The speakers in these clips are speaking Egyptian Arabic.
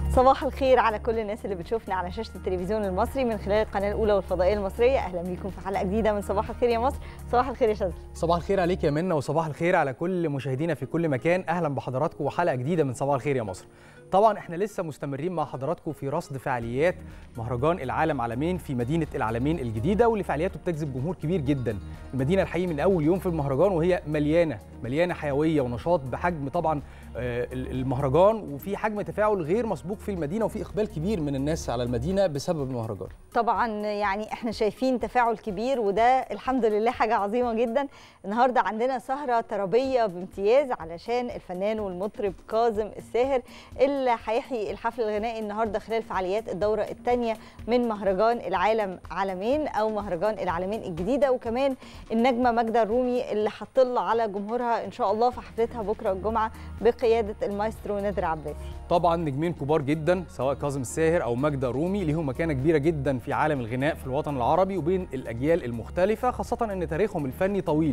صباح الخير على كل الناس اللي بتشوفنا على شاشه التلفزيون المصري من خلال القناه الاولى والفضائيه المصريه اهلا بيكم في حلقه جديده من صباح الخير يا مصر صباح الخير يا شاذلي صباح الخير عليك يا منى وصباح الخير على كل مشاهدينا في كل مكان اهلا بحضراتكم وحلقه جديده من صباح الخير يا مصر طبعا احنا لسه مستمرين مع حضراتكم في رصد فعاليات مهرجان العالم عالمين في مدينه العالمين الجديده واللي فعالياته بتجذب جمهور كبير جدا المدينه الحقيقي من اول يوم في المهرجان وهي مليانه مليانه حيويه ونشاط بحجم طبعا المهرجان وفي حجم تفاعل غير مسبوق في المدينه وفي اقبال كبير من الناس على المدينه بسبب المهرجان طبعا يعني احنا شايفين تفاعل كبير وده الحمد لله حاجه عظيمه جدا النهارده عندنا سهره طربيه بامتياز علشان الفنان والمطرب كاظم الساهر اللي هيحيي الحفل الغنائي النهارده خلال فعاليات الدوره الثانيه من مهرجان العالم عالمين او مهرجان العالمين الجديده وكمان النجمه ماجده الرومي اللي هتطل على جمهورها ان شاء الله في حفلتها بكره الجمعه بقياده المايسترو نادر عباسي طبعا نجمين كبار جدا سواء كاظم الساهر او ماجده رومي ليهم مكانه كبيره جدا في عالم الغناء في الوطن العربي وبين الاجيال المختلفه خاصه ان تاريخهم الفني طويل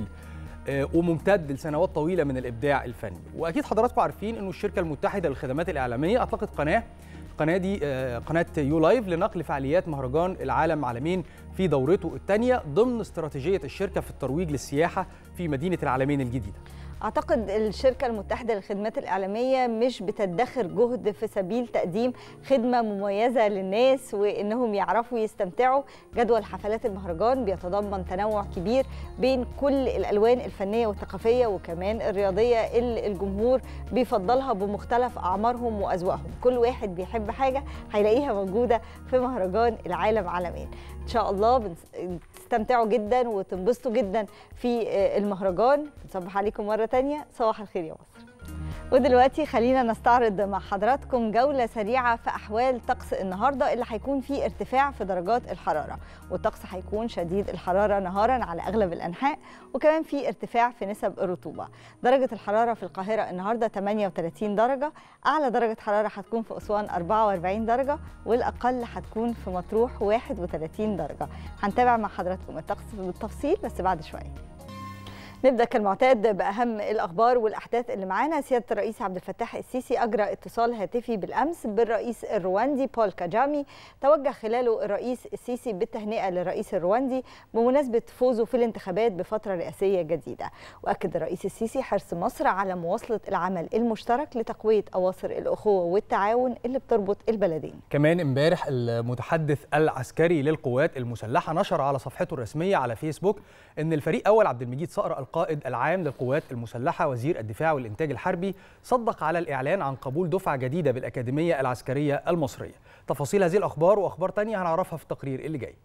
وممتد لسنوات طويله من الابداع الفني واكيد حضراتكم عارفين انه الشركه المتحده للخدمات الاعلاميه اطلقت قناه القناه دي قناه يو لايف لنقل فعاليات مهرجان العالم عالمين في دورته الثانيه ضمن استراتيجيه الشركه في الترويج للسياحه في مدينه العالمين الجديده اعتقد الشركه المتحده للخدمات الاعلاميه مش بتدخر جهد في سبيل تقديم خدمه مميزه للناس وانهم يعرفوا يستمتعوا جدول حفلات المهرجان بيتضمن تنوع كبير بين كل الالوان الفنيه والثقافيه وكمان الرياضيه اللي الجمهور بيفضلها بمختلف اعمارهم واذواقهم كل واحد بيحب حاجه هيلاقيها موجوده في مهرجان العالم عالمين ان شاء الله تستمتعوا جدا وتنبسطوا جدا في المهرجان نصبح عليكم مره تانية صباح الخير يا مصر ودلوقتي خلينا نستعرض مع حضراتكم جولة سريعة في أحوال طقس النهاردة اللي هيكون فيه ارتفاع في درجات الحرارة والطقس هيكون شديد الحرارة نهارا على أغلب الأنحاء وكمان في ارتفاع في نسب الرطوبة درجة الحرارة في القاهرة النهاردة 38 درجة أعلى درجة حرارة هتكون في أسوان 44 درجة والأقل هتكون في مطروح 31 درجة هنتابع مع حضراتكم الطقس بالتفصيل بس بعد شوية نبدا كالمعتاد باهم الاخبار والاحداث اللي معانا سياده الرئيس عبد الفتاح السيسي اجرى اتصال هاتفي بالامس بالرئيس الرواندي بول كاجامي توجه خلاله الرئيس السيسي بالتهنئه للرئيس الرواندي بمناسبه فوزه في الانتخابات بفتره رئاسيه جديده واكد الرئيس السيسي حرص مصر على مواصله العمل المشترك لتقويه اواصر الاخوه والتعاون اللي بتربط البلدين كمان امبارح المتحدث العسكري للقوات المسلحه نشر على صفحته الرسميه على فيسبوك ان الفريق اول عبد المجيد صقر القائد العام للقوات المسلحة وزير الدفاع والإنتاج الحربي صدق على الإعلان عن قبول دفعة جديدة بالأكاديمية العسكرية المصرية تفاصيل هذه الأخبار وأخبار تانية هنعرفها في التقرير اللي جاي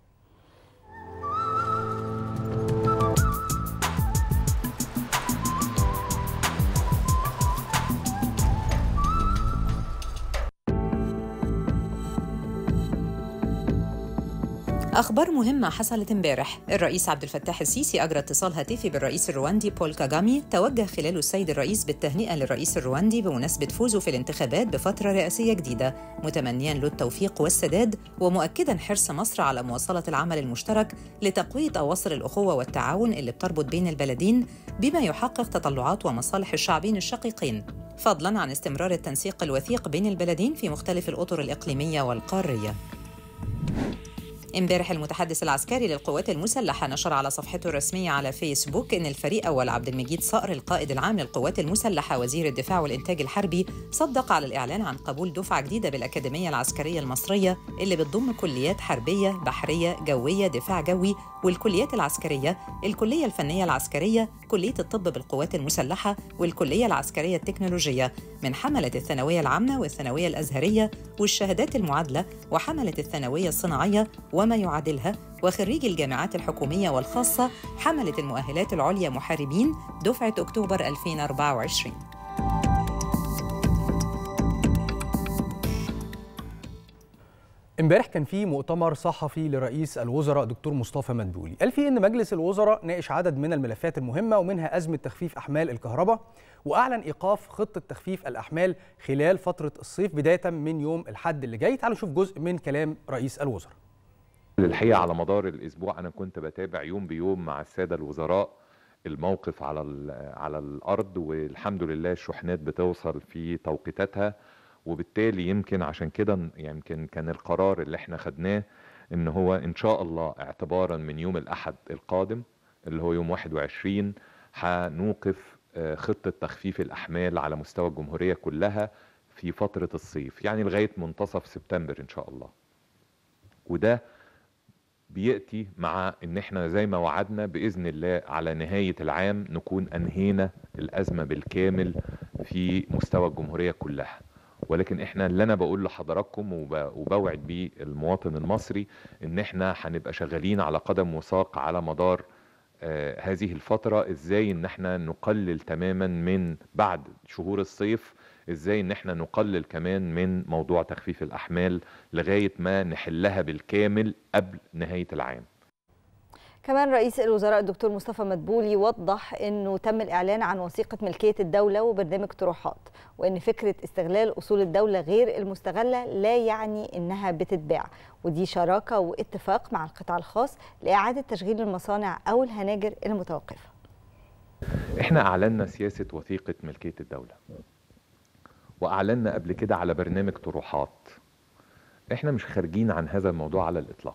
أخبار مهمة حصلت امبارح الرئيس عبد الفتاح السيسي أجرى اتصال هاتفي بالرئيس الرواندي بول كاجامي توجه خلاله السيد الرئيس بالتهنئة للرئيس الرواندي بمناسبة فوزه في الانتخابات بفترة رئاسية جديدة متمنيا له التوفيق والسداد ومؤكدا حرص مصر على مواصلة العمل المشترك لتقوية أواصر الأخوة والتعاون اللي بتربط بين البلدين بما يحقق تطلعات ومصالح الشعبين الشقيقين فضلا عن استمرار التنسيق الوثيق بين البلدين في مختلف الأطر الإقليمية والقارية امبارح المتحدث العسكري للقوات المسلحة نشر على صفحته الرسمية على فيسبوك إن الفريق أول عبد المجيد صقر القائد العام للقوات المسلحة وزير الدفاع والإنتاج الحربي صدق على الإعلان عن قبول دفعة جديدة بالأكاديمية العسكرية المصرية اللي بتضم كليات حربية بحرية جوية دفاع جوي والكليات العسكرية الكلية الفنية العسكرية كلية الطب بالقوات المسلحة والكلية العسكرية التكنولوجية من حملة الثانوية العامة والثانوية الأزهرية والشهادات المعادلة وحملة الثانوية الصناعية وما يعادلها وخريجي الجامعات الحكومية والخاصة حملة المؤهلات العليا محاربين دفعة أكتوبر 2024 امبارح كان في مؤتمر صحفي لرئيس الوزراء دكتور مصطفى مدبولي قال فيه ان مجلس الوزراء ناقش عدد من الملفات المهمه ومنها ازمه تخفيف احمال الكهرباء واعلن ايقاف خطه تخفيف الاحمال خلال فتره الصيف بدايه من يوم الاحد اللي جاي تعالوا نشوف جزء من كلام رئيس الوزراء الحقيقه على مدار الاسبوع انا كنت بتابع يوم بيوم مع الساده الوزراء الموقف على على الارض والحمد لله الشحنات بتوصل في توقيتاتها وبالتالي يمكن عشان كده يمكن كان القرار اللي احنا خدناه ان هو ان شاء الله اعتبارا من يوم الاحد القادم اللي هو يوم 21 هنوقف آه، خطة تخفيف الأحمال على مستوى الجمهورية كلها في فترة الصيف يعني لغاية منتصف سبتمبر إن شاء الله وده بيأتي مع إن إحنا زي ما وعدنا بإذن الله على نهاية العام نكون أنهينا الأزمة بالكامل في مستوى الجمهورية كلها ولكن احنا اللي انا بقول لحضراتكم وب- وبوعد بيه المواطن المصري ان احنا هنبقى شغالين على قدم وساق على مدار آه، هذه الفترة ازاي ان احنا نقلل تماما من بعد شهور الصيف ازاي ان احنا نقلل كمان من موضوع تخفيف الاحمال لغاية ما نحلها بالكامل قبل نهاية العام كمان رئيس الوزراء الدكتور مصطفى مدبولي وضح انه تم الاعلان عن وثيقه ملكيه الدوله وبرنامج طروحات وان فكره استغلال اصول الدوله غير المستغله لا يعني انها بتتباع ودي شراكه واتفاق مع القطاع الخاص لاعاده تشغيل المصانع او الهناجر المتوقفه احنا اعلنا سياسة وثيقة ملكية الدولة واعلنا قبل كده على برنامج طروحات احنا مش خارجين عن هذا الموضوع على الاطلاق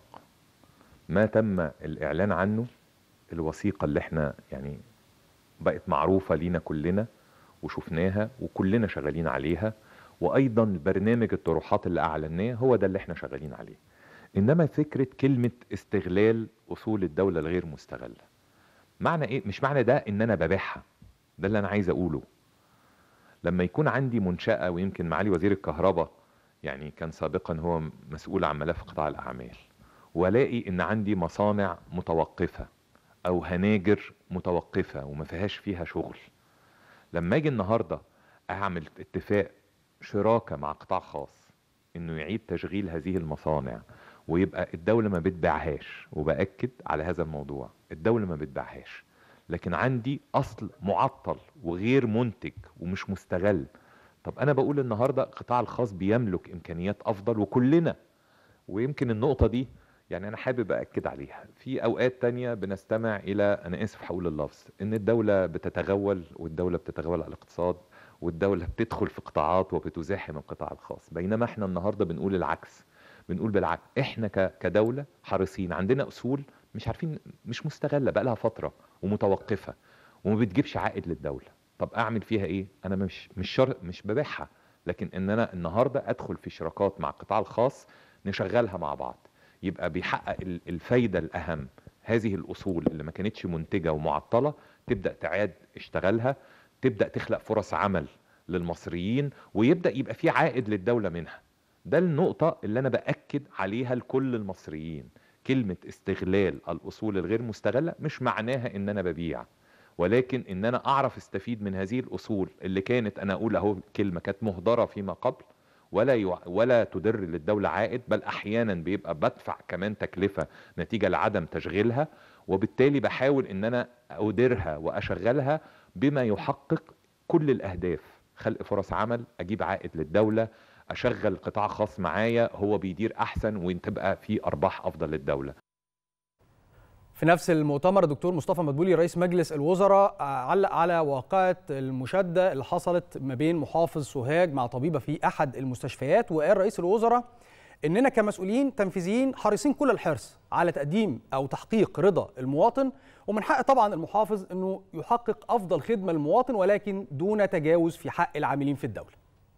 ما تم الاعلان عنه الوثيقة اللي احنا يعني بقت معروفة لينا كلنا وشفناها وكلنا شغالين عليها وايضا برنامج الطروحات اللي اعلناه هو ده اللي احنا شغالين عليه انما فكرة كلمة استغلال اصول الدولة الغير مستغلة معنى ايه مش معنى ده ان انا ببيعها ده اللي انا عايز اقوله لما يكون عندي منشأة ويمكن معالي وزير الكهرباء يعني كان سابقا هو مسؤول عن ملف قطاع الاعمال والاقي ان عندي مصانع متوقفة او هناجر متوقفة وما فيهاش فيها شغل لما اجي النهاردة اعمل اتفاق شراكة مع قطاع خاص انه يعيد تشغيل هذه المصانع ويبقى الدولة ما بتبيعهاش وبأكد على هذا الموضوع الدولة ما بتبيعهاش لكن عندي اصل معطل وغير منتج ومش مستغل طب انا بقول النهارده القطاع الخاص بيملك امكانيات افضل وكلنا ويمكن النقطه دي يعني انا حابب اكد عليها في اوقات تانية بنستمع الى انا اسف هقول اللفظ ان الدوله بتتغول والدوله بتتغول على الاقتصاد والدوله بتدخل في قطاعات وبتزاحم القطاع الخاص بينما احنا النهارده بنقول العكس بنقول بالعكس احنا ك- كدوله حريصين عندنا اصول مش عارفين مش مستغله بقى لها فتره ومتوقفه وما بتجيبش عائد للدوله طب اعمل فيها ايه انا مش مش شر مش ببيعها لكن ان انا النهارده ادخل في شراكات مع القطاع الخاص نشغلها مع بعض يبقى بيحقق ال- الفايده الاهم هذه الاصول اللي ما كانتش منتجه ومعطله تبدا تعاد اشتغلها تبدا تخلق فرص عمل للمصريين ويبدا يبقى في عائد للدوله منها ده النقطه اللي انا باكد عليها لكل المصريين كلمه استغلال الاصول الغير مستغله مش معناها ان انا ببيع ولكن ان انا اعرف استفيد من هذه الاصول اللي كانت انا اقول اهو كلمه كانت مهدره فيما قبل ولا يع... ولا تدر للدوله عائد بل احيانا بيبقى بدفع كمان تكلفه نتيجه لعدم تشغيلها وبالتالي بحاول ان انا اديرها واشغلها بما يحقق كل الاهداف خلق فرص عمل اجيب عائد للدوله اشغل قطاع خاص معايا هو بيدير احسن وتبقى في ارباح افضل للدوله في نفس المؤتمر الدكتور مصطفى مدبولي رئيس مجلس الوزراء علق على واقعة المشادة اللي حصلت ما بين محافظ سوهاج مع طبيبة في أحد المستشفيات وقال رئيس الوزراء إننا كمسؤولين تنفيذيين حريصين كل الحرص على تقديم أو تحقيق رضا المواطن ومن حق طبعا المحافظ إنه يحقق أفضل خدمة للمواطن ولكن دون تجاوز في حق العاملين في الدولة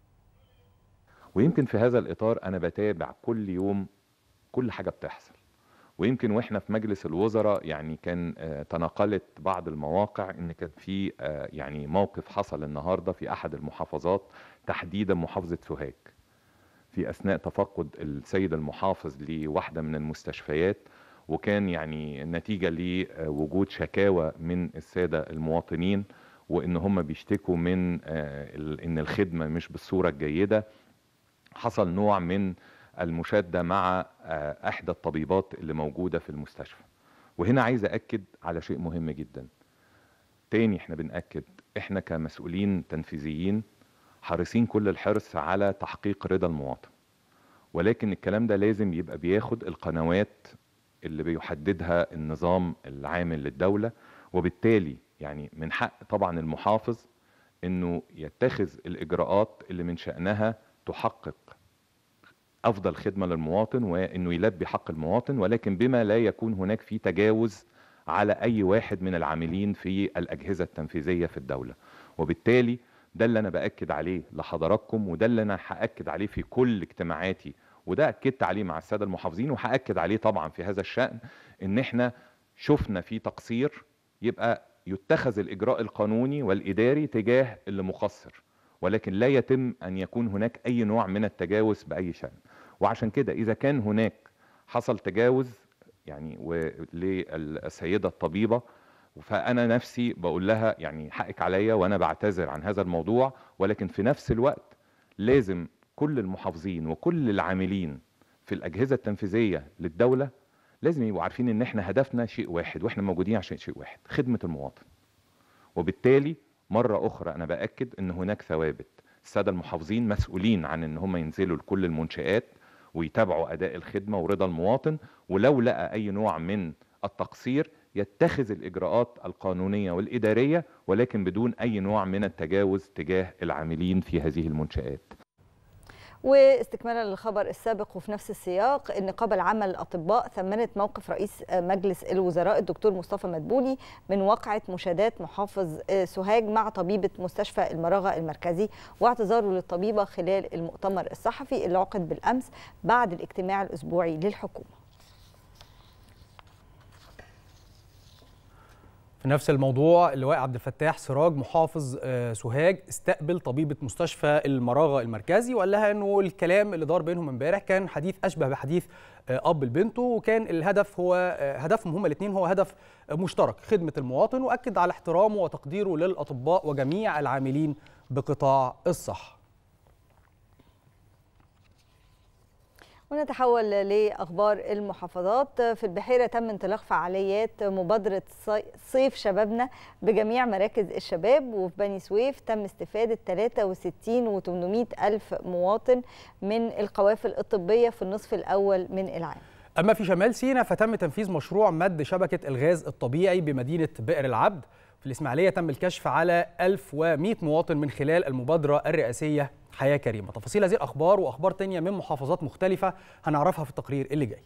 ويمكن في هذا الاطار انا بتابع كل يوم كل حاجه بتحصل ويمكن واحنا في مجلس الوزراء يعني كان آه، تناقلت بعض المواقع ان كان في آه، يعني موقف حصل النهارده في احد المحافظات تحديدا محافظه سوهاج في اثناء تفقد السيد المحافظ لواحده من المستشفيات وكان يعني نتيجه لوجود شكاوى من الساده المواطنين وان هم بيشتكوا من آه، ال- ان الخدمه مش بالصوره الجيده حصل نوع من المشاده مع آه، احدى الطبيبات اللي موجوده في المستشفى وهنا عايز اكد على شيء مهم جدا تاني احنا بنأكد احنا كمسؤولين تنفيذيين حريصين كل الحرص على تحقيق رضا المواطن ولكن الكلام ده لازم يبقى بياخد القنوات اللي بيحددها النظام العامل للدولة وبالتالي يعني من حق طبعا المحافظ انه يتخذ الاجراءات اللي من شأنها تحقق افضل خدمه للمواطن وانه يلبي حق المواطن ولكن بما لا يكون هناك في تجاوز على اي واحد من العاملين في الاجهزه التنفيذيه في الدوله وبالتالي ده اللي انا باكد عليه لحضراتكم وده اللي انا هاكد عليه في كل اجتماعاتي وده اكدت عليه مع الساده المحافظين وهاكد عليه طبعا في هذا الشان ان احنا شفنا في تقصير يبقى يتخذ الاجراء القانوني والاداري تجاه اللي مقصر ولكن لا يتم ان يكون هناك اي نوع من التجاوز باي شان وعشان كده اذا كان هناك حصل تجاوز يعني للسيده الطبيبه فانا نفسي بقول لها يعني حقك عليا وانا بعتذر عن هذا الموضوع ولكن في نفس الوقت لازم كل المحافظين وكل العاملين في الاجهزه التنفيذيه للدوله لازم يبقوا عارفين ان احنا هدفنا شيء واحد واحنا موجودين عشان شيء واحد خدمه المواطن وبالتالي مره اخرى انا باكد ان هناك ثوابت الساده المحافظين مسؤولين عن ان هم ينزلوا لكل المنشات ويتابعوا اداء الخدمه ورضا المواطن ولو لقى اي نوع من التقصير يتخذ الاجراءات القانونيه والاداريه ولكن بدون اي نوع من التجاوز تجاه العاملين في هذه المنشات واستكمالا للخبر السابق وفي نفس السياق النقابه العامه للاطباء ثمنت موقف رئيس مجلس الوزراء الدكتور مصطفى مدبولي من واقعه مشادات محافظ سوهاج مع طبيبه مستشفى المراغه المركزي واعتذاره للطبيبه خلال المؤتمر الصحفي اللي عقد بالامس بعد الاجتماع الاسبوعي للحكومه في نفس الموضوع اللواء عبد الفتاح سراج محافظ سوهاج استقبل طبيبه مستشفى المراغه المركزي وقال لها انه الكلام اللي دار بينهم امبارح كان حديث اشبه بحديث اب لبنته وكان الهدف هو هدفهم هما الاثنين هو هدف مشترك خدمه المواطن واكد على احترامه وتقديره للاطباء وجميع العاملين بقطاع الصحه ونتحول لأخبار المحافظات في البحيرة تم انطلاق فعاليات مبادرة صيف شبابنا بجميع مراكز الشباب وفي بني سويف تم استفادة 63 و800 ألف مواطن من القوافل الطبية في النصف الأول من العام أما في شمال سيناء فتم تنفيذ مشروع مد شبكة الغاز الطبيعي بمدينة بئر العبد في الإسماعيلية تم الكشف على 1100 مواطن من خلال المبادرة الرئاسية حياة كريمة تفاصيل هذه الأخبار وأخبار تانية من محافظات مختلفة هنعرفها في التقرير اللي جاي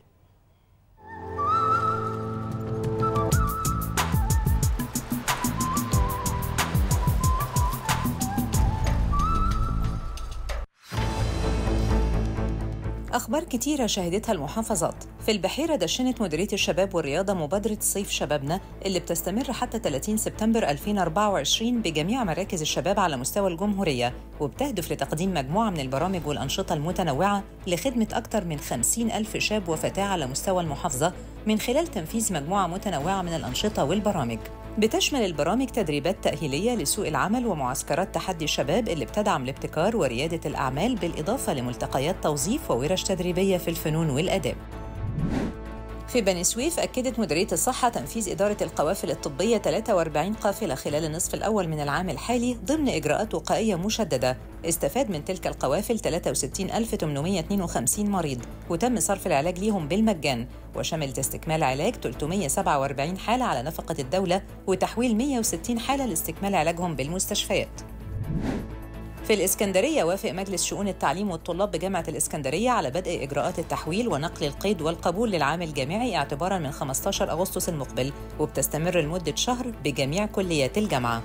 أخبار كتيرة شهدتها المحافظات في البحيرة دشنت مديرية الشباب والرياضة مبادرة صيف شبابنا اللي بتستمر حتى 30 سبتمبر 2024 بجميع مراكز الشباب على مستوى الجمهورية وبتهدف لتقديم مجموعة من البرامج والأنشطة المتنوعة لخدمة أكثر من 50 ألف شاب وفتاة على مستوى المحافظة من خلال تنفيذ مجموعة متنوعة من الأنشطة والبرامج بتشمل البرامج تدريبات تأهيلية لسوق العمل ومعسكرات تحدي الشباب اللي بتدعم الابتكار وريادة الأعمال بالإضافة لملتقيات توظيف وورش تدريبية في الفنون والآداب. في بني سويف أكدت مديرية الصحة تنفيذ إدارة القوافل الطبية 43 قافلة خلال النصف الأول من العام الحالي ضمن إجراءات وقائية مشددة استفاد من تلك القوافل 63852 مريض وتم صرف العلاج ليهم بالمجان وشملت استكمال علاج 347 حالة على نفقة الدولة وتحويل 160 حالة لاستكمال علاجهم بالمستشفيات في الإسكندرية وافق مجلس شؤون التعليم والطلاب بجامعة الإسكندرية على بدء إجراءات التحويل ونقل القيد والقبول للعام الجامعي اعتباراً من 15 أغسطس المقبل وبتستمر لمدة شهر بجميع كليات الجامعة.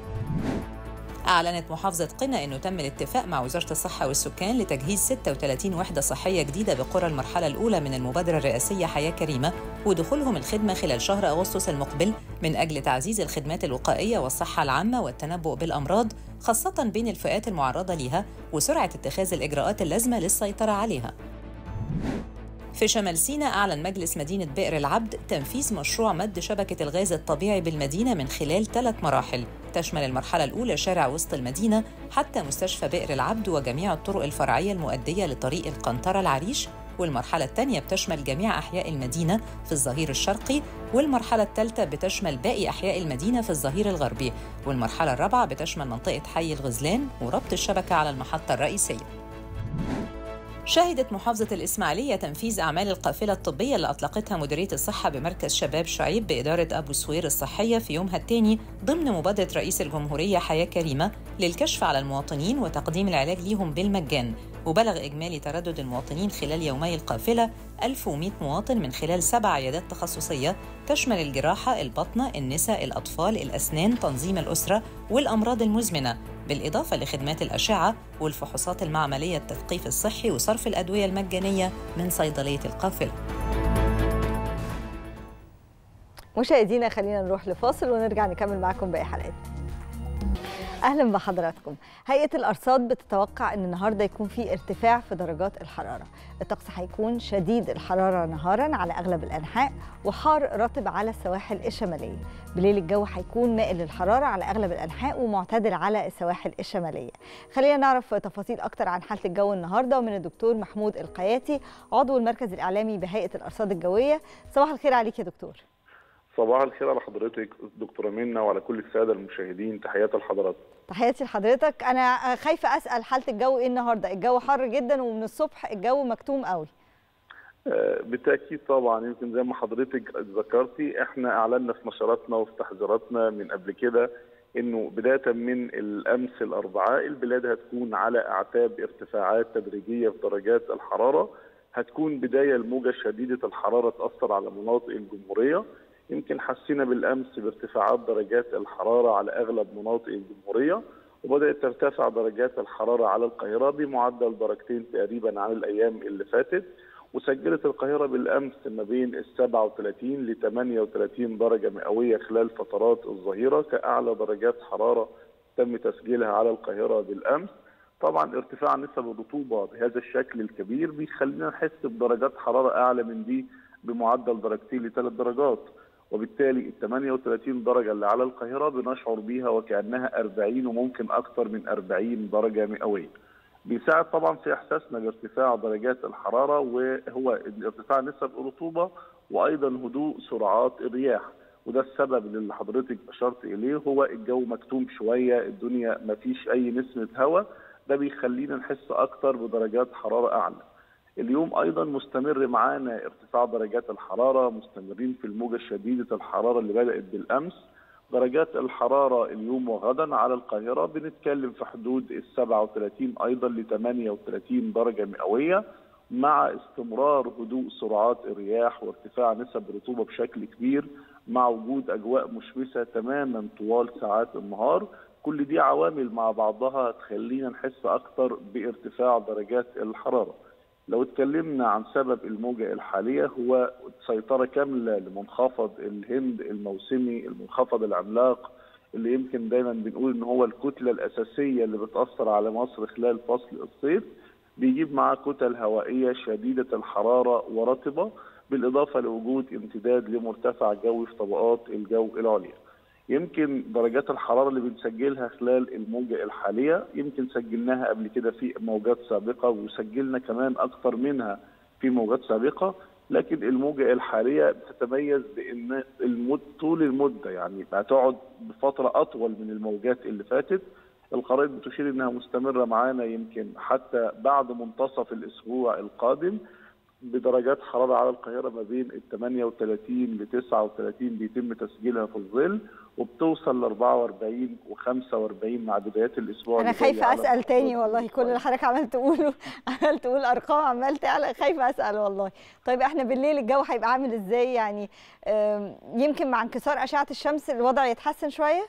أعلنت محافظة قنا أنه تم الاتفاق مع وزارة الصحة والسكان لتجهيز 36 وحدة صحية جديدة بقرى المرحلة الأولى من المبادرة الرئاسية حياة كريمة ودخولهم الخدمة خلال شهر أغسطس المقبل من أجل تعزيز الخدمات الوقائية والصحة العامة والتنبؤ بالأمراض خاصة بين الفئات المعرضة لها وسرعة اتخاذ الإجراءات اللازمة للسيطرة عليها. في شمال سيناء أعلن مجلس مدينة بئر العبد تنفيذ مشروع مد شبكة الغاز الطبيعي بالمدينة من خلال ثلاث مراحل تشمل المرحلة الأولى شارع وسط المدينة حتى مستشفى بئر العبد وجميع الطرق الفرعية المؤدية لطريق القنطرة العريش والمرحلة الثانية بتشمل جميع أحياء المدينة في الظهير الشرقي والمرحلة الثالثة بتشمل باقي أحياء المدينة في الظهير الغربي والمرحلة الرابعة بتشمل منطقة حي الغزلان وربط الشبكة على المحطة الرئيسية شهدت محافظة الإسماعيلية تنفيذ أعمال القافلة الطبية اللي أطلقتها مديرية الصحة بمركز شباب شعيب بإدارة أبو سوير الصحية في يومها الثاني ضمن مبادرة رئيس الجمهورية حياة كريمة للكشف على المواطنين وتقديم العلاج ليهم بالمجان وبلغ إجمالي تردد المواطنين خلال يومي القافلة 1100 مواطن من خلال سبع عيادات تخصصية تشمل الجراحة، البطنة، النساء، الأطفال، الأسنان، تنظيم الأسرة والأمراض المزمنة بالإضافة لخدمات الأشعة والفحوصات المعملية التثقيف الصحي وصرف الأدوية المجانية من صيدلية القافلة مشاهدينا خلينا نروح لفاصل ونرجع نكمل معاكم باقي حلقتنا اهلا بحضراتكم هيئه الارصاد بتتوقع ان النهارده يكون في ارتفاع في درجات الحراره الطقس هيكون شديد الحراره نهارا على اغلب الانحاء وحار رطب على السواحل الشماليه بالليل الجو هيكون مائل للحراره على اغلب الانحاء ومعتدل على السواحل الشماليه خلينا نعرف تفاصيل اكتر عن حاله الجو النهارده من الدكتور محمود القياتي عضو المركز الاعلامي بهيئه الارصاد الجويه صباح الخير عليك يا دكتور صباح الخير على حضرتك دكتوره منى وعلى كل الساده المشاهدين تحياتي لحضرتك تحياتي لحضرتك انا خايفه اسال حاله الجو ايه النهارده الجو حر جدا ومن الصبح الجو مكتوم قوي بالتاكيد طبعا يمكن زي ما حضرتك ذكرتي احنا اعلنا في نشراتنا وفي تحذيراتنا من قبل كده انه بدايه من الامس الاربعاء البلاد هتكون على اعتاب ارتفاعات تدريجيه في درجات الحراره هتكون بدايه الموجه شديده الحراره تاثر على مناطق الجمهوريه يمكن حسينا بالامس بارتفاعات درجات الحراره على اغلب مناطق الجمهوريه وبدات ترتفع درجات الحراره على القاهره بمعدل درجتين تقريبا عن الايام اللي فاتت وسجلت القاهره بالامس ما بين ال 37 ل 38 درجه مئويه خلال فترات الظهيره كاعلى درجات حراره تم تسجيلها على القاهره بالامس طبعا ارتفاع نسب الرطوبه بهذا الشكل الكبير بيخلينا نحس بدرجات حراره اعلى من دي بمعدل درجتين لثلاث درجات وبالتالي ال 38 درجه اللي على القاهره بنشعر بيها وكانها 40 وممكن اكثر من 40 درجه مئويه. بيساعد طبعا في احساسنا بارتفاع درجات الحراره وهو ارتفاع نسب الرطوبه وايضا هدوء سرعات الرياح وده السبب اللي حضرتك اشرت اليه هو الجو مكتوم شويه الدنيا ما فيش اي نسمه هواء ده بيخلينا نحس اكتر بدرجات حراره اعلى. اليوم ايضا مستمر معانا ارتفاع درجات الحراره مستمرين في الموجه شديده الحراره اللي بدات بالامس درجات الحراره اليوم وغدا على القاهره بنتكلم في حدود ال 37 ايضا ل 38 درجه مئويه مع استمرار هدوء سرعات الرياح وارتفاع نسب الرطوبه بشكل كبير مع وجود اجواء مشمسه تماما طوال ساعات النهار كل دي عوامل مع بعضها تخلينا نحس اكثر بارتفاع درجات الحراره لو اتكلمنا عن سبب الموجة الحالية هو سيطرة كاملة لمنخفض الهند الموسمي المنخفض العملاق اللي يمكن دايما بنقول ان هو الكتلة الأساسية اللي بتأثر على مصر خلال فصل الصيف بيجيب معاه كتل هوائية شديدة الحرارة ورطبة بالإضافة لوجود امتداد لمرتفع جوي في طبقات الجو العليا يمكن درجات الحراره اللي بنسجلها خلال الموجه الحاليه يمكن سجلناها قبل كده في موجات سابقه وسجلنا كمان اكثر منها في موجات سابقه لكن الموجه الحاليه بتتميز بان المد طول المده يعني هتقعد بفتره اطول من الموجات اللي فاتت الخرائط بتشير انها مستمره معانا يمكن حتى بعد منتصف الاسبوع القادم بدرجات حراره على القاهره ما بين ال 38 ل 39 بيتم تسجيلها في الظل وبتوصل ل 44 و45 مع بدايات الاسبوع انا خايفه اسال تاني والله كل اللي حضرتك عمال تقوله عمال تقول ارقام عمال تعلى خايفه اسال والله طيب احنا بالليل الجو هيبقى عامل ازاي يعني يمكن مع انكسار اشعه الشمس الوضع يتحسن شويه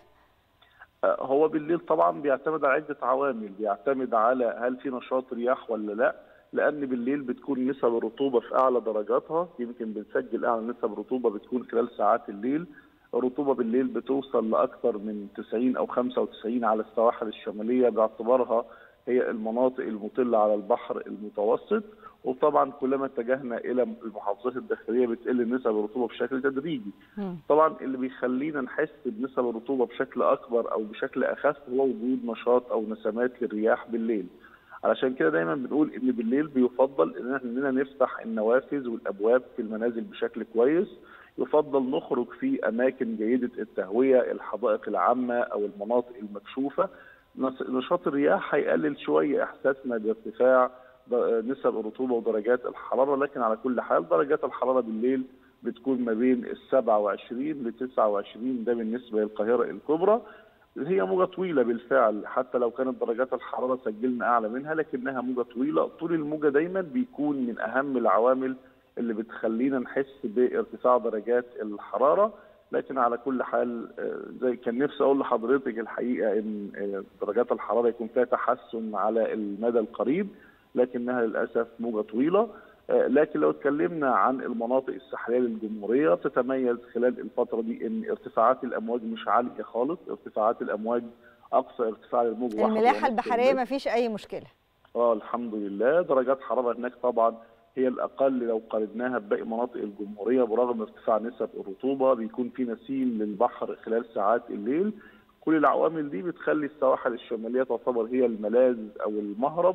هو بالليل طبعا بيعتمد على عده عوامل بيعتمد على هل في نشاط رياح ولا لا لان بالليل بتكون نسب الرطوبه في اعلى درجاتها يمكن بنسجل اعلى نسب رطوبه بتكون خلال ساعات الليل الرطوبه بالليل بتوصل لاكثر من 90 او 95 على السواحل الشماليه باعتبارها هي المناطق المطله على البحر المتوسط وطبعا كلما اتجهنا الى المحافظات الداخليه بتقل نسب الرطوبه بشكل تدريجي. طبعا اللي بيخلينا نحس بنسب الرطوبه بشكل اكبر او بشكل اخف هو وجود نشاط او نسمات للرياح بالليل. علشان كده دايما بنقول ان بالليل بيفضل اننا نفتح النوافذ والابواب في المنازل بشكل كويس يفضل نخرج في اماكن جيده التهويه الحدائق العامه او المناطق المكشوفه نشاط الرياح هيقلل شويه احساسنا بارتفاع نسب الرطوبه ودرجات الحراره لكن على كل حال درجات الحراره بالليل بتكون ما بين ال 27 ل 29 ده بالنسبه للقاهره الكبرى هي موجه طويله بالفعل حتى لو كانت درجات الحراره سجلنا اعلى منها لكنها موجه طويله طول الموجه دايما بيكون من اهم العوامل اللي بتخلينا نحس بارتفاع درجات الحراره لكن على كل حال زي كان نفسي اقول لحضرتك الحقيقه ان درجات الحراره يكون فيها تحسن على المدى القريب لكنها للاسف موجه طويله لكن لو اتكلمنا عن المناطق الساحليه للجمهوريه تتميز خلال الفتره دي ان ارتفاعات الامواج مش عاليه خالص ارتفاعات الامواج اقصى ارتفاع للموج الملاحه البحريه ما فيش اي مشكله اه الحمد لله درجات حراره هناك طبعا هي الاقل لو قارناها بباقي مناطق الجمهوريه برغم ارتفاع نسب الرطوبه بيكون في نسيم للبحر خلال ساعات الليل كل العوامل دي بتخلي السواحل الشماليه تعتبر هي الملاذ او المهرب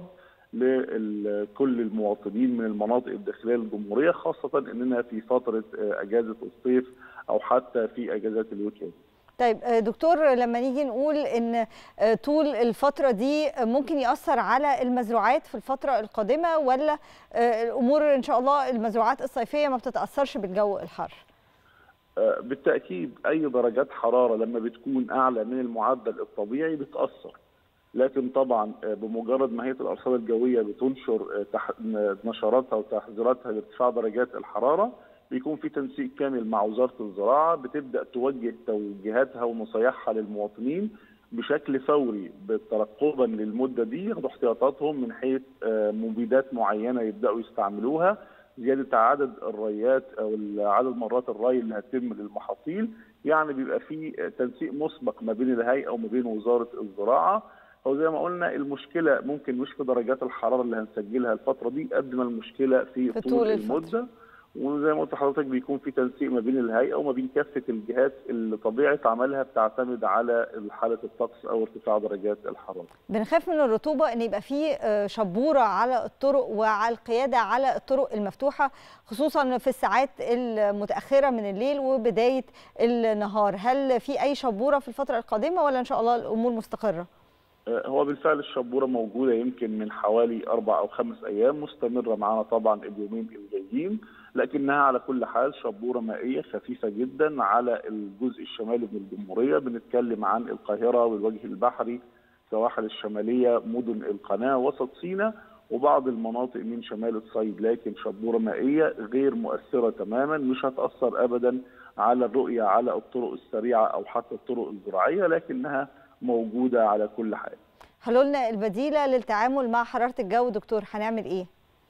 لكل المواطنين من المناطق الداخليه للجمهوريه خاصه اننا في فتره اجازه الصيف او حتى في اجازات الويكند. طيب دكتور لما نيجي نقول ان طول الفتره دي ممكن ياثر على المزروعات في الفتره القادمه ولا الامور ان شاء الله المزروعات الصيفيه ما بتتاثرش بالجو الحار بالتاكيد اي درجات حراره لما بتكون اعلى من المعدل الطبيعي بتاثر لكن طبعا بمجرد ما هيئه الارصاد الجويه بتنشر نشراتها وتحذيراتها لارتفاع درجات الحراره بيكون في تنسيق كامل مع وزاره الزراعه بتبدا توجه توجيهاتها ونصايحها للمواطنين بشكل فوري ترقبا للمده دي ياخدوا احتياطاتهم من حيث مبيدات معينه يبداوا يستعملوها زياده عدد الريات او عدد مرات الري اللي هتتم للمحاصيل يعني بيبقى في تنسيق مسبق ما بين الهيئه وما بين وزاره الزراعه هو زي ما قلنا المشكله ممكن مش في درجات الحراره اللي هنسجلها الفتره دي قد ما المشكله في, في طول, طول المده وزي ما قلت لحضرتك بيكون في تنسيق ما بين الهيئه وما بين كافه الجهات اللي طبيعه عملها بتعتمد على حاله الطقس او ارتفاع درجات الحراره. بنخاف من الرطوبه ان يبقى في شبوره على الطرق وعلى القياده على الطرق المفتوحه خصوصا في الساعات المتاخره من الليل وبدايه النهار، هل في اي شبوره في الفتره القادمه ولا ان شاء الله الامور مستقره؟ هو بالفعل الشبوره موجوده يمكن من حوالي اربع او خمس ايام مستمره معانا طبعا اليومين الجايين لكنها على كل حال شبوره مائيه خفيفه جدا على الجزء الشمالي من الجمهوريه بنتكلم عن القاهره والوجه البحري السواحل الشماليه مدن القناه وسط سيناء وبعض المناطق من شمال الصعيد لكن شبوره مائيه غير مؤثره تماما مش هتاثر ابدا على الرؤيه على الطرق السريعه او حتى الطرق الزراعيه لكنها موجوده على كل حال. حلولنا البديله للتعامل مع حراره الجو دكتور هنعمل ايه؟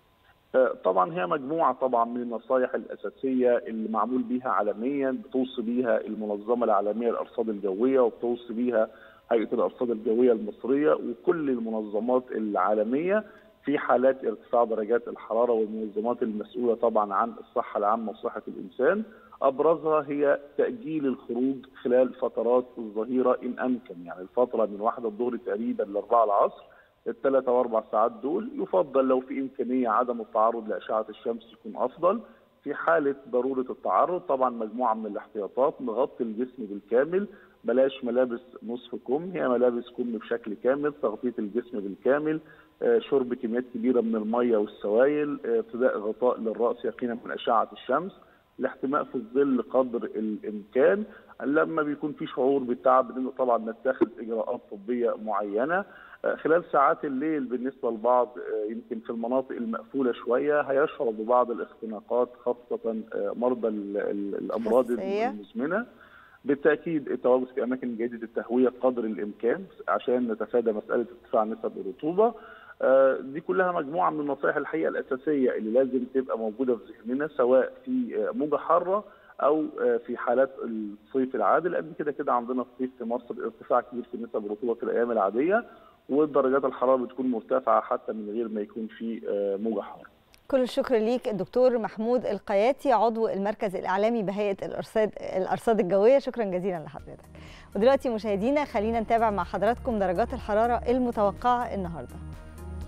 طبعا هي مجموعه طبعا من النصائح الاساسيه اللي معمول بيها عالميا بتوصي بيها المنظمه العالميه للارصاد الجويه وبتوصي بيها هيئه الارصاد الجويه المصريه وكل المنظمات العالميه في حالات ارتفاع درجات الحراره والمنظمات المسؤوله طبعا عن الصحه العامه وصحه الانسان ابرزها هي تاجيل الخروج خلال فترات الظهيره ان امكن يعني الفتره من واحدة الظهر تقريبا لاربعة العصر الثلاث او اربع ساعات دول يفضل لو في امكانيه عدم التعرض لاشعه الشمس يكون افضل في حاله ضروره التعرض طبعا مجموعه من الاحتياطات نغطي الجسم بالكامل بلاش ملابس نصف كم هي ملابس كم بشكل كامل تغطيه الجسم بالكامل شرب كميات كبيره من الميه والسوائل ابتداء غطاء للراس يقينا من اشعه الشمس الاحتماء في الظل قدر الامكان لما بيكون في شعور بالتعب بدنا طبعا نتخذ اجراءات طبيه معينه خلال ساعات الليل بالنسبه لبعض يمكن في المناطق المقفوله شويه هيشعر ببعض الاختناقات خاصه مرضى الامراض المزمنه بالتاكيد التواجد في اماكن جيده التهويه قدر الامكان عشان نتفادى مساله ارتفاع نسب الرطوبه دي كلها مجموعه من النصائح الحقيقه الاساسيه اللي لازم تبقى موجوده في ذهننا سواء في موجه حاره او في حالات الصيف العادي لان كده كده عندنا الصيف في مصر ارتفاع كبير في نسب الرطوبه في الايام العاديه ودرجات الحراره بتكون مرتفعه حتى من غير ما يكون في موجه حاره. كل الشكر ليك الدكتور محمود القياتي عضو المركز الاعلامي بهيئه الارصاد الارصاد الجويه شكرا جزيلا لحضرتك. ودلوقتي مشاهدينا خلينا نتابع مع حضراتكم درجات الحراره المتوقعه النهارده.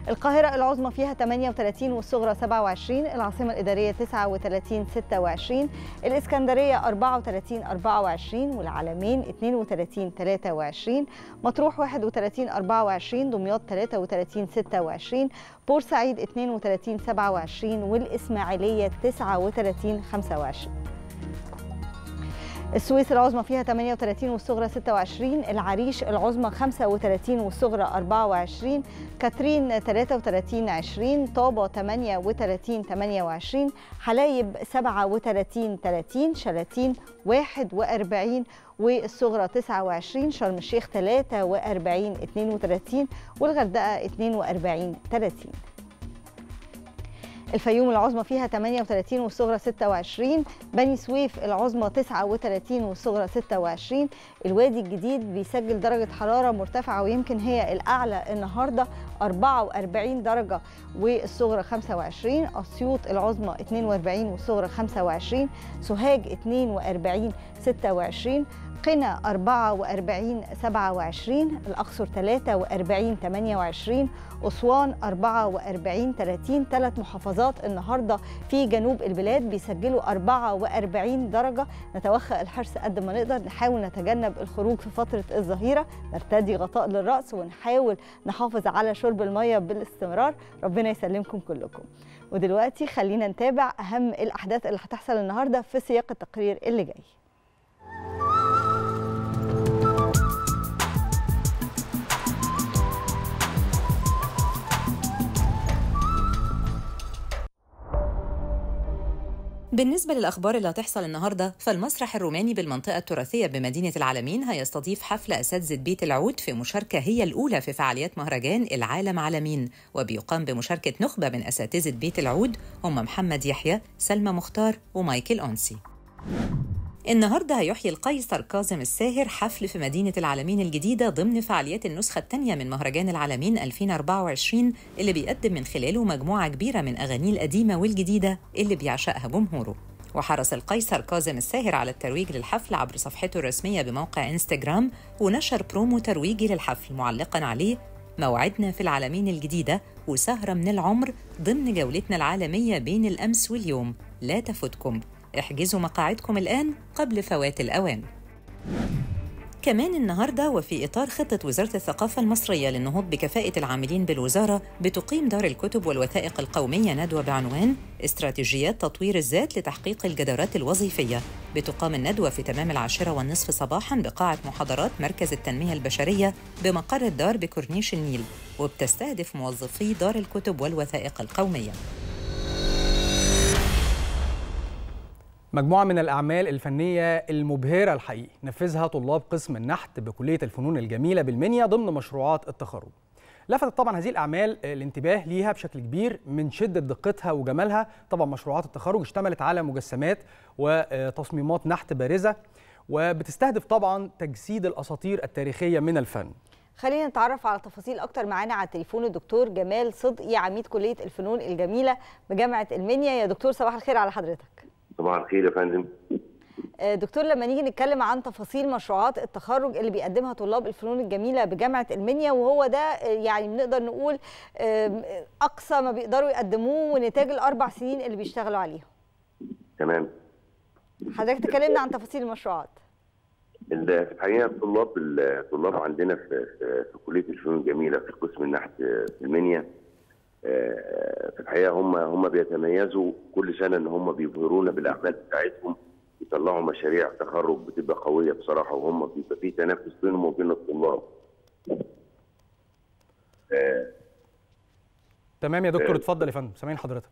القاهرة العظمى فيها 38 والصغرى 27 العاصمة الإدارية 39 26 الإسكندرية 34 24 والعلمين 32 23 مطروح 31 24 دمياط 33 26 بورسعيد 32 27 والإسماعيلية 39 25 السويس العظمى فيها 38 والصغرى 26 العريش العظمى 35 والصغرى 24 كاترين 33 20 طابة 38 28 حلايب 37 30 شلاتين 41 والصغرى 29 شرم الشيخ 43 32 والغردقة 42 30 الفيوم العظمى فيها 38 والصغرى 26 بني سويف العظمى 39 والصغرى 26 الوادي الجديد بيسجل درجة حرارة مرتفعة ويمكن هي الأعلى النهاردة 44 درجة والصغرى 25 أسيوط العظمى 42 والصغرى 25 سوهاج 42 26 قنا 44 27 الأقصر 43 28 أسوان 44 30 ثلاث محافظات النهارده في جنوب البلاد بيسجلوا 44 درجة نتوخى الحرص قد ما نقدر نحاول نتجنب الخروج في فترة الظهيرة نرتدي غطاء للرأس ونحاول نحافظ على شرب المية بالاستمرار ربنا يسلمكم كلكم ودلوقتي خلينا نتابع أهم الأحداث اللي هتحصل النهارده في سياق التقرير اللي جاي بالنسبة للأخبار اللي هتحصل النهاردة فالمسرح الروماني بالمنطقة التراثية بمدينة العالمين هيستضيف حفل أساتذة بيت العود في مشاركة هي الأولى في فعاليات مهرجان العالم عالمين وبيقام بمشاركة نخبة من أساتذة بيت العود هم محمد يحيى سلمى مختار ومايكل أونسي النهارده هيحيي القيصر كاظم الساهر حفل في مدينة العالمين الجديدة ضمن فعاليات النسخة الثانية من مهرجان العالمين 2024 اللي بيقدم من خلاله مجموعة كبيرة من أغانيه القديمة والجديدة اللي بيعشقها جمهوره. وحرص القيصر كاظم الساهر على الترويج للحفل عبر صفحته الرسمية بموقع انستجرام ونشر برومو ترويجي للحفل معلقا عليه موعدنا في العالمين الجديدة وسهرة من العمر ضمن جولتنا العالمية بين الأمس واليوم لا تفوتكم احجزوا مقاعدكم الآن قبل فوات الأوان كمان النهارده وفي اطار خطه وزاره الثقافه المصريه للنهوض بكفاءه العاملين بالوزاره بتقيم دار الكتب والوثائق القوميه ندوه بعنوان استراتيجيات تطوير الذات لتحقيق الجدارات الوظيفيه بتقام الندوه في تمام العاشره والنصف صباحا بقاعه محاضرات مركز التنميه البشريه بمقر الدار بكورنيش النيل وبتستهدف موظفي دار الكتب والوثائق القوميه مجموعة من الأعمال الفنية المبهرة الحقيقي نفذها طلاب قسم النحت بكلية الفنون الجميلة بالمنيا ضمن مشروعات التخرج لفتت طبعا هذه الأعمال الانتباه ليها بشكل كبير من شدة دقتها وجمالها طبعا مشروعات التخرج اشتملت على مجسمات وتصميمات نحت بارزة وبتستهدف طبعا تجسيد الأساطير التاريخية من الفن خلينا نتعرف على تفاصيل اكتر معانا على التليفون الدكتور جمال صدقي عميد كليه الفنون الجميله بجامعه المنيا يا دكتور صباح الخير على حضرتك صباح الخير يا فندم دكتور لما نيجي نتكلم عن تفاصيل مشروعات التخرج اللي بيقدمها طلاب الفنون الجميله بجامعه المنيا وهو ده يعني بنقدر نقول اقصى ما بيقدروا يقدموه ونتاج الاربع سنين اللي بيشتغلوا عليهم. تمام. حضرتك تكلمنا عن تفاصيل المشروعات. الحقيقه الطلاب الطلاب عندنا في في كليه الفنون الجميله في قسم النحت في المنيا في الحقيقه هم هم بيتميزوا كل سنه ان هم بيبهرونا بالاعمال بتاعتهم يطلعوا مشاريع تخرج بتبقى قويه بصراحه وهم بيبقى في تنافس بينهم وبين الطلاب. تمام يا دكتور اتفضل يا فندم سامعين حضرتك.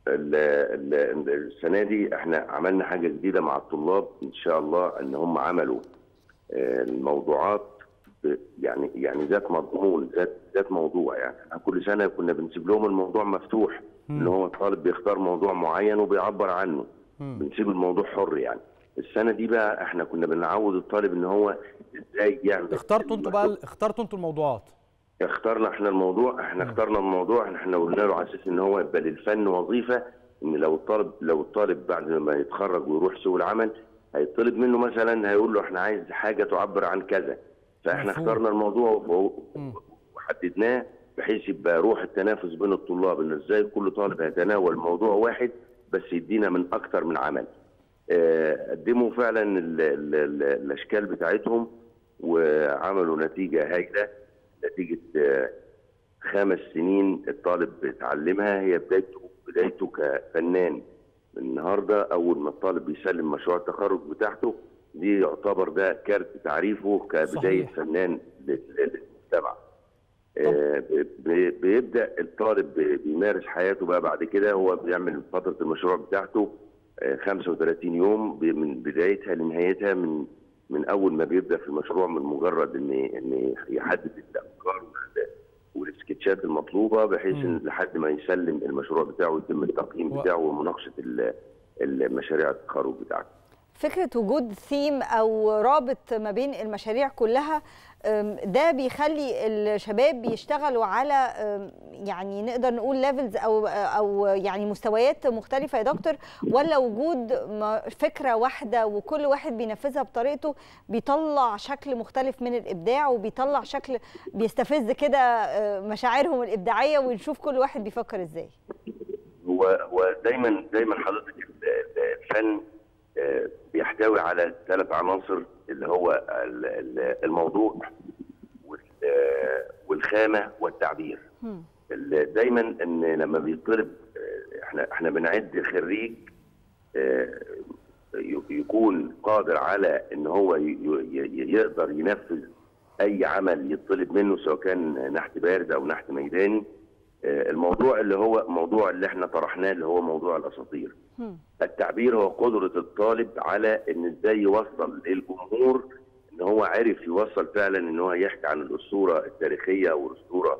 السنه دي احنا عملنا حاجه جديده مع الطلاب ان شاء الله ان هم عملوا الموضوعات يعني يعني ذات مضمون ذات ذات موضوع يعني كل سنه كنا بنسيب لهم الموضوع مفتوح م. ان هو الطالب بيختار موضوع معين وبيعبر عنه م. بنسيب الموضوع حر يعني السنه دي بقى احنا كنا بنعود الطالب ان هو ازاي يعمل اخترتوا انتوا بقى اخترتوا انتوا الموضوعات اخترنا احنا الموضوع احنا م. اخترنا الموضوع احنا قلنا له على اساس ان هو يبقى للفن وظيفه ان لو الطالب لو الطالب بعد ما يتخرج ويروح سوق العمل هيطلب منه مثلا هيقول له احنا عايز حاجه تعبر عن كذا فاحنا مفهوم. اخترنا الموضوع وحددناه بحيث يبقى روح التنافس بين الطلاب ان ازاي كل طالب هيتناول موضوع واحد بس يدينا من اكتر من عمل آه، قدموا فعلا ال ال ال الاشكال بتاعتهم وعملوا نتيجه هايله نتيجه آه، خمس سنين الطالب اتعلمها هي بدايته بدايته كفنان النهارده اول ما الطالب بيسلم مشروع التخرج بتاعته دي يعتبر ده كارت تعريفه كبدايه صحيح. فنان لل- للمجتمع آه، ب- ب- بيبدا الطالب ب- بيمارس حياته بقى بعد كده هو بيعمل فتره المشروع بتاعته آه، 35 يوم ب- من بدايتها لنهايتها من من اول ما بيبدا في المشروع من مجرد ان ان يحدد الافكار وال- والسكتشات المطلوبه بحيث ان لحد ما يسلم المشروع بتاعه ويتم التقييم و- بتاعه ومناقشه ال- المشاريع التخرج بتاعته فكره وجود ثيم او رابط ما بين المشاريع كلها أم، ده بيخلي الشباب بيشتغلوا على أم، يعني نقدر نقول ليفلز او او يعني مستويات مختلفه يا دكتور ولا وجود ما- فكره واحده وكل واحد بينفذها بطريقته بيطلع شكل مختلف من الابداع وبيطلع شكل بيستفز كده أه، مشاعرهم الابداعيه ونشوف كل واحد بيفكر ازاي هو هو دايما دايما حضرتك ال- ال- الفن آه، بيحتوي على ثلاث عناصر اللي هو ال- ال- الموضوع وال- آه، والخامه والتعبير هم. ال- دايما ان لما بيطلب آه، احنا احنا بنعد خريج آه، ي- يكون قادر على ان هو ي- ي- يقدر ينفذ اي عمل يطلب منه سواء كان نحت بارد او نحت ميداني آه، الموضوع اللي هو موضوع اللي احنا طرحناه اللي هو موضوع الاساطير هم. التعبير هو قدرة الطالب على ان ازاي يوصل للجمهور ان هو عرف يوصل فعلا ان هو يحكي عن الاسطورة التاريخية او الاسطورة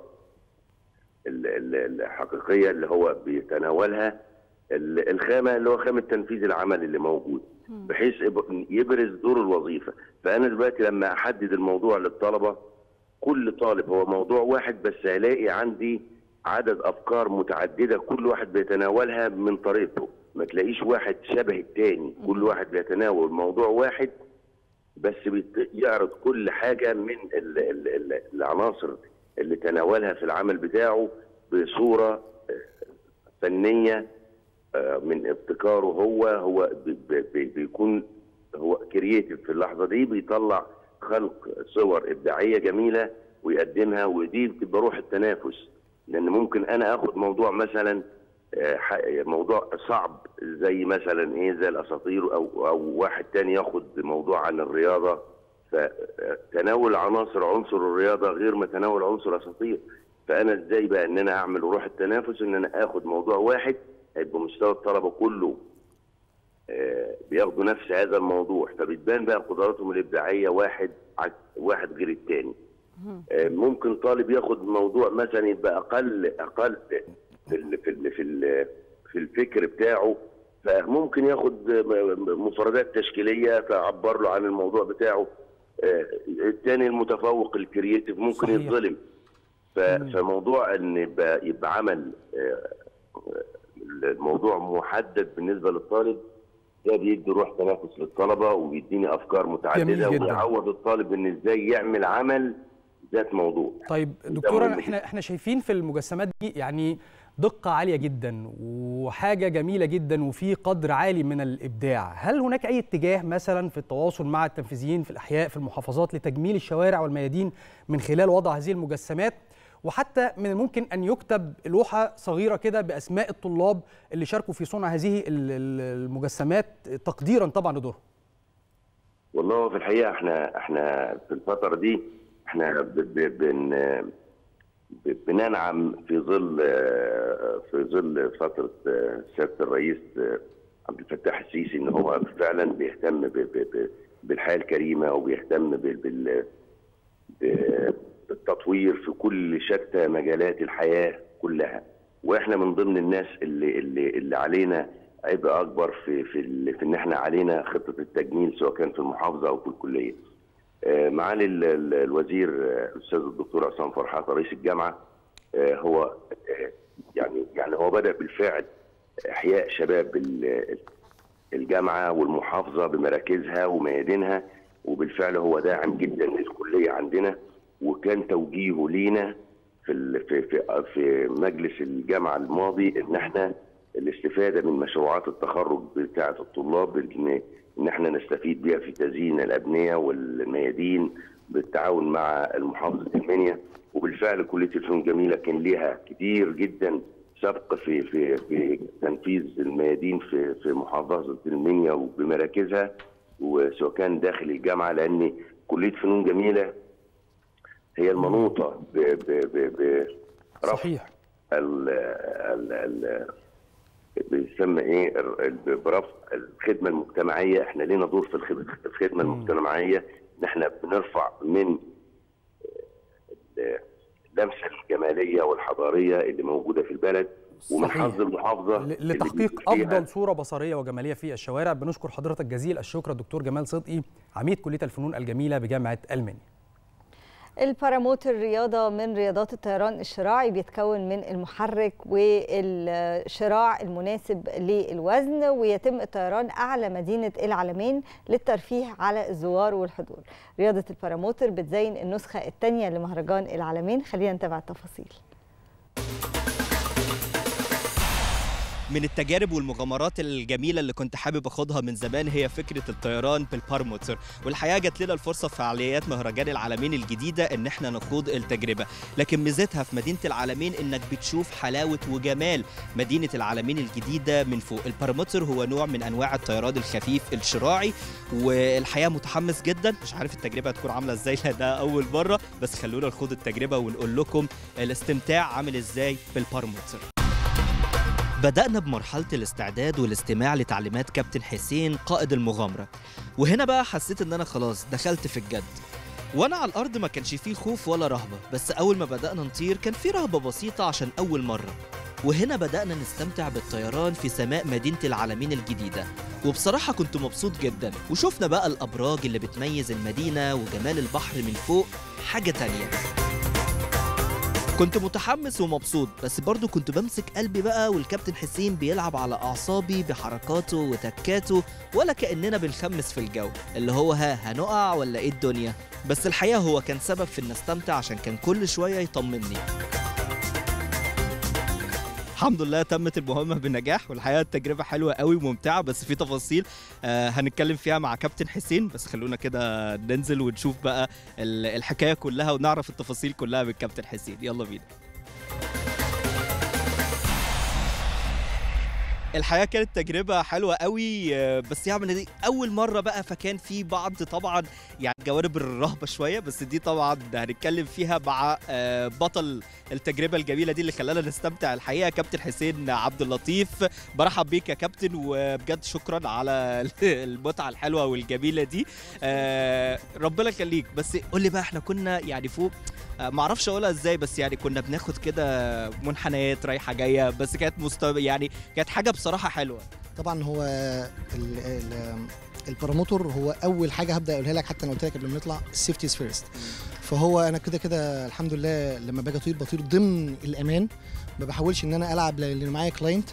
ال- ال- الحقيقية اللي هو بيتناولها ال- الخامة اللي هو خامة تنفيذ العمل اللي موجود بحيث يب- يبرز دور الوظيفة فأنا دلوقتي لما أحدد الموضوع للطلبة كل طالب هو موضوع واحد بس هلاقي عندي عدد افكار متعدده كل واحد بيتناولها من طريقته ما تلاقيش واحد شبه التاني كل واحد بيتناول موضوع واحد بس بيت- يعرض كل حاجه من ال ال ال العناصر اللي تناولها في العمل بتاعه بصوره آه، فنيه آه، من ابتكاره هو هو بي- بي- بيكون هو كرييتيف في اللحظه دي بيطلع خلق صور ابداعيه جميله ويقدمها ودي بتبقى روح التنافس لان ممكن انا اخد موضوع مثلا آه، ح- موضوع صعب زي مثلا ايه زي الاساطير او او واحد تاني ياخد موضوع عن الرياضه فتناول عناصر عنصر الرياضه غير ما تناول عنصر الاساطير فانا ازاي بقى ان انا اعمل روح التنافس ان انا اخد موضوع واحد هيبقى مستوى الطلبه كله آه، بياخدوا نفس هذا الموضوع فبتبان بقى قدراتهم الابداعيه واحد عك- واحد غير الثاني آه، ممكن طالب ياخد موضوع مثلا يبقى اقل اقل في ال في ال في, ال في الفكر بتاعه فممكن ياخد م- مفردات تشكيليه تعبر له عن الموضوع بتاعه آه، الثاني المتفوق الكرييتيف ممكن صحيح. يتظلم ف- فموضوع ان يبقى يبقى عمل آه، الموضوع محدد بالنسبه للطالب ده بيدي روح تنافس للطلبه وبيديني افكار متعدده جميل جدا. ويعود الطالب ان ازاي يعمل عمل ذات موضوع طيب ده دكتوره مهم احنا احنا شايفين في المجسمات دي يعني دقة عالية جدا وحاجة جميلة جدا وفي قدر عالي من الإبداع هل هناك أي اتجاه مثلا في التواصل مع التنفيذيين في الأحياء في المحافظات لتجميل الشوارع والميادين من خلال وضع هذه المجسمات وحتى من الممكن أن يكتب لوحة صغيرة كده بأسماء الطلاب اللي شاركوا في صنع هذه ال- ال- المجسمات تقديرا طبعا لدورهم والله في الحقيقه احنا احنا في الفتره دي احنا ب- ب- بن ب- بننعم في ظل آه، في ظل فتره آه، سياده الرئيس آه، عبد الفتاح السيسي ان هو فعلا بيهتم ب- ب- ب- بالحياه الكريمه وبيهتم بال- بال- ب- بالتطوير في كل شتى مجالات الحياه كلها واحنا من ضمن الناس اللي اللي اللي علينا عبء اكبر في في, ال- في ان احنا علينا خطه التجميل سواء كان في المحافظه او في الكليه. آه، معالي ال- ال- الوزير آه، الاستاذ الدكتور عصام فرحات رئيس الجامعه آه، هو آه، يعني يعني هو بدا بالفعل احياء شباب ال- الجامعه والمحافظه بمراكزها وميادينها وبالفعل هو داعم جدا للكليه عندنا وكان توجيهه لينا في ال- في في في مجلس الجامعه الماضي ان احنا الاستفاده من مشروعات التخرج بتاعه الطلاب ان ان احنا نستفيد بيها في تزيين الابنيه والميادين بالتعاون مع المحافظه المنيا وبالفعل كليه الفنون الجميله كان ليها كتير جدا سبق في في في تنفيذ الميادين في في محافظه المنيا وبمراكزها وسواء كان داخل الجامعه لان كليه فنون جميله هي المنوطه ب ب ب ب صحيح ال ال ال بيسمى ايه ال- ال- برفع الخدمه المجتمعيه احنا لينا دور في الخدمه الخدمه المجتمعيه ان احنا بنرفع من ال- اللمسه الجماليه والحضاريه اللي موجوده في البلد ومن صحيح. حظ المحافظه ل- اللي لتحقيق بيكون فيها افضل صوره بصريه وجماليه في الشوارع بنشكر حضرتك جزيل الشكر الدكتور جمال صدقي عميد كليه الفنون الجميله بجامعه المانيا الباراموتر رياضة من رياضات الطيران الشراعي بيتكون من المحرك والشراع المناسب للوزن ويتم الطيران أعلى مدينة العلمين للترفيه على الزوار والحضور رياضة الباراموتر بتزين النسخة الثانية لمهرجان العلمين خلينا نتابع التفاصيل من التجارب والمغامرات الجميله اللي كنت حابب اخدها من زمان هي فكره الطيران بالبارموتر والحقيقه جات لنا الفرصه في فعاليات مهرجان العالمين الجديده ان احنا نخوض التجربه لكن ميزتها في مدينه العالمين انك بتشوف حلاوه وجمال مدينه العالمين الجديده من فوق البارموتر هو نوع من انواع الطيران الخفيف الشراعي والحقيقه متحمس جدا مش عارف التجربه هتكون عامله ازاي لانها اول مره بس خلونا نخوض التجربه ونقول لكم الاستمتاع عامل ازاي بالبارموتر بدأنا بمرحلة الاستعداد والاستماع لتعليمات كابتن حسين قائد المغامرة وهنا بقى حسيت ان انا خلاص دخلت في الجد وانا على الارض ما كانش فيه خوف ولا رهبة بس اول ما بدأنا نطير كان في رهبة بسيطة عشان اول مرة وهنا بدأنا نستمتع بالطيران في سماء مدينة العالمين الجديدة وبصراحة كنت مبسوط جدا وشفنا بقى الأبراج اللي بتميز المدينة وجمال البحر من فوق حاجة تانية كنت متحمس ومبسوط بس برضه كنت بمسك قلبي بقى والكابتن حسين بيلعب على أعصابي بحركاته وتكاته ولا كأننا بنخمس في الجو اللي هو ها هنقع ولا إيه الدنيا بس الحقيقة هو كان سبب في إن أستمتع عشان كان كل شوية يطمني الحمد لله تمت المهمة بنجاح والحقيقة التجربة حلوة قوي وممتعة بس في تفاصيل آه هنتكلم فيها مع كابتن حسين بس خلونا كده ننزل ونشوف بقى ال- الحكاية كلها ونعرف التفاصيل كلها من كابتن حسين يلا بينا الحقيقه كانت تجربه حلوه قوي آه، بس يعني دي اول مره بقى فكان في بعض طبعا يعني جوانب الرهبه شويه بس دي طبعا هنتكلم فيها مع آه، بطل التجربه الجميله دي اللي خلانا نستمتع الحقيقه كابتن حسين عبد اللطيف برحب بيك يا كابتن وبجد شكرا على المتعه الحلوه والجميله دي آه، ربنا يخليك بس قول لي بقى احنا كنا يعني فوق آه، معرفش اقولها ازاي بس يعني كنا بناخد كده منحنيات رايحه جايه بس كانت مستوى يعني كانت حاجه بصراحه حلوه طبعا هو ال ال الباراموتور هو اول حاجه هبدا اقولها لك حتى انا قلت لك قبل ما نطلع السيفتي از فيرست فهو انا كده كده الحمد لله لما باجي اطير بطير ضمن الامان ما بحاولش ان انا العب لان معايا كلاينت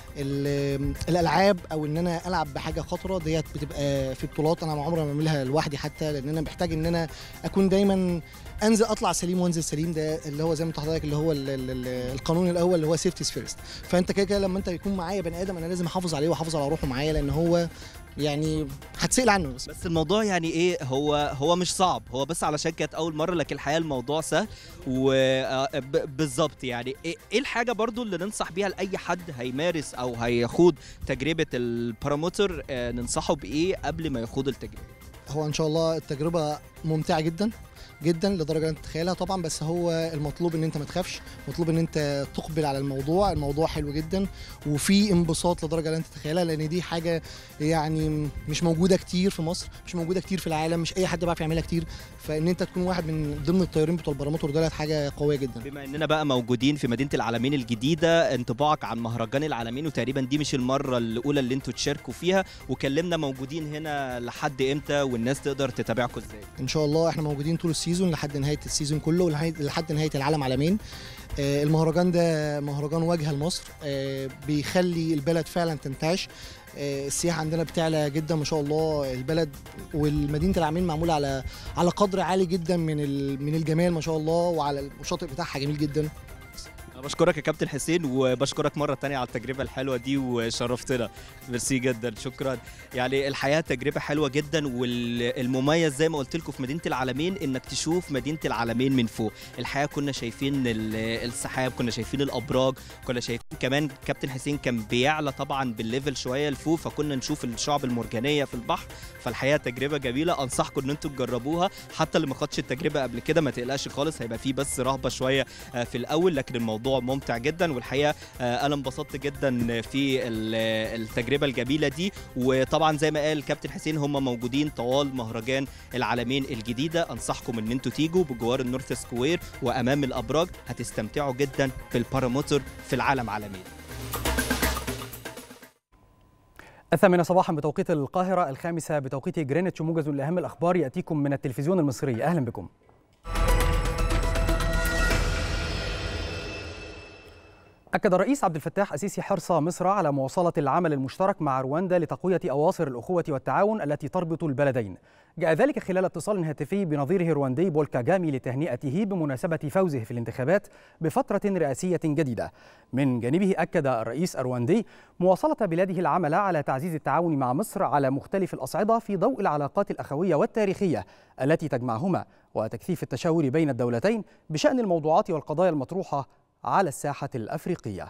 الالعاب او ان انا العب بحاجه خطره ديت بتبقى في بطولات انا عمري ما بعملها لوحدي حتى لان انا محتاج ان انا اكون دايما انزل اطلع سليم وانزل سليم ده اللي هو زي ما انت حضرتك اللي هو ال ال القانون الاول اللي هو سيفتي فيرست فانت كده كده لما انت يكون معايا بني ادم انا لازم احافظ عليه واحافظ على روحه معايا لان هو يعني هتسال عنه بس بس الموضوع يعني ايه هو هو مش صعب هو بس علشان كانت اول مره لكن الحقيقه الموضوع سهل وبالظبط يعني ايه إيه الحاجه برضو اللي ننصح بيها لاي حد هيمارس او هيخوض تجربه الباراموتر آه، ننصحه بايه قبل ما يخوض التجربه هو ان شاء الله التجربه ممتعه جدا جدا لدرجه انت تتخيلها طبعا بس هو المطلوب ان انت ما تخافش مطلوب ان انت تقبل على الموضوع الموضوع حلو جدا وفي انبساط لدرجه لا انت تتخيلها لان دي حاجه يعني مش موجوده كتير في مصر مش موجوده كتير في العالم مش اي حد بيعرف يعملها كتير فان انت تكون واحد من ضمن الطيارين بتوع الباراموتور دولت حاجه قويه جدا بما اننا بقى موجودين في مدينه العالمين الجديده انطباعك عن مهرجان العالمين وتقريبا دي مش المره الاولى اللي انتوا تشاركوا فيها وكلمنا موجودين هنا لحد امتى والناس تقدر تتابعكم ازاي ان شاء الله احنا موجودين طول السيزون لحد نهايه السيزون كله ولحد- لحد نهايه العالم عالمين آه، المهرجان ده مهرجان واجهه لمصر آه، بيخلي البلد فعلا تنتعش آه، السياحه عندنا بتعلى جدا ما شاء الله البلد والمدينه العالمين معموله على على قدر عالي جدا من ال- من الجمال ما شاء الله وعلى الشاطئ بتاعها جميل جدا أنا بشكرك يا كابتن حسين وبشكرك مرة تانية على التجربة الحلوة دي وشرفتنا ميرسي جدا شكرا يعني الحياة تجربة حلوة جدا والمميز زي ما قلت لكم في مدينة العالمين انك تشوف مدينة العالمين من فوق الحياة كنا شايفين ال- السحاب كنا شايفين الأبراج كنا شايفين كمان كابتن حسين كان بيعلى طبعا بالليفل شوية لفوق فكنا نشوف الشعب المرجانية في البحر فالحقيقة تجربة جميلة أنصحكم ان انتم تجربوها حتى اللي ما خدش التجربة قبل كده ما تقلقش خالص هيبقى فيه بس رهبة شوية آه، في الاول لكن الموضوع ممتع جدا والحقيقه آه، انا انبسطت جدا في ال- التجربه الجميله دي وطبعا زي ما قال كابتن حسين هم موجودين طوال مهرجان العالمين الجديده انصحكم ان انتوا تيجوا بجوار النورث سكوير وامام الابراج هتستمتعوا جدا بالباراموتور في العالم عالمين الثامنة صباحا بتوقيت القاهرة الخامسة بتوقيت جرينتش موجز لأهم الأخبار يأتيكم من التلفزيون المصري أهلا بكم أكد الرئيس عبد الفتاح السيسي حرص مصر على مواصلة العمل المشترك مع رواندا لتقوية أواصر الأخوة والتعاون التي تربط البلدين. جاء ذلك خلال اتصال هاتفي بنظيره الرواندي بول كاجامي لتهنئته بمناسبة فوزه في الانتخابات بفترة رئاسية جديدة. من جانبه أكد الرئيس الرواندي مواصلة بلاده العمل على تعزيز التعاون مع مصر على مختلف الأصعدة في ضوء العلاقات الأخوية والتاريخية التي تجمعهما وتكثيف التشاور بين الدولتين بشأن الموضوعات والقضايا المطروحة على الساحة الأفريقية.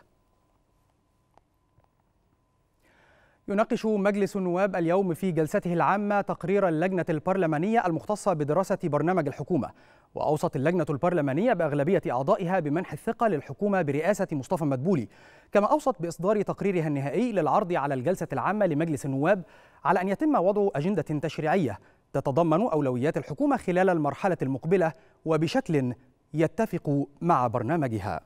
يناقش مجلس النواب اليوم في جلسته العامة تقرير اللجنة البرلمانية المختصة بدراسة برنامج الحكومة وأوصت اللجنة البرلمانية بأغلبية أعضائها بمنح الثقة للحكومة برئاسة مصطفى مدبولي كما أوصت بإصدار تقريرها النهائي للعرض على الجلسة العامة لمجلس النواب على أن يتم وضع أجندة تشريعية تتضمن أولويات الحكومة خلال المرحلة المقبلة وبشكل يتفق مع برنامجها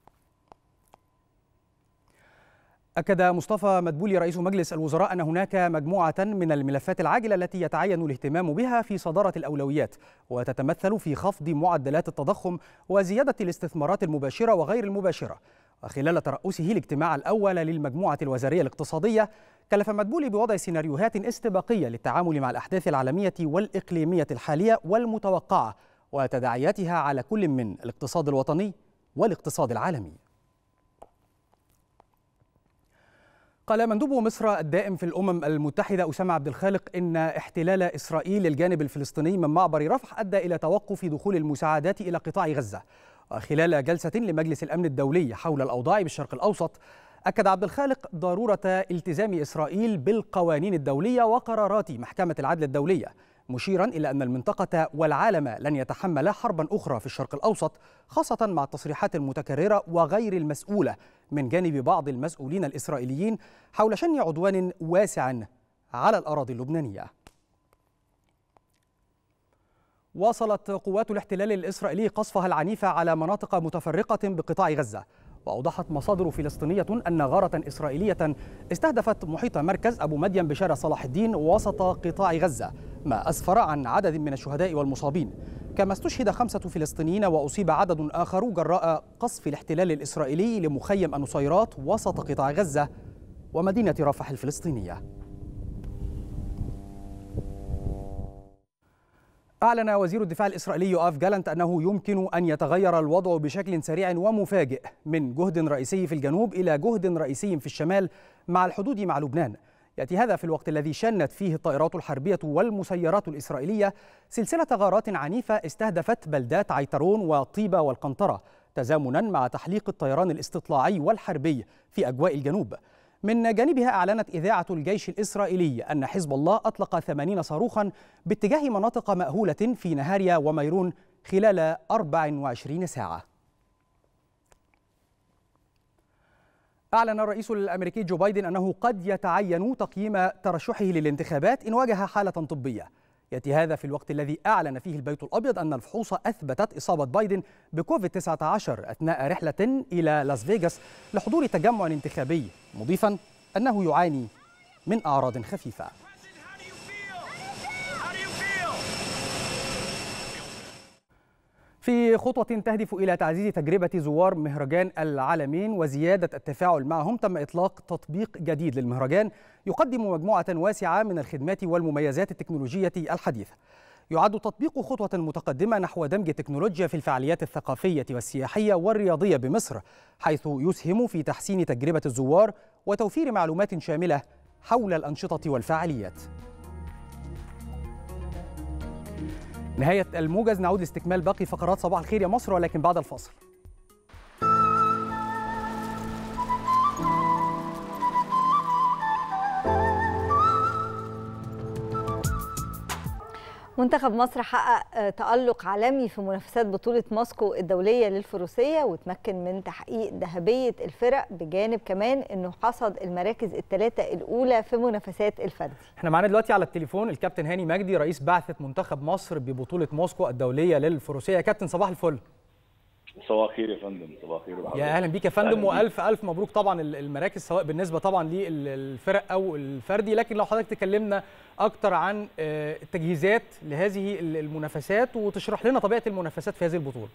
أكد مصطفى مدبولي رئيس مجلس الوزراء أن هناك مجموعة من الملفات العاجلة التي يتعين الاهتمام بها في صدارة الأولويات وتتمثل في خفض معدلات التضخم وزيادة الاستثمارات المباشرة وغير المباشرة وخلال ترأسه الاجتماع الأول للمجموعة الوزارية الاقتصادية كلف مدبولي بوضع سيناريوهات استباقية للتعامل مع الأحداث العالمية والإقليمية الحالية والمتوقعة وتداعياتها على كل من الاقتصاد الوطني والاقتصاد العالمي قال مندوب مصر الدائم في الامم المتحده اسامه عبد الخالق ان احتلال اسرائيل للجانب الفلسطيني من معبر رفح ادى الى توقف دخول المساعدات الى قطاع غزه وخلال جلسه لمجلس الامن الدولي حول الاوضاع بالشرق الاوسط اكد عبد الخالق ضروره التزام اسرائيل بالقوانين الدوليه وقرارات محكمه العدل الدوليه مشيرا الى ان المنطقه والعالم لن يتحملا حربا اخرى في الشرق الاوسط خاصه مع التصريحات المتكرره وغير المسؤوله من جانب بعض المسؤولين الاسرائيليين حول شن عدوان واسع على الاراضي اللبنانيه. واصلت قوات الاحتلال الاسرائيلي قصفها العنيف على مناطق متفرقه بقطاع غزه وأوضحت مصادر فلسطينية أن غارة إسرائيلية استهدفت محيط مركز أبو مدين بشارع صلاح الدين وسط قطاع غزة ما أسفر عن عدد من الشهداء والمصابين كما استشهد خمسة فلسطينيين وأصيب عدد آخر جراء قصف الاحتلال الإسرائيلي لمخيم النصيرات وسط قطاع غزة ومدينة رفح الفلسطينية أعلن وزير الدفاع الإسرائيلي يوآف جالنت أنه يمكن أن يتغير الوضع بشكل سريع ومفاجئ من جهد رئيسي في الجنوب إلى جهد رئيسي في الشمال مع الحدود مع لبنان يأتي هذا في الوقت الذي شنت فيه الطائرات الحربية والمسيرات الإسرائيلية سلسلة غارات عنيفة استهدفت بلدات عيترون وطيبة والقنطرة تزامنا مع تحليق الطيران الاستطلاعي والحربي في أجواء الجنوب من جانبها أعلنت إذاعة الجيش الإسرائيلي أن حزب الله أطلق 80 صاروخا باتجاه مناطق مأهولة في نهاريا وميرون خلال 24 ساعة أعلن الرئيس الأمريكي جو بايدن أنه قد يتعين تقييم ترشحه للانتخابات إن واجه حالة طبية يأتي هذا في الوقت الذي أعلن فيه البيت الأبيض أن الفحوص أثبتت إصابة بايدن بكوفيد 19 أثناء رحلة إلى لاس فيغاس لحضور تجمع انتخابي مضيفا أنه يعاني من أعراض خفيفة في خطوة تهدف إلى تعزيز تجربة زوار مهرجان العالمين وزيادة التفاعل معهم تم إطلاق تطبيق جديد للمهرجان يقدم مجموعة واسعة من الخدمات والمميزات التكنولوجية الحديثة يعد تطبيق خطوة متقدمة نحو دمج التكنولوجيا في الفعاليات الثقافية والسياحية والرياضية بمصر حيث يسهم في تحسين تجربة الزوار وتوفير معلومات شاملة حول الأنشطة والفعاليات نهاية الموجز نعود لاستكمال باقي فقرات صباح الخير يا مصر ولكن بعد الفاصل منتخب مصر حقق تألق عالمي في منافسات بطولة موسكو الدولية للفروسية وتمكن من تحقيق ذهبية الفرق بجانب كمان انه حصد المراكز الثلاثة الأولى في منافسات الفردي. احنا معانا دلوقتي على التليفون الكابتن هاني مجدي رئيس بعثة منتخب مصر ببطولة موسكو الدولية للفروسية يا كابتن صباح الفل. صباح الخير يا فندم صباح الخير يا اهلا بيك يا فندم والف الف مبروك طبعا المراكز سواء بالنسبه طبعا للفرق او الفردي لكن لو حضرتك تكلمنا اكتر عن التجهيزات لهذه المنافسات وتشرح لنا طبيعه المنافسات في هذه البطوله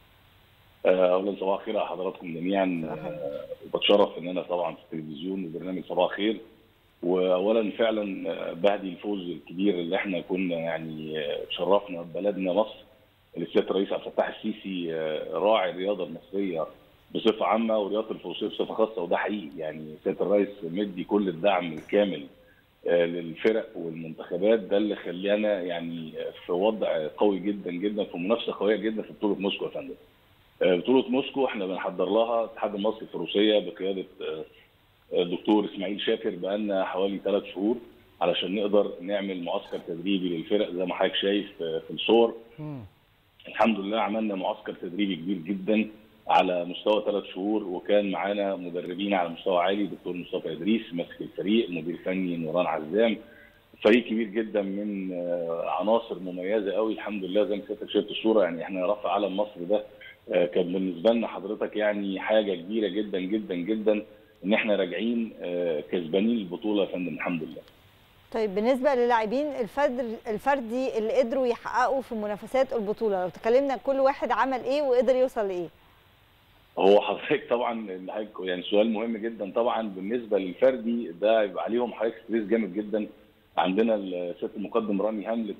اولا صباح الخير على حضراتكم جميعا وبتشرف ان انا طبعا في التلفزيون وبرنامج صباح الخير واولا فعلا بهدي الفوز الكبير اللي احنا كنا يعني شرفنا بلدنا مصر السياده الرئيس عبد الفتاح السيسي راعي الرياضه المصريه بصفه عامه ورياضه الفروسيه بصفه خاصه وده حقيقي يعني سياده الرئيس مدي كل الدعم الكامل للفرق والمنتخبات ده اللي خلانا يعني في وضع قوي جدا جدا في منافسه قويه جدا في بطوله موسكو يا فندم. بطوله موسكو احنا بنحضر لها الاتحاد المصري للفروسيه بقياده الدكتور اسماعيل شاكر بقالنا حوالي ثلاث شهور علشان نقدر نعمل معسكر تدريبي للفرق زي ما حضرتك شايف في الصور. الحمد لله عملنا معسكر تدريبي كبير جدا على مستوى ثلاث شهور وكان معانا مدربين على مستوى عالي دكتور مصطفى ادريس ماسك الفريق مدير فني نوران عزام فريق كبير جدا من عناصر مميزه قوي الحمد لله زي ما حضرتك شفت الصوره يعني احنا رفع علم مصر ده كان بالنسبه لنا حضرتك يعني حاجه كبيره جدا جدا جدا ان احنا راجعين كسبانين البطوله يا فندم الحمد لله طيب بالنسبه للاعبين الفرد الفردي اللي قدروا يحققوا في منافسات البطوله لو تكلمنا كل واحد عمل ايه وقدر يوصل لايه هو حضرتك طبعا يعني سؤال مهم جدا طبعا بالنسبه للفردي ده يبقى عليهم حضرتك ستريس جامد جدا عندنا الست المقدم رامي هاملت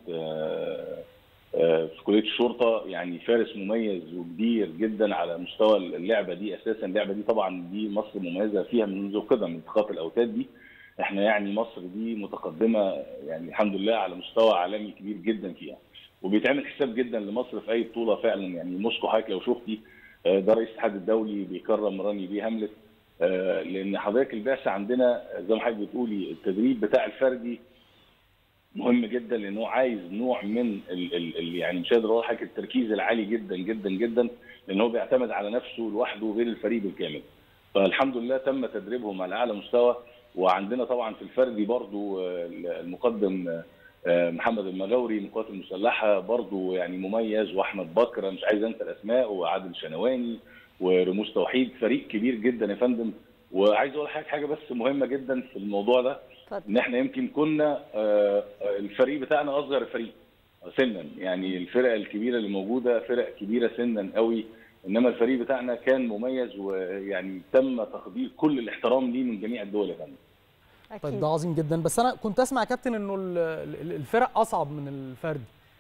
في كليه الشرطه يعني فارس مميز وكبير جدا على مستوى اللعبه دي اساسا اللعبه دي طبعا دي مصر مميزه فيها منذ قدم انتخاب الاوتاد دي احنا يعني مصر دي متقدمه يعني الحمد لله على مستوى عالمي كبير جدا فيها وبيتعمل حساب جدا لمصر في اي بطوله فعلا يعني موسكو حضرتك لو شفتي ده رئيس الاتحاد الدولي بيكرم راني بيه هاملت لان حضرتك البعثه عندنا زي ما حضرتك بتقولي التدريب بتاع الفردي مهم جدا لانه عايز نوع من ال ال ال يعني مش قادر اقول التركيز العالي جدا جدا جدا لان هو بيعتمد على نفسه لوحده غير الفريق بالكامل فالحمد لله تم تدريبهم على اعلى مستوى وعندنا طبعا في الفردي برضو المقدم محمد المغاوري من القوات المسلحه برضو يعني مميز واحمد بكر مش عايز انسى الاسماء وعادل شنواني ورموز توحيد فريق كبير جدا يا فندم وعايز اقول حاجه حاجه بس مهمه جدا في الموضوع ده ان احنا يمكن كنا الفريق بتاعنا اصغر فريق سنا يعني الفرق الكبيره اللي موجوده فرق كبيره سنا قوي انما الفريق بتاعنا كان مميز ويعني تم تقدير كل الاحترام ليه من جميع الدول يا فندم طيب ده عظيم جدا بس انا كنت اسمع يا كابتن انه الفرق اصعب من الفردي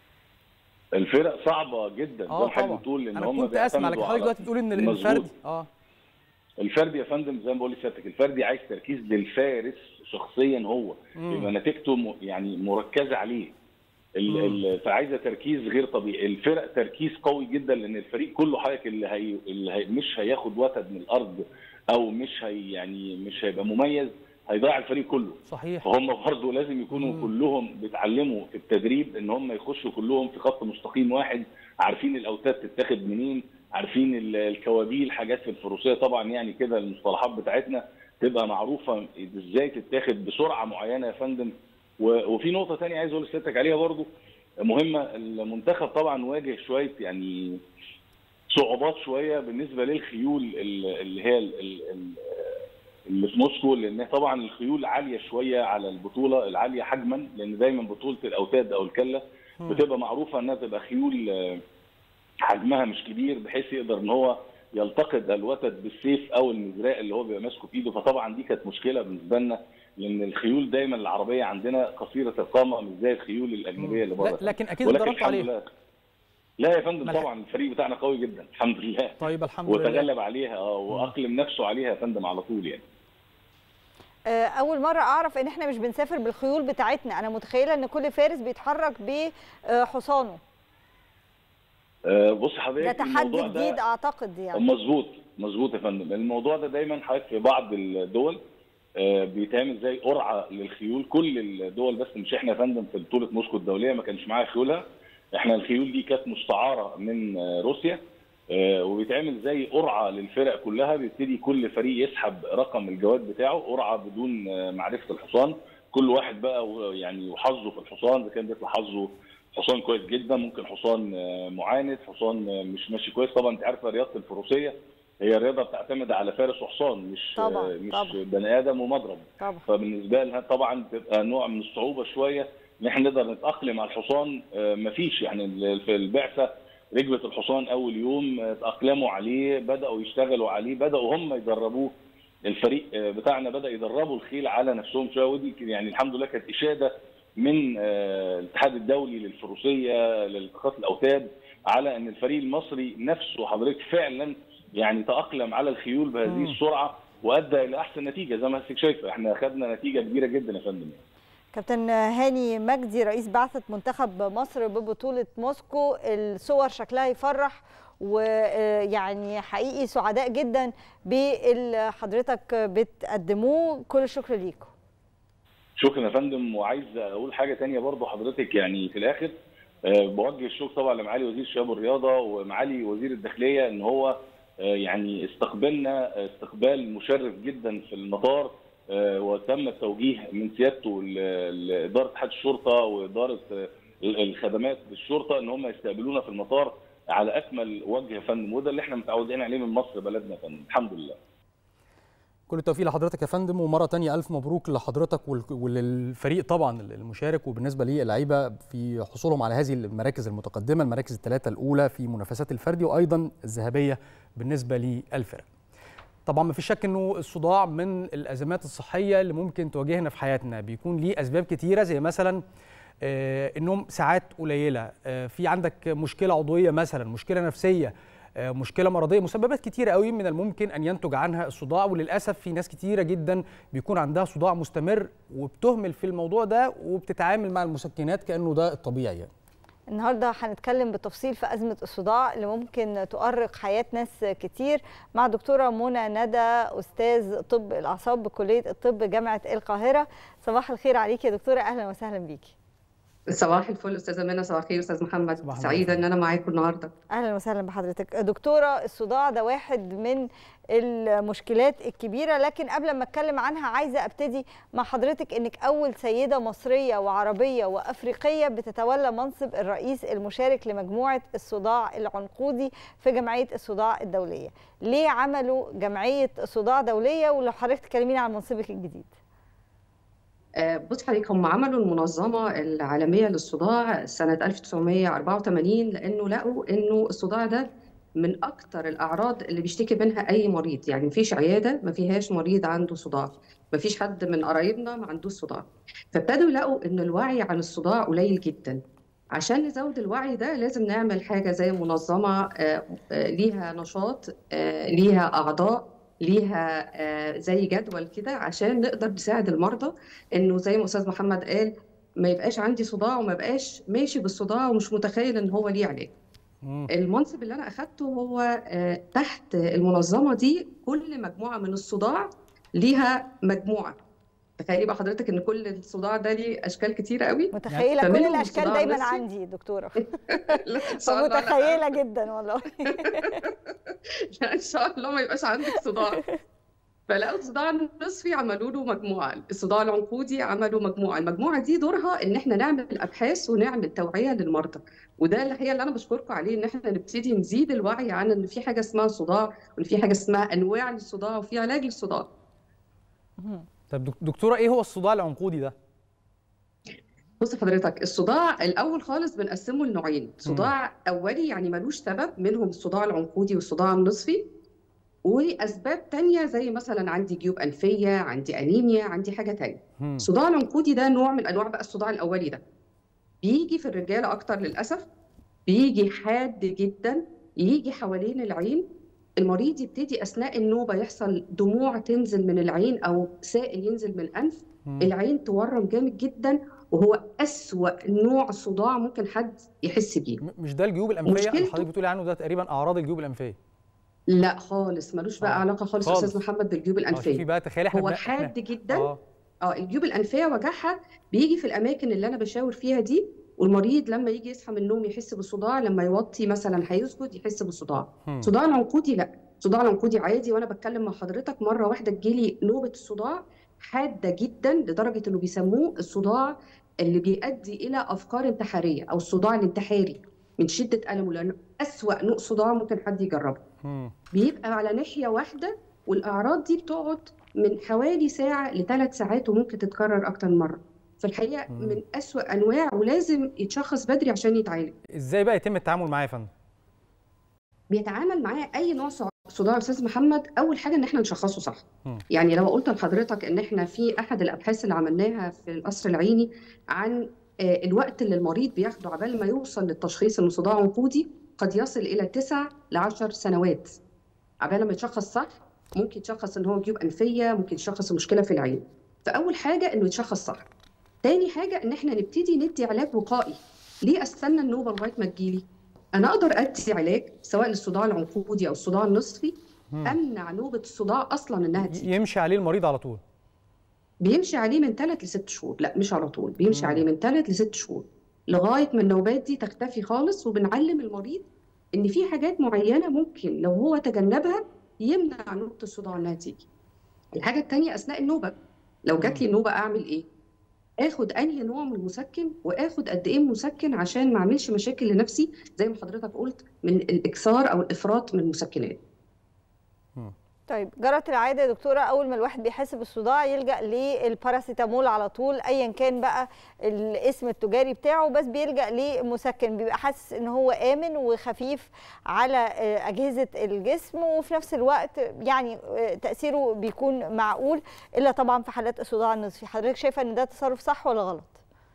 الفرق صعبه جدا اه طبعا بتقول ان انا هم كنت اسمع لكن حضرتك دلوقتي بتقول ان الفردي اه الفردي يا فندم زي ما بقول لسيادتك الفردي عايز تركيز للفارس شخصيا هو يبقى نتيجته يعني مركزه عليه فعايزه تركيز غير طبيعي الفرق تركيز قوي جدا لان الفريق كله حضرتك اللي هي اللي هي مش هياخد وتد من الارض او مش هي يعني مش هيبقى مميز هيضيع الفريق كله صحيح فهم برضه لازم يكونوا مم. كلهم بيتعلموا في التدريب ان هم يخشوا كلهم في خط مستقيم واحد عارفين الاوتاد تتاخد منين عارفين الكوابيل حاجات في الفروسيه طبعا يعني كده المصطلحات بتاعتنا تبقى معروفه ازاي تتاخد بسرعه معينه يا فندم وفي نقطه ثانيه عايز اقول لسيادتك عليها برضو مهمه المنتخب طبعا واجه شويه يعني صعوبات شويه بالنسبه للخيول اللي هي اللي في موسكو لان طبعا الخيول عاليه شويه على البطوله العاليه حجما لان دايما بطوله الاوتاد او الكله بتبقى معروفه انها تبقى خيول حجمها مش كبير بحيث يقدر ان هو يلتقط الوتد بالسيف او المزراء اللي هو بيبقى ماسكه في ايده فطبعا دي كانت مشكله بالنسبه لنا لان الخيول دايما العربيه عندنا قصيره القامه مش زي الخيول الاجنبيه اللي بره لكن اكيد ولكن ضربت الحمد عليه لله لا يا فندم ملحق. طبعا الفريق بتاعنا قوي جدا الحمد لله طيب الحمد لله وتغلب عليها اه واقلم نفسه عليها يا فندم على طول يعني آه، اول مره اعرف ان احنا مش بنسافر بالخيول بتاعتنا انا متخيله ان كل فارس بيتحرك بحصانه آه، بص حضرتك ده تحدي الموضوع ده- جديد اعتقد يعني مظبوط مظبوط يا فندم الموضوع ده دايما حضرتك في بعض الدول آه، بيتعمل زي قرعه للخيول كل الدول بس مش احنا يا فندم في بطوله موسكو الدوليه ما كانش معاها خيولها احنا الخيول دي كانت مستعاره من آه، روسيا آه، وبيتعمل زي قرعه للفرق كلها بيبتدي كل فريق يسحب رقم الجواد بتاعه قرعه بدون آه، معرفه الحصان كل واحد بقى و- يعني وحظه في الحصان اذا كان بيطلع حظه حصان كويس جدا ممكن حصان آه، معاند حصان آه، مش ماشي كويس طبعا انت عارفه رياضه الفروسيه هي رياضه بتعتمد على فارس وحصان مش طبعاً، آه، مش طبعاً. بني ادم ومضرب طبعا فبالنسبه لها طبعا بتبقى نوع من الصعوبه شويه ان احنا نقدر نتاقلم على الحصان آه، مفيش يعني ال- في البعثه ركبه الحصان اول يوم آه، تاقلموا عليه بداوا يشتغلوا عليه بداوا هم يدربوه الفريق آه، بتاعنا بدا يدربوا الخيل على نفسهم شويه ودي يعني الحمد لله كانت اشاده من آه، الاتحاد الدولي للفروسيه لالتقاط الاوتاد على ان الفريق المصري نفسه حضرتك فعلا يعني تاقلم على الخيول بهذه مم. السرعه وادى الى احسن نتيجه زي ما حضرتك شايفه احنا اخذنا نتيجه كبيره جدا يا فندم كابتن هاني مجدي رئيس بعثة منتخب مصر ببطولة موسكو الصور شكلها يفرح ويعني حقيقي سعداء جدا باللي حضرتك بتقدموه كل الشكر ليكم شكرا يا فندم وعايز اقول حاجه تانية برضو حضرتك يعني في الاخر آه، بوجه الشكر طبعا لمعالي وزير الشباب والرياضه ومعالي وزير الداخليه ان هو آه، يعني استقبلنا استقبال مشرف جدا في المطار آه، وتم التوجيه من سيادته ل- لاداره اتحاد الشرطه واداره آه، الخدمات بالشرطه ان هم يستقبلونا في المطار على اكمل وجه يا فندم وده اللي احنا متعودين عليه من مصر بلدنا يا فندم الحمد لله كل التوفيق لحضرتك يا فندم ومره تانية الف مبروك لحضرتك وال- وللفريق طبعا المشارك وبالنسبه للعيبه في حصولهم على هذه المراكز المتقدمه المراكز الثلاثه الاولى في منافسات الفردي وايضا الذهبيه بالنسبه للفرق طبعا ما فيش شك انه الصداع من الازمات الصحيه اللي ممكن تواجهنا في حياتنا بيكون ليه اسباب كتيره زي مثلا آه، النوم ساعات قليله آه، في عندك مشكله عضويه مثلا مشكله نفسيه آه، مشكله مرضيه مسببات كتيره قوي من الممكن ان ينتج عنها الصداع وللاسف في ناس كتيره جدا بيكون عندها صداع مستمر وبتهمل في الموضوع ده وبتتعامل مع المسكنات كانه ده الطبيعي يعني. النهارده هنتكلم بالتفصيل في ازمه الصداع اللي ممكن تؤرق حياه ناس كتير مع دكتوره منى ندى استاذ طب الاعصاب بكليه الطب جامعه القاهره صباح الخير عليكي يا دكتوره اهلا وسهلا بيكي صباح الفل استاذه منى صباح الخير استاذ محمد صباح سعيده النور. ان انا معاكم النهارده اهلا وسهلا بحضرتك دكتوره الصداع ده واحد من المشكلات الكبيره لكن قبل ما اتكلم عنها عايزه ابتدي مع حضرتك انك اول سيده مصريه وعربيه وافريقيه بتتولى منصب الرئيس المشارك لمجموعه الصداع العنقودي في جمعيه الصداع الدوليه ليه عملوا جمعيه صداع دوليه ولو حضرتك تكلمينا عن منصبك الجديد آه، بص حضرتك هم عملوا المنظمه العالميه للصداع سنه 1984 لانه لقوا انه الصداع ده من اكتر الاعراض اللي بيشتكي منها اي مريض يعني مفيش عياده ما فيهاش مريض عنده صداع مفيش حد من قرايبنا ما عندوش صداع فابتدوا يلاقوا ان الوعي عن الصداع قليل جدا عشان نزود الوعي ده لازم نعمل حاجه زي منظمه آه، آه، ليها نشاط آه، ليها اعضاء ليها آه، زي جدول كده عشان نقدر نساعد المرضى انه زي ما استاذ محمد قال ما يبقاش عندي صداع وما يبقاش ماشي بالصداع ومش متخيل ان هو ليه علاج مم. المنصب اللي انا اخدته هو آه، تحت المنظمه دي كل مجموعه من الصداع ليها مجموعه تخيلي بقى حضرتك ان كل الصداع ده ليه اشكال كتيره قوي متخيله كل فمنهم الاشكال الصداع دايما النفسي. عندي دكتوره لا ان شاء الله لا. متخيله جدا والله لا ان شاء الله ما يبقاش عندك صداع فلقوا الصداع النصفي عملوا له مجموعه الصداع العنقودي عملوا مجموعه المجموعه دي دورها ان احنا نعمل ابحاث ونعمل توعيه للمرضى وده اللي هي اللي انا بشكركم عليه ان احنا نبتدي نزيد الوعي عن ان في حاجه اسمها صداع وان في حاجه اسمها انواع للصداع وفي علاج للصداع طب دك- دكتوره ايه هو الصداع العنقودي ده؟ بص حضرتك الصداع الاول خالص بنقسمه لنوعين صداع اولي يعني ملوش سبب منهم الصداع العنقودي والصداع النصفي واسباب تانية زي مثلا عندي جيوب انفيه عندي انيميا عندي حاجه تانية مم. الصداع العنقودي ده نوع من انواع بقى الصداع الاولي ده بيجي في الرجاله اكتر للاسف بيجي حاد جدا يجي حوالين العين المريض يبتدي اثناء النوبه يحصل دموع تنزل من العين او سائل ينزل من الانف مم. العين تورم جامد جدا وهو أسوأ نوع صداع ممكن حد يحس بيه م- مش ده الجيوب الانفيه اللي مشكلته- حضرتك بتقولي عنه ده تقريبا اعراض الجيوب الانفيه لا خالص ملوش بقى آه. علاقه خالص خالص. استاذ محمد بالجيوب اه شوفي الانفيه بقى تخيلي احنا هو بن- حاد احنا جدا اه اه الجيوب الانفيه وجعها بيجي في الاماكن اللي انا بشاور فيها دي والمريض لما يجي يصحى من النوم يحس بالصداع لما يوطي مثلا هيسجد يحس بالصداع مم. صداع العنقودي لا صداع العنقودي عادي وانا بتكلم مع حضرتك مره واحده تجيلي نوبه الصداع حاده جدا لدرجه انه بيسموه الصداع اللي بيؤدي الى افكار انتحاريه او الصداع الانتحاري من شده المه لانه اسوأ نوع صداع ممكن حد يجربه مم. بيبقى على ناحيه واحده والاعراض دي بتقعد من حوالي ساعه لثلاث ساعات وممكن تتكرر اكتر من مره فالحقيقه مم. من اسوأ انواع ولازم يتشخص بدري عشان يتعالج ازاي بقى يتم التعامل معاه يا فندم بيتعامل معاه اي نوع صع- صداع يا استاذ محمد اول حاجه ان احنا نشخصه صح مم. يعني لو قلت لحضرتك ان احنا في احد الابحاث اللي عملناها في القصر العيني عن آه، الوقت اللي المريض بياخده عبال ما يوصل للتشخيص انه صداع عنقودي قد يصل الى 9 ل 10 سنوات عبال ما يتشخص صح ممكن يتشخص ان هو جيوب انفيه ممكن يتشخص مشكله في العين فاول حاجه انه يتشخص صح تاني حاجه ان احنا نبتدي ندي علاج وقائي ليه استنى النوبه لغايه ما تجيلي انا اقدر ادي علاج سواء للصداع العنقودي او الصداع النصفي مم. امنع نوبه الصداع اصلا انها تيجي ي- يمشي عليه المريض على طول بيمشي عليه من ثلاث لست شهور لا مش على طول بيمشي مم. عليه من ثلاث لست شهور لغايه ما النوبات دي تختفي خالص وبنعلم المريض ان في حاجات معينه ممكن لو هو تجنبها يمنع نوبه الصداع انها تيجي الحاجه الثانيه اثناء النوبه لو جات لي نوبه اعمل ايه اخد انهي نوع من المسكن واخد قد ايه مسكن عشان ما اعملش مشاكل لنفسي زي ما حضرتك قلت من الاكثار او الافراط من المسكنات طيب جرت العاده يا دكتوره اول ما الواحد بيحس بالصداع يلجا للباراسيتامول على طول ايا كان بقى الاسم التجاري بتاعه بس بيلجا لمسكن بيبقى حاسس ان هو امن وخفيف على آه، اجهزه الجسم وفي نفس الوقت يعني آه، تاثيره بيكون معقول الا طبعا في حالات الصداع النصفي حضرتك شايفه ان ده تصرف صح ولا غلط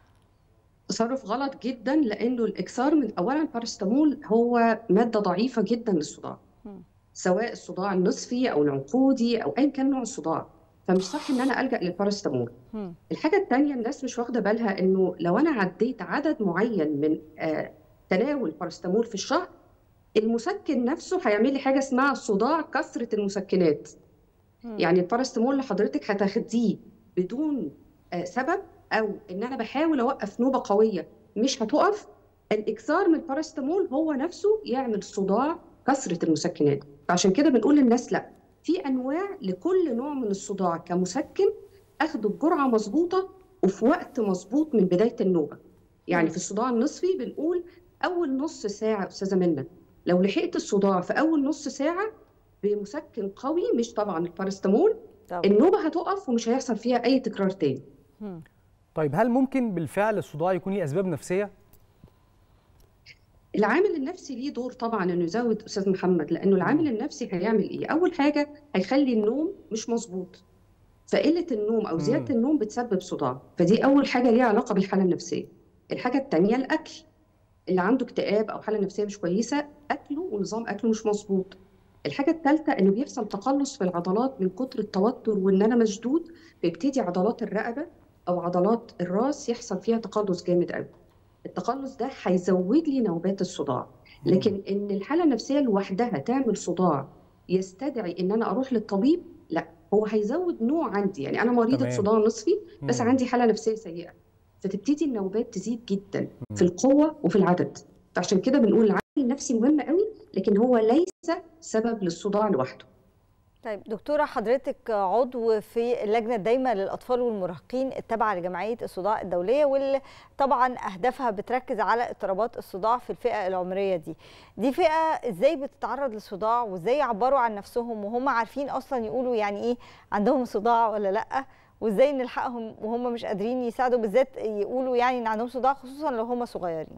تصرف غلط جدا لانه الاكثار من اولا الباراسيتامول هو ماده ضعيفه جدا للصداع مم. سواء الصداع النصفي او العنقودي او ايا كان نوع الصداع فمش صح ان انا الجا للباراسيتامول مم. الحاجه الثانيه الناس مش واخده بالها انه لو انا عديت عدد معين من آه، تناول باراسيتامول في الشهر المسكن نفسه هيعمل لي حاجه اسمها صداع كثره المسكنات مم. يعني الباراسيتامول اللي حضرتك هتاخديه بدون آه، سبب او ان انا بحاول اوقف نوبه قويه مش هتقف الاكثار من الباراسيتامول هو نفسه يعمل صداع كثره المسكنات فعشان كده بنقول للناس لا في انواع لكل نوع من الصداع كمسكن اخده بجرعه مظبوطه وفي وقت مظبوط من بدايه النوبه يعني في الصداع النصفي بنقول اول نص ساعه استاذه منى لو لحقت الصداع في اول نص ساعه بمسكن قوي مش طبعا الباراسيتامول طبعا النوبه هتقف ومش هيحصل فيها اي تكرار تاني مم. طيب هل ممكن بالفعل الصداع يكون ليه اسباب نفسيه العامل النفسي ليه دور طبعا انه يزود استاذ محمد لانه العامل النفسي هيعمل ايه اول حاجه هيخلي النوم مش مظبوط فقله النوم او زياده النوم بتسبب صداع فدي اول حاجه ليها علاقه بالحاله النفسيه الحاجه الثانيه الاكل اللي عنده اكتئاب او حاله نفسيه مش كويسه اكله ونظام اكله مش مظبوط الحاجه الثالثه انه بيحصل تقلص في العضلات من كتر التوتر وان انا مشدود بيبتدي عضلات الرقبه او عضلات الراس يحصل فيها تقلص جامد قوي التقلص ده هيزود لي نوبات الصداع لكن ان الحاله النفسيه لوحدها تعمل صداع يستدعي ان انا اروح للطبيب لا هو هيزود نوع عندي يعني انا مريضه تمام. صداع نصفي بس مم. عندي حاله نفسيه سيئه فتبتدي النوبات تزيد جدا في القوه وفي العدد فعشان كده بنقول العامل النفسي مهم قوي لكن هو ليس سبب للصداع لوحده طيب دكتورة حضرتك عضو في اللجنة الدايمة للأطفال والمراهقين التابعة لجمعية الصداع الدولية واللي طبعا أهدافها بتركز على اضطرابات الصداع في الفئة العمرية دي دي فئة إزاي بتتعرض للصداع وإزاي يعبروا عن نفسهم وهم عارفين أصلا يقولوا يعني إيه عندهم صداع ولا لأ وازاي نلحقهم وهم مش قادرين يساعدوا بالذات يقولوا يعني ان عندهم صداع خصوصا لو هم صغيرين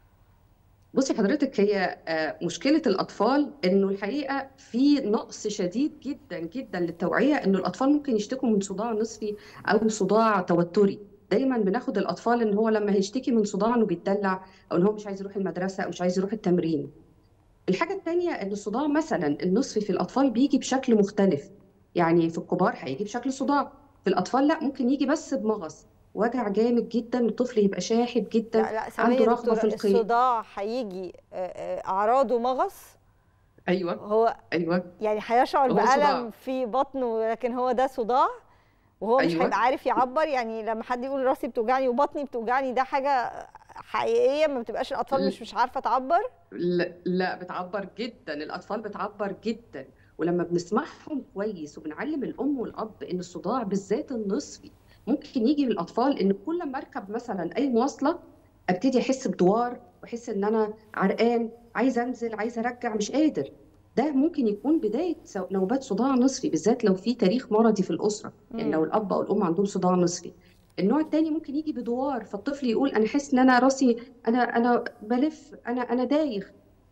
بصي حضرتك هي آه، مشكلة الأطفال إنه الحقيقة في نقص شديد جدا جدا للتوعية إنه الأطفال ممكن يشتكوا من صداع نصفي أو صداع توتري دايما بناخد الأطفال إن هو لما هيشتكي من صداع إنه بيتدلع أو إن هو مش عايز يروح المدرسة أو مش عايز يروح التمرين الحاجة التانية إن الصداع مثلا النصفي في الأطفال بيجي بشكل مختلف يعني في الكبار هيجي بشكل صداع في الأطفال لا ممكن يجي بس بمغص وجع جامد جدا الطفل يبقى شاحب جدا لا لا ثواني عنده يا رغبة دكتور في القيء الصداع هيجي آه، آه، اعراضه مغص أيوه هو أيوه يعني هيشعر هو بألم صداع. في بطنه لكن هو ده صداع وهو مش أيوة. هيبقى عارف يعبر يعني لما حد يقول راسي بتوجعني وبطني بتوجعني ده حاجة حقيقية ما بتبقاش الأطفال مش مش عارفة تعبر لا, لا بتعبر جدا الأطفال بتعبر جدا ولما بنسمعهم كويس وبنعلم الأم والأب إن الصداع بالذات النصفي ممكن يجي للأطفال إن كل ما أركب مثلا أي مواصلة أبتدي أحس بدوار وأحس إن أنا عرقان عايز أنزل عايز أرجع مش قادر ده ممكن يكون بداية سو- نوبات صداع نصفي بالذات لو في تاريخ مرضي في الأسرة يعني مم. لو الأب أو الأم عندهم صداع نصفي النوع التاني ممكن يجي بدوار فالطفل يقول أنا حاسس إن أنا راسي أنا أنا بلف أنا أنا دايخ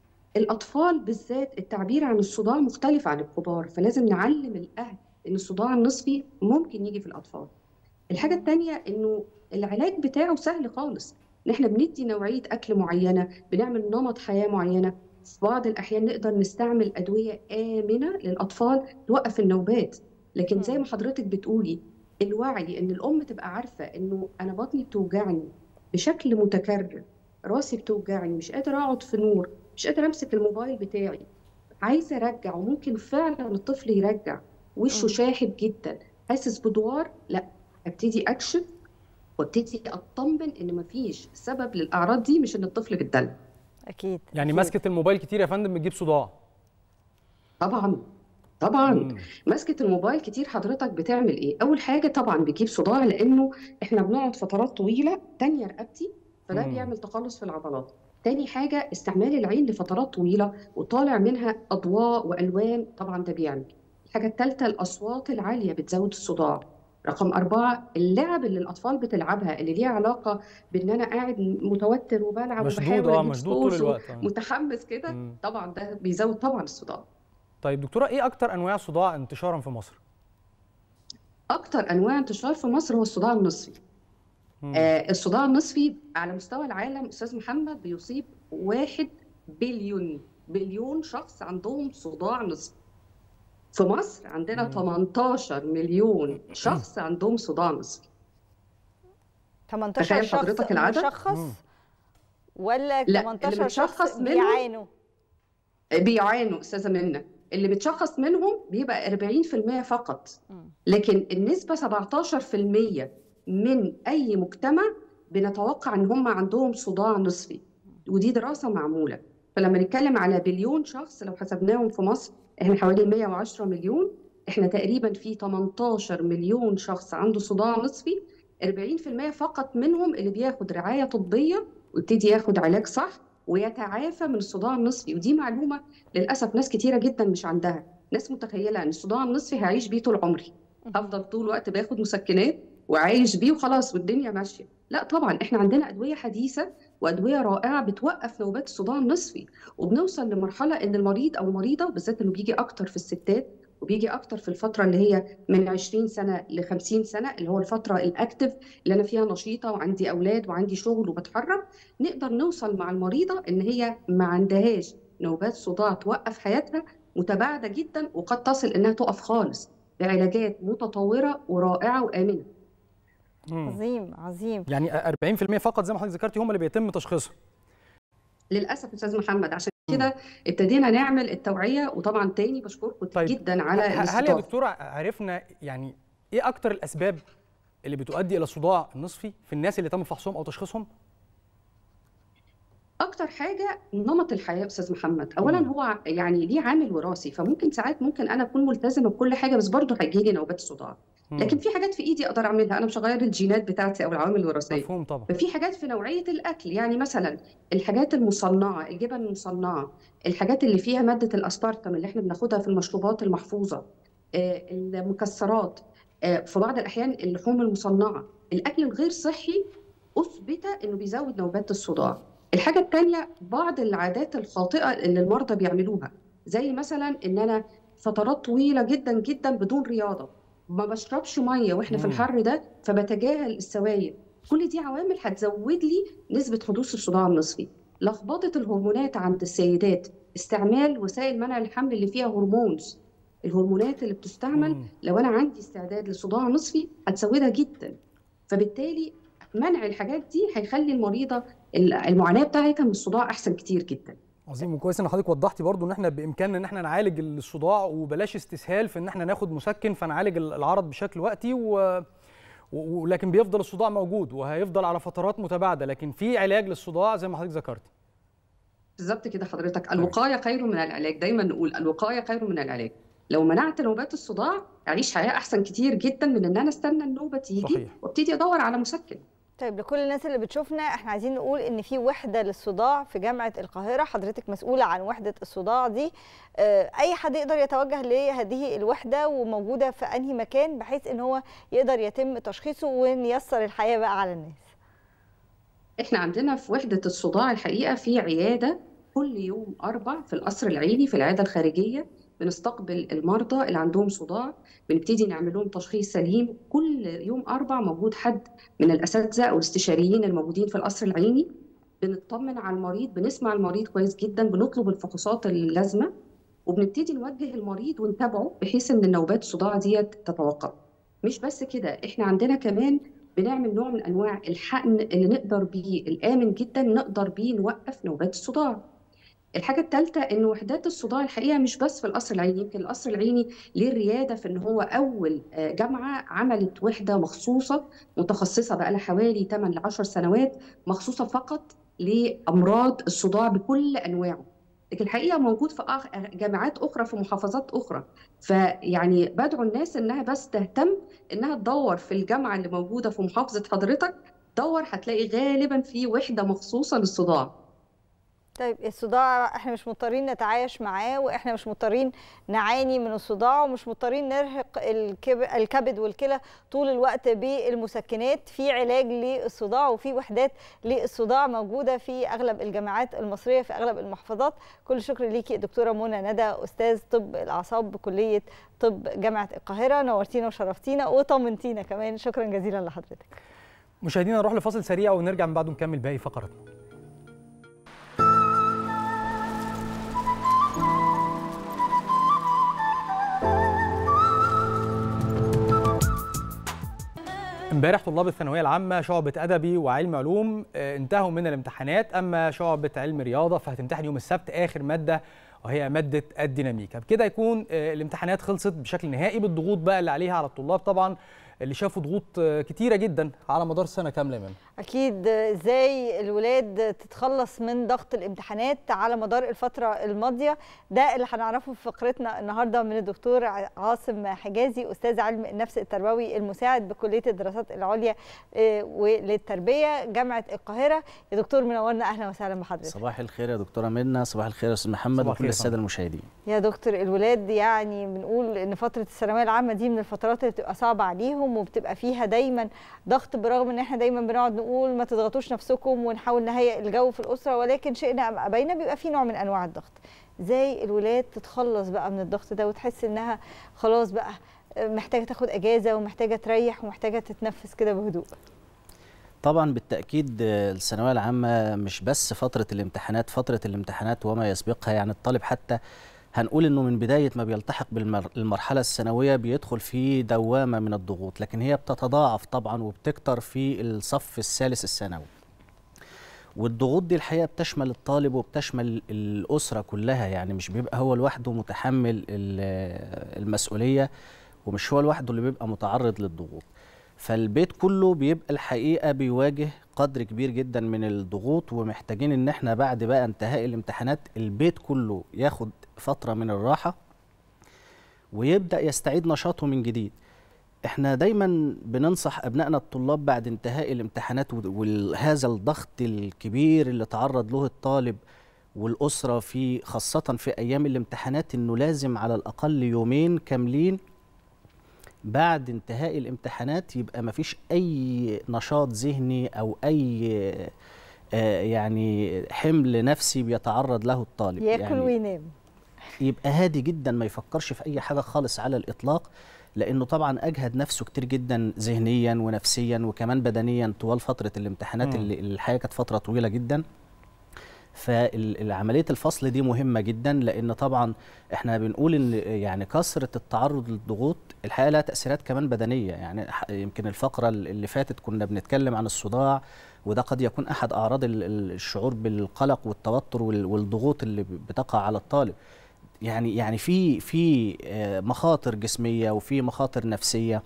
الأطفال بالذات التعبير عن الصداع مختلف عن الكبار فلازم نعلم الأهل إن الصداع النصفي ممكن يجي في الأطفال الحاجة التانية إنه العلاج بتاعه سهل خالص إن إحنا بندي نوعية أكل معينة بنعمل نمط حياة معينة في بعض الأحيان نقدر نستعمل أدوية آمنة للأطفال توقف النوبات لكن زي ما حضرتك بتقولي الوعي إن الأم تبقى عارفة إنه أنا بطني بتوجعني بشكل متكرر راسي بتوجعني مش قادرة أقعد في نور مش قادرة أمسك الموبايل بتاعي عايزة أرجع وممكن فعلا الطفل يرجع وشه مم. شاحب جدا حاسس بدوار لا ابتدي أكشف وابتدي أطمن إن مفيش سبب للأعراض دي مش إن الطفل بيتدلع أكيد يعني أكيد. مسكه الموبايل كتير يا فندم بتجيب صداع طبعا طبعا مم. مسكة الموبايل كتير حضرتك بتعمل ايه؟ أول حاجة طبعا بيجيب صداع لأنه احنا بنقعد فترات طويلة تانية رقبتي فده مم. بيعمل تقلص في العضلات. تاني حاجة استعمال العين لفترات طويلة وطالع منها أضواء وألوان طبعا ده بيعمل. الحاجة التالتة الأصوات العالية بتزود الصداع. رقم أربعة اللعب اللي الأطفال بتلعبها اللي ليها علاقة بإن أنا قاعد متوتر وبلعب مشدود وبحاول اه أجيب مشدود طول سكور الوقت آه. متحمس كده مم. طبعا ده بيزود طبعا الصداع. طيب دكتوره ايه اكتر انواع الصداع انتشارا في مصر أكتر أنواع انتشار في مصر هو الصداع النصفي. مم. آه الصداع النصفي على مستوى العالم أستاذ محمد بيصيب واحد بليون بليون شخص عندهم صداع نصفي. في مصر عندنا مم. 18 مليون شخص عندهم صداع نصفي. 18 تخيل شخص حضرتك العدد؟ مشخص مم. ولا لا، 18 اللي شخص متشخص منهم بيعانوا بيعانوا أستاذة منى اللي بتشخص منهم بيبقى 40% فقط. مم. لكن النسبة 17% من أي مجتمع بنتوقع إن هم عندهم صداع نصفي ودي دراسة معمولة فلما نتكلم على بليون شخص لو حسبناهم في مصر إحنا حوالي 110 مليون إحنا تقريبا في 18 مليون شخص عنده صداع نصفي 40% فقط منهم اللي بياخد رعاية طبية ويبتدي ياخد علاج صح ويتعافى من الصداع النصفي ودي معلومة للأسف ناس كتيرة جدا مش عندها ناس متخيلة إن الصداع النصفي هعيش بيه طول عمري هفضل طول الوقت باخد مسكنات وعايش بيه وخلاص والدنيا ماشيه لا طبعا احنا عندنا ادويه حديثه وادويه رائعه بتوقف نوبات الصداع النصفي وبنوصل لمرحله ان المريض او المريضه بالذات انه بيجي اكتر في الستات وبيجي اكتر في الفتره اللي هي من 20 سنه ل 50 سنه اللي هو الفتره الاكتف اللي انا فيها نشيطه وعندي اولاد وعندي شغل وبتحرك نقدر نوصل مع المريضه ان هي ما عندهاش نوبات صداع توقف حياتها متباعده جدا وقد تصل انها تقف خالص بعلاجات متطوره ورائعه وامنه مم. عظيم عظيم يعني 40% فقط زي ما حضرتك ذكرتي هم اللي بيتم تشخيصهم للاسف استاذ محمد عشان كده ابتدينا نعمل التوعيه وطبعا تاني بشكركم طيب، جدا على ه- هل يا الاستضافه دكتوره عرفنا يعني ايه اكتر الاسباب اللي بتؤدي الى الصداع النصفي في الناس اللي تم فحصهم او تشخيصهم اكتر حاجه نمط الحياه استاذ محمد اولا مم. هو يعني ليه عامل وراثي فممكن ساعات ممكن انا اكون ملتزمه بكل حاجه بس برضه هيجي لي نوبات صداع مم. لكن في حاجات في ايدي اقدر اعملها انا مش هغير الجينات بتاعتي او العوامل الوراثيه مفهوم طبعا ففي حاجات في نوعية الأكل يعني مثلا الحاجات المصنعة الجبن المصنعة الحاجات اللي فيها مادة الأسبارتام اللي احنا بناخدها في المشروبات المحفوظة آه، المكسرات في بعض الاحيان اللحوم المصنعه الاكل الغير صحي اثبت انه بيزود نوبات الصداع الحاجه الثانيه بعض العادات الخاطئه اللي المرضى بيعملوها زي مثلا ان انا فترات طويله جدا جدا بدون رياضه ما بشربش ميه واحنا في الحر ده فبتجاهل السوائل كل دي عوامل هتزود لي نسبه حدوث الصداع النصفي لخبطه الهرمونات عند السيدات استعمال وسائل منع الحمل اللي فيها هرمونز الهرمونات اللي بتستعمل مم. لو انا عندي استعداد لصداع نصفي هتزودها جدا فبالتالي منع الحاجات دي هيخلي المريضه المعاناه بتاعتها من الصداع احسن كتير جدا عظيم وكويس ان حضرتك وضحتي برضو ان احنا بامكاننا ان احنا نعالج الصداع وبلاش استسهال في ان احنا ناخد مسكن فنعالج العرض بشكل وقتي و... و- ولكن بيفضل الصداع موجود وهيفضل على فترات متباعده لكن في علاج للصداع زي ما حضرتك ذكرتي بالظبط كده حضرتك الوقايه خير من العلاج دايما نقول الوقايه خير من العلاج لو منعت نوبات الصداع اعيش حياه احسن كتير جدا من ان انا استنى النوبه تيجي صحيح. وابتدي ادور على مسكن طيب لكل الناس اللي بتشوفنا احنا عايزين نقول ان في وحده للصداع في جامعه القاهره حضرتك مسؤوله عن وحده الصداع دي اه، اي حد يقدر يتوجه لهذه الوحده وموجوده في انهي مكان بحيث ان هو يقدر يتم تشخيصه ونيسر الحياه بقى على الناس احنا عندنا في وحده الصداع الحقيقه في عياده كل يوم اربع في القصر العيني في العياده الخارجيه بنستقبل المرضى اللي عندهم صداع بنبتدي نعمل لهم تشخيص سليم كل يوم اربع موجود حد من الاساتذه او الاستشاريين الموجودين في القصر العيني بنطمن على المريض بنسمع المريض كويس جدا بنطلب الفحوصات اللازمه وبنبتدي نوجه المريض ونتابعه بحيث ان النوبات الصداع ديت تتوقف مش بس كده احنا عندنا كمان بنعمل نوع من انواع الحقن اللي نقدر بيه الامن جدا نقدر بيه نوقف نوبات الصداع الحاجة الثالثة إن وحدات الصداع الحقيقة مش بس في القصر العيني يمكن القصر العيني ليه الريادة في إن هو أول آه، جامعة عملت وحدة مخصوصة متخصصة بقى لها حوالي 8 ل 10 سنوات مخصوصة فقط لأمراض الصداع بكل أنواعه لكن الحقيقة موجود في آخ- جامعات أخرى في محافظات أخرى فيعني بدعو الناس إنها بس تهتم إنها تدور في الجامعة اللي موجودة في محافظة حضرتك دور هتلاقي غالبا في وحدة مخصوصة للصداع طيب الصداع احنا مش مضطرين نتعايش معاه واحنا مش مضطرين نعاني من الصداع ومش مضطرين نرهق الكب- الكبد والكلى طول الوقت بالمسكنات في علاج للصداع وفي وحدات للصداع موجوده في اغلب الجامعات المصريه في اغلب المحافظات كل شكر ليكي دكتوره منى ندى استاذ طب الاعصاب بكليه طب جامعه القاهره نورتينا وشرفتينا وطمنتينا كمان شكرا جزيلا لحضرتك مشاهدينا نروح لفاصل سريع ونرجع من بعده نكمل باقي فقراتنا امبارح طلاب الثانويه العامه شعبه ادبي وعلم علوم آه، انتهوا من الامتحانات اما شعبه علم رياضه فهتمتحن يوم السبت اخر ماده وهي ماده الديناميكا بكده يكون آه، الامتحانات خلصت بشكل نهائي بالضغوط بقى اللي عليها على الطلاب طبعا اللي شافوا ضغوط آه، كتيره جدا على مدار السنه كامله من اكيد ازاي الولاد تتخلص من ضغط الامتحانات على مدار الفتره الماضيه ده اللي هنعرفه في فقرتنا النهارده من الدكتور عاصم حجازي استاذ علم النفس التربوي المساعد بكليه الدراسات العليا آه، وللتربيه جامعه القاهره يا دكتور منورنا اهلا وسهلا بحضرتك صباح الخير يا دكتوره منى صباح الخير يا استاذ محمد صباح وكل الخير يا الساده فندم. المشاهدين يا دكتور الولاد يعني بنقول ان فتره الثانويه العامه دي من الفترات اللي بتبقى صعبه عليهم وبتبقى فيها دايما ضغط برغم ان احنا دايما بنقعد نقول ما تضغطوش نفسكم ونحاول نهيئ الجو في الاسره ولكن شئنا ام ابينا بيبقى في نوع من انواع الضغط ازاي الولاد تتخلص بقى من الضغط ده وتحس انها خلاص بقى محتاجه تاخد اجازه ومحتاجه تريح ومحتاجه تتنفس كده بهدوء طبعا بالتاكيد آه، الثانويه العامه مش بس فتره الامتحانات فتره الامتحانات وما يسبقها يعني الطالب حتى هنقول انه من بدايه ما بيلتحق بالمرحله الثانويه بيدخل في دوامه من الضغوط لكن هي بتتضاعف طبعا وبتكتر في الصف الثالث الثانوي والضغوط دي الحقيقه بتشمل الطالب وبتشمل الاسره كلها يعني مش بيبقى هو لوحده متحمل ال- المسؤوليه ومش هو لوحده اللي بيبقى متعرض للضغوط فالبيت كله بيبقى الحقيقه بيواجه قدر كبير جدا من الضغوط ومحتاجين ان احنا بعد بقى انتهاء الامتحانات البيت كله ياخد فتره من الراحه ويبدا يستعيد نشاطه من جديد احنا دايما بننصح ابنائنا الطلاب بعد انتهاء الامتحانات وهذا الضغط الكبير اللي تعرض له الطالب والاسره في خاصه في ايام الامتحانات انه لازم على الاقل يومين كاملين بعد انتهاء الامتحانات يبقى ما فيش اي نشاط ذهني او اي آه، يعني حمل نفسي بيتعرض له الطالب ياكل يعني وينام يبقى هادي جدا ما يفكرش في اي حاجه خالص على الاطلاق لانه طبعا اجهد نفسه كتير جدا ذهنيا ونفسيا وكمان بدنيا طوال فتره الامتحانات مم. اللي اللي الحقيقه كانت فتره طويله جدا فالعمليه الفصل دي مهمه جدا لان طبعا احنا بنقول ان يعني كثره التعرض للضغوط الحقيقه لها تاثيرات كمان بدنيه يعني ح- يمكن الفقره اللي فاتت كنا بنتكلم عن الصداع وده قد يكون احد اعراض ال- ال- الشعور بالقلق والتوتر وال- والضغوط اللي ب- بتقع على الطالب يعني يعني في في آه، مخاطر جسميه وفي مخاطر نفسيه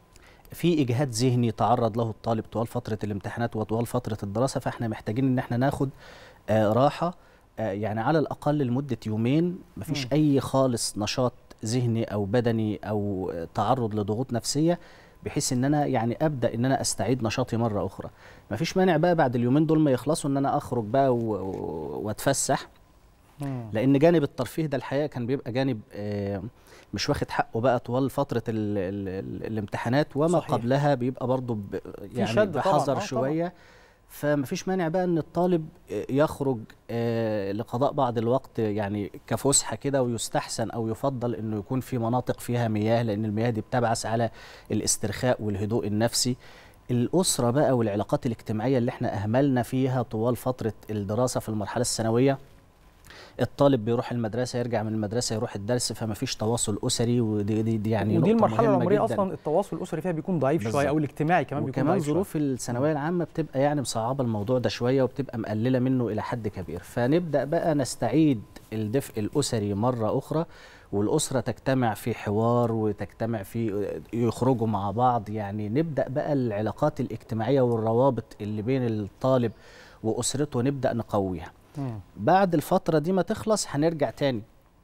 في اجهاد ذهني تعرض له الطالب طوال فتره الامتحانات وطوال فتره الدراسه فاحنا محتاجين ان احنا ناخد آه، راحه آه، يعني على الاقل لمده يومين مفيش مم. اي خالص نشاط ذهني او بدني او آه، تعرض لضغوط نفسيه بحيث ان انا يعني ابدا ان انا استعيد نشاطي مره اخرى مفيش مانع بقى بعد اليومين دول ما يخلصوا ان انا اخرج بقى و- و- واتفسح مم. لان جانب الترفيه ده الحقيقه كان بيبقى جانب آه، مش واخد حقه بقى طوال فتره ال ال ال الامتحانات وما صحيح. قبلها بيبقى برضه ب- يعني شد طبعاً، آه، بحذر طبعاً. شويه فمفيش مانع بقى ان الطالب آه، يخرج آه، لقضاء بعض الوقت يعني كفسحه كده ويستحسن او يفضل انه يكون في مناطق فيها مياه لان المياه دي بتبعث على الاسترخاء والهدوء النفسي الاسره بقى والعلاقات الاجتماعيه اللي احنا اهملنا فيها طوال فتره الدراسه في المرحله الثانويه الطالب بيروح المدرسه يرجع من المدرسه يروح الدرس فما فيش تواصل اسري ودي دي, دي يعني ودي نقطة المرحله مهمة العمريه جداً. اصلا التواصل الاسري فيها بيكون ضعيف شويه بالظبط. او الاجتماعي كمان بيكون وكمان ضعيف شوية. ظروف الثانويه العامه بتبقى يعني مصعبه الموضوع ده شويه وبتبقى مقلله منه الى حد كبير فنبدا بقى نستعيد الدفء الاسري مره اخرى والاسره تجتمع في حوار وتجتمع في يخرجوا مع بعض يعني نبدا بقى العلاقات الاجتماعيه والروابط اللي بين الطالب واسرته نبدا نقويها مم. بعد الفتره دي ما تخلص هنرجع تاني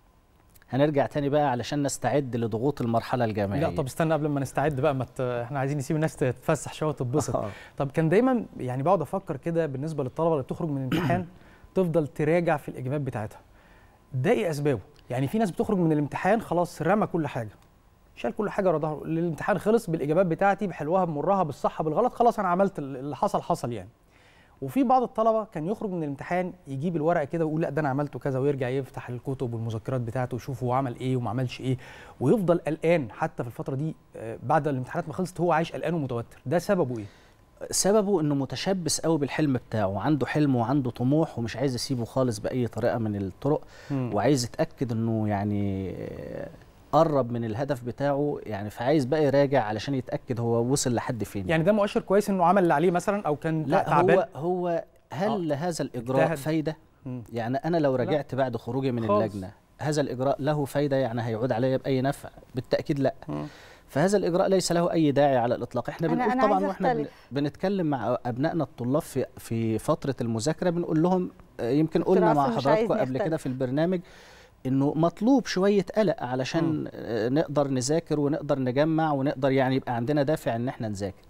هنرجع تاني بقى علشان نستعد لضغوط المرحله الجامعيه لا طب استنى قبل ما نستعد بقى ما ت... احنا عايزين نسيب الناس تتفسح شويه وتتبسط آه. طب كان دايما يعني بقعد افكر كده بالنسبه للطلبه اللي بتخرج من الامتحان تفضل تراجع في الاجابات بتاعتها ده ايه اسبابه يعني في ناس بتخرج من الامتحان خلاص رمى كل حاجه شال كل حاجه ورا ظهره الامتحان خلص بالاجابات بتاعتي بحلوها بمرها بالصح بالغلط خلاص انا عملت اللي حصل حصل يعني وفي بعض الطلبه كان يخرج من الامتحان يجيب الورقه كده ويقول لا ده انا عملته كذا ويرجع يفتح الكتب والمذكرات بتاعته ويشوف هو عمل ايه وما عملش ايه ويفضل قلقان حتى في الفتره دي آه، بعد الامتحانات ما خلصت هو عايش قلقان ومتوتر ده سببه ايه سببه انه متشبث قوي بالحلم بتاعه عنده حلم وعنده طموح ومش عايز يسيبه خالص باي طريقه من الطرق مم. وعايز يتاكد انه يعني آه، قرب من الهدف بتاعه يعني فعايز بقى يراجع علشان يتاكد هو وصل لحد فين يعني ده مؤشر كويس انه عمل اللي عليه مثلا او كان لا تعبان هو هو هل آه. لهذا الاجراء اجتهد. فايده مم. يعني انا لو رجعت بعد خروجي من خالص. اللجنه هذا الاجراء له فايده يعني هيعود عليا باي نفع بالتاكيد لا مم. فهذا الاجراء ليس له اي داعي على الاطلاق احنا أنا- بنقول أنا طبعا عايزة واحنا بن- أختلف. بنتكلم مع ابنائنا الطلاب في في فتره المذاكره بنقول لهم آه، يمكن قلنا عاصم مع مش حضراتكم عايزني قبل كده أختلف. في البرنامج انه مطلوب شويه قلق علشان آه، نقدر نذاكر ونقدر نجمع ونقدر يعني يبقى عندنا دافع ان احنا نذاكر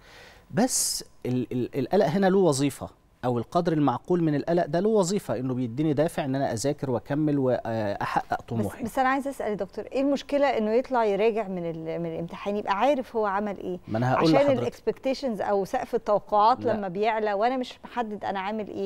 بس ال ال القلق هنا له وظيفه او القدر المعقول من القلق ده له وظيفه انه بيديني دافع ان انا اذاكر واكمل واحقق بس, طموحي بس انا عايزه اسال يا دكتور ايه المشكله انه يطلع يراجع من ال- من الامتحان يبقى عارف هو عمل ايه ما انا هقول عشان لحضرتك الاكسبكتيشنز او سقف التوقعات لا. لما بيعلى وانا مش محدد انا عامل ايه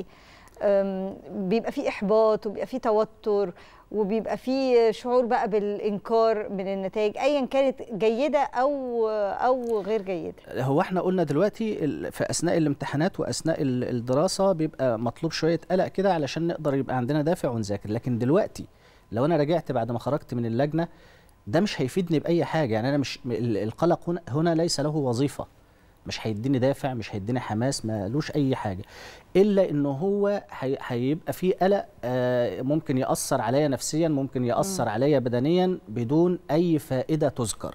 أم، بيبقى في احباط وبيبقى في توتر وبيبقى في شعور بقى بالانكار من النتائج ايا كانت جيده او او غير جيده هو احنا قلنا دلوقتي ال- في اثناء الامتحانات واثناء ال- الدراسه بيبقى مطلوب شويه قلق كده علشان نقدر يبقى عندنا دافع ونذاكر لكن دلوقتي لو انا رجعت بعد ما خرجت من اللجنه ده مش هيفيدني باي حاجه يعني انا مش ال- القلق هنا, هنا ليس له وظيفه مش هيديني دافع مش هيديني حماس مالوش اي حاجه الا انه هو هي- هيبقى فيه قلق آه، ممكن ياثر عليا نفسيا ممكن ياثر عليا بدنيا بدون اي فائده تذكر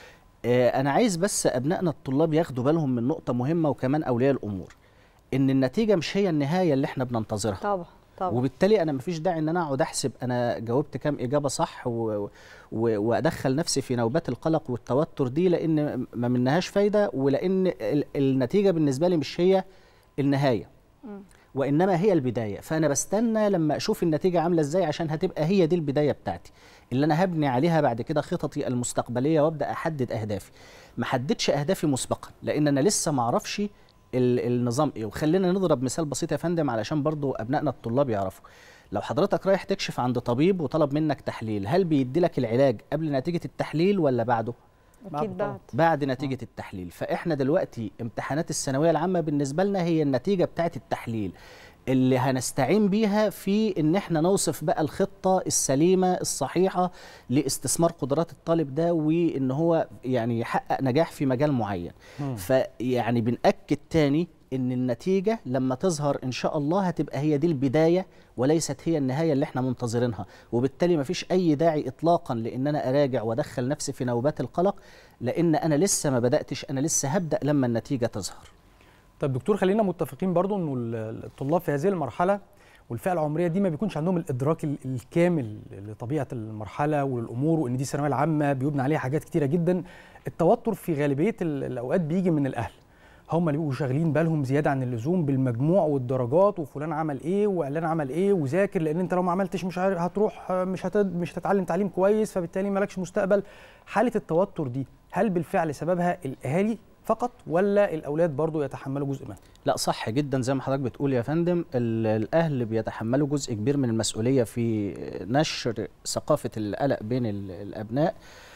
آه، انا عايز بس ابنائنا الطلاب ياخدوا بالهم من نقطه مهمه وكمان اولياء الامور ان النتيجه مش هي النهايه اللي احنا بننتظرها طبعا طبعا وبالتالي انا مفيش داعي ان انا اقعد احسب انا جاوبت كام اجابه صح و... و... وادخل نفسي في نوبات القلق والتوتر دي لان ما منهاش فايده ولان ال... النتيجه بالنسبه لي مش هي النهايه مم. وانما هي البدايه فانا بستنى لما اشوف النتيجه عامله ازاي عشان هتبقى هي دي البدايه بتاعتي اللي انا هبني عليها بعد كده خططي المستقبليه وابدا احدد اهدافي ما حددش اهدافي مسبقا لان انا لسه ما اعرفش النظام ايه وخلينا نضرب مثال بسيط يا فندم علشان برضو ابنائنا الطلاب يعرفوا لو حضرتك رايح تكشف عند طبيب وطلب منك تحليل هل بيدي لك العلاج قبل نتيجه التحليل ولا بعده اكيد بعد بعد نتيجه التحليل فاحنا دلوقتي امتحانات الثانويه العامه بالنسبه لنا هي النتيجه بتاعه التحليل اللي هنستعين بيها في ان احنا نوصف بقى الخطه السليمه الصحيحه لاستثمار قدرات الطالب ده وان هو يعني يحقق نجاح في مجال معين مم. فيعني بنأكد تاني ان النتيجه لما تظهر ان شاء الله هتبقى هي دي البدايه وليست هي النهايه اللي احنا منتظرينها وبالتالي مفيش اي داعي اطلاقا لان انا اراجع وادخل نفسي في نوبات القلق لان انا لسه ما بداتش انا لسه هبدا لما النتيجه تظهر طب دكتور خلينا متفقين برضو انه ال- الطلاب في هذه المرحله والفئه العمريه دي ما بيكونش عندهم الادراك ال- الكامل لطبيعه المرحله وللامور وان دي الثانويه العامه بيبنى عليها حاجات كتيره جدا التوتر في غالبيه ال- الاوقات بيجي من الاهل هم اللي بيبقوا شاغلين بالهم زياده عن اللزوم بالمجموع والدرجات وفلان عمل ايه وعلان عمل ايه وذاكر لان انت لو ما عملتش مش عارف هتروح مش هت... مش هتتعلم تعليم كويس فبالتالي مالكش مستقبل حاله التوتر دي هل بالفعل سببها الاهالي فقط ولا الاولاد برضو يتحملوا جزء منها لا صح جدا زي ما حضرتك بتقول يا فندم ال- الاهل بيتحملوا جزء كبير من المسؤوليه في نشر ثقافه القلق بين ال- الابناء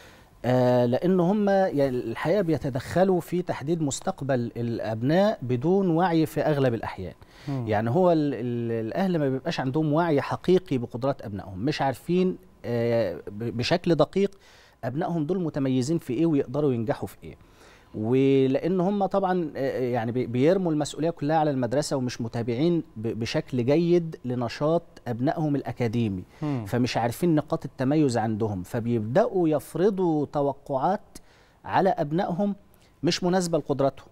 آه لان هم يعني الحقيقه بيتدخلوا في تحديد مستقبل الابناء بدون وعي في اغلب الاحيان مم. يعني هو ال ال الاهل ما بيبقاش عندهم وعي حقيقي بقدرات ابنائهم مش عارفين آه ب- بشكل دقيق ابنائهم دول متميزين في ايه ويقدروا ينجحوا في ايه ولان هم طبعا آه، يعني بي- بيرموا المسؤوليه كلها على المدرسه ومش متابعين ب- بشكل جيد لنشاط ابنائهم الاكاديمي مم. فمش عارفين نقاط التميز عندهم فبيبداوا يفرضوا توقعات على ابنائهم مش مناسبه لقدراتهم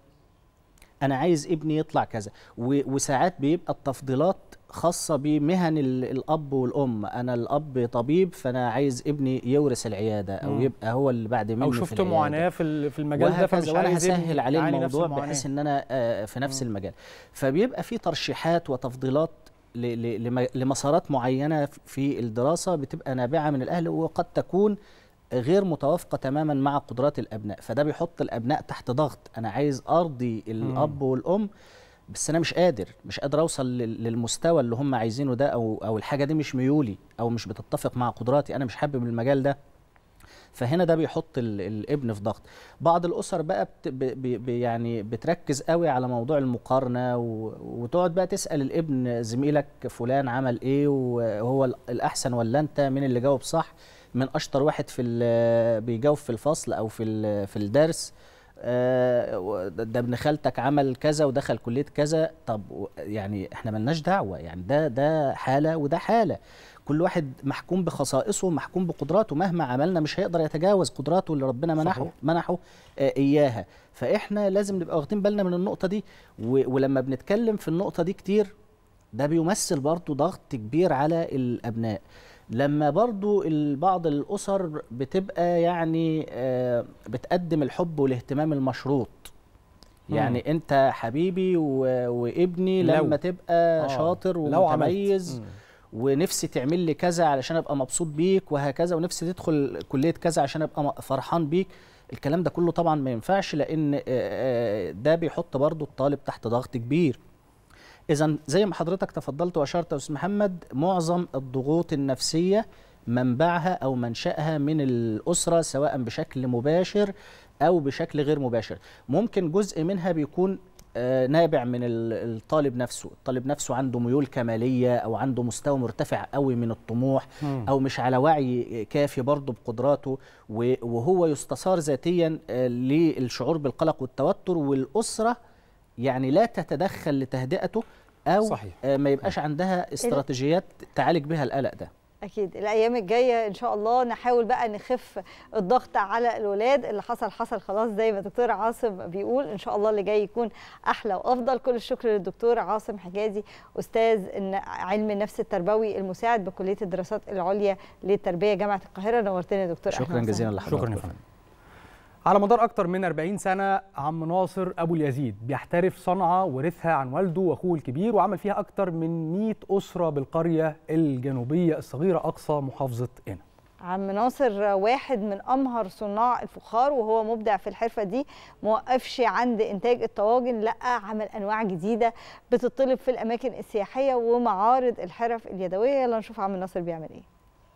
انا عايز ابني يطلع كذا و- وساعات بيبقى التفضيلات خاصه بمهن ال- الاب والام انا الاب طبيب فانا عايز ابني يورث العياده او مم. يبقى هو اللي بعد مني او في شفت العيادة. معاناه في ال- في المجال ده فمش وهكذا وانا عايز ابني هسهل عليه يعاني نفس الموضوع المعاناة. بحيث ان انا آه، في نفس المجال فبيبقى في ترشيحات وتفضيلات ل- ل- لم- لمسارات معينه في الدراسه بتبقى نابعه من الاهل وقد تكون غير متوافقه تماما مع قدرات الابناء فده بيحط الابناء تحت ضغط انا عايز ارضي الاب والام بس انا مش قادر مش قادر اوصل لل- للمستوى اللي هم عايزينه ده او او الحاجه دي مش ميولي او مش بتتفق مع قدراتي انا مش حابب المجال ده فهنا ده بيحط ال- الابن في ضغط بعض الاسر بقى بت ب ب ب يعني بتركز قوي على موضوع المقارنه و- وتقعد بقى تسال الابن زميلك فلان عمل ايه وهو ال- الاحسن ولا انت مين اللي جاوب صح من اشطر واحد في ال- بيجاوب في الفصل او في ال- في الدرس آه، و- ده ده ابن خالتك عمل كذا ودخل كليه كذا طب و- يعني احنا ملناش دعوه يعني ده ده حاله وده حاله كل واحد محكوم بخصائصه محكوم بقدراته مهما عملنا مش هيقدر يتجاوز قدراته اللي ربنا منحه صحيح. منحه آه، اياها فاحنا لازم نبقى واخدين بالنا من النقطه دي و- ولما بنتكلم في النقطه دي كتير ده بيمثل برضو ضغط كبير على الابناء لما برضو ال- بعض الاسر بتبقى يعني آه، بتقدم الحب والاهتمام المشروط مم. يعني انت حبيبي و- وابني لو. لما تبقى آه، شاطر لو عملت. ومتميز مم. ونفسي تعمل لي كذا علشان ابقى مبسوط بيك وهكذا ونفسي تدخل كليه كذا عشان ابقى م- فرحان بيك الكلام ده كله طبعا ما ينفعش لان آه، آه، ده بيحط برضو الطالب تحت ضغط كبير اذا زي ما حضرتك تفضلت واشرت يا استاذ محمد معظم الضغوط النفسيه منبعها او منشاها من الاسره سواء بشكل مباشر او بشكل غير مباشر ممكن جزء منها بيكون آه، نابع من ال- الطالب نفسه الطالب نفسه عنده ميول كماليه او عنده مستوى مرتفع قوي من الطموح مم. او مش على وعي كافي برضه بقدراته و- وهو يستثار ذاتيا آه، للشعور بالقلق والتوتر والاسره يعني لا تتدخل لتهدئته او صحيح. آه، ما يبقاش عندها استراتيجيات تعالج بها القلق ده اكيد الايام الجايه ان شاء الله نحاول بقى نخف الضغط على الولاد اللي حصل حصل خلاص زي ما الدكتور عاصم بيقول ان شاء الله اللي جاي يكون احلى وافضل كل الشكر للدكتور عاصم حجازي استاذ الن- علم النفس التربوي المساعد بكليه الدراسات العليا للتربيه جامعه القاهره نورتنا يا دكتور أهلاً شكرا وسهلاً. جزيلا لحضرتك شكرا يا فندم على مدار أكتر من 40 سنة عم ناصر أبو اليزيد بيحترف صنعة ورثها عن والده وأخوه الكبير وعمل فيها أكتر من 100 أسرة بالقرية الجنوبية الصغيرة أقصى محافظة قنا عم ناصر واحد من امهر صناع الفخار وهو مبدع في الحرفه دي موقفش عند انتاج الطواجن لا عمل انواع جديده بتطلب في الاماكن السياحيه ومعارض الحرف اليدويه يلا نشوف عم ناصر بيعمل ايه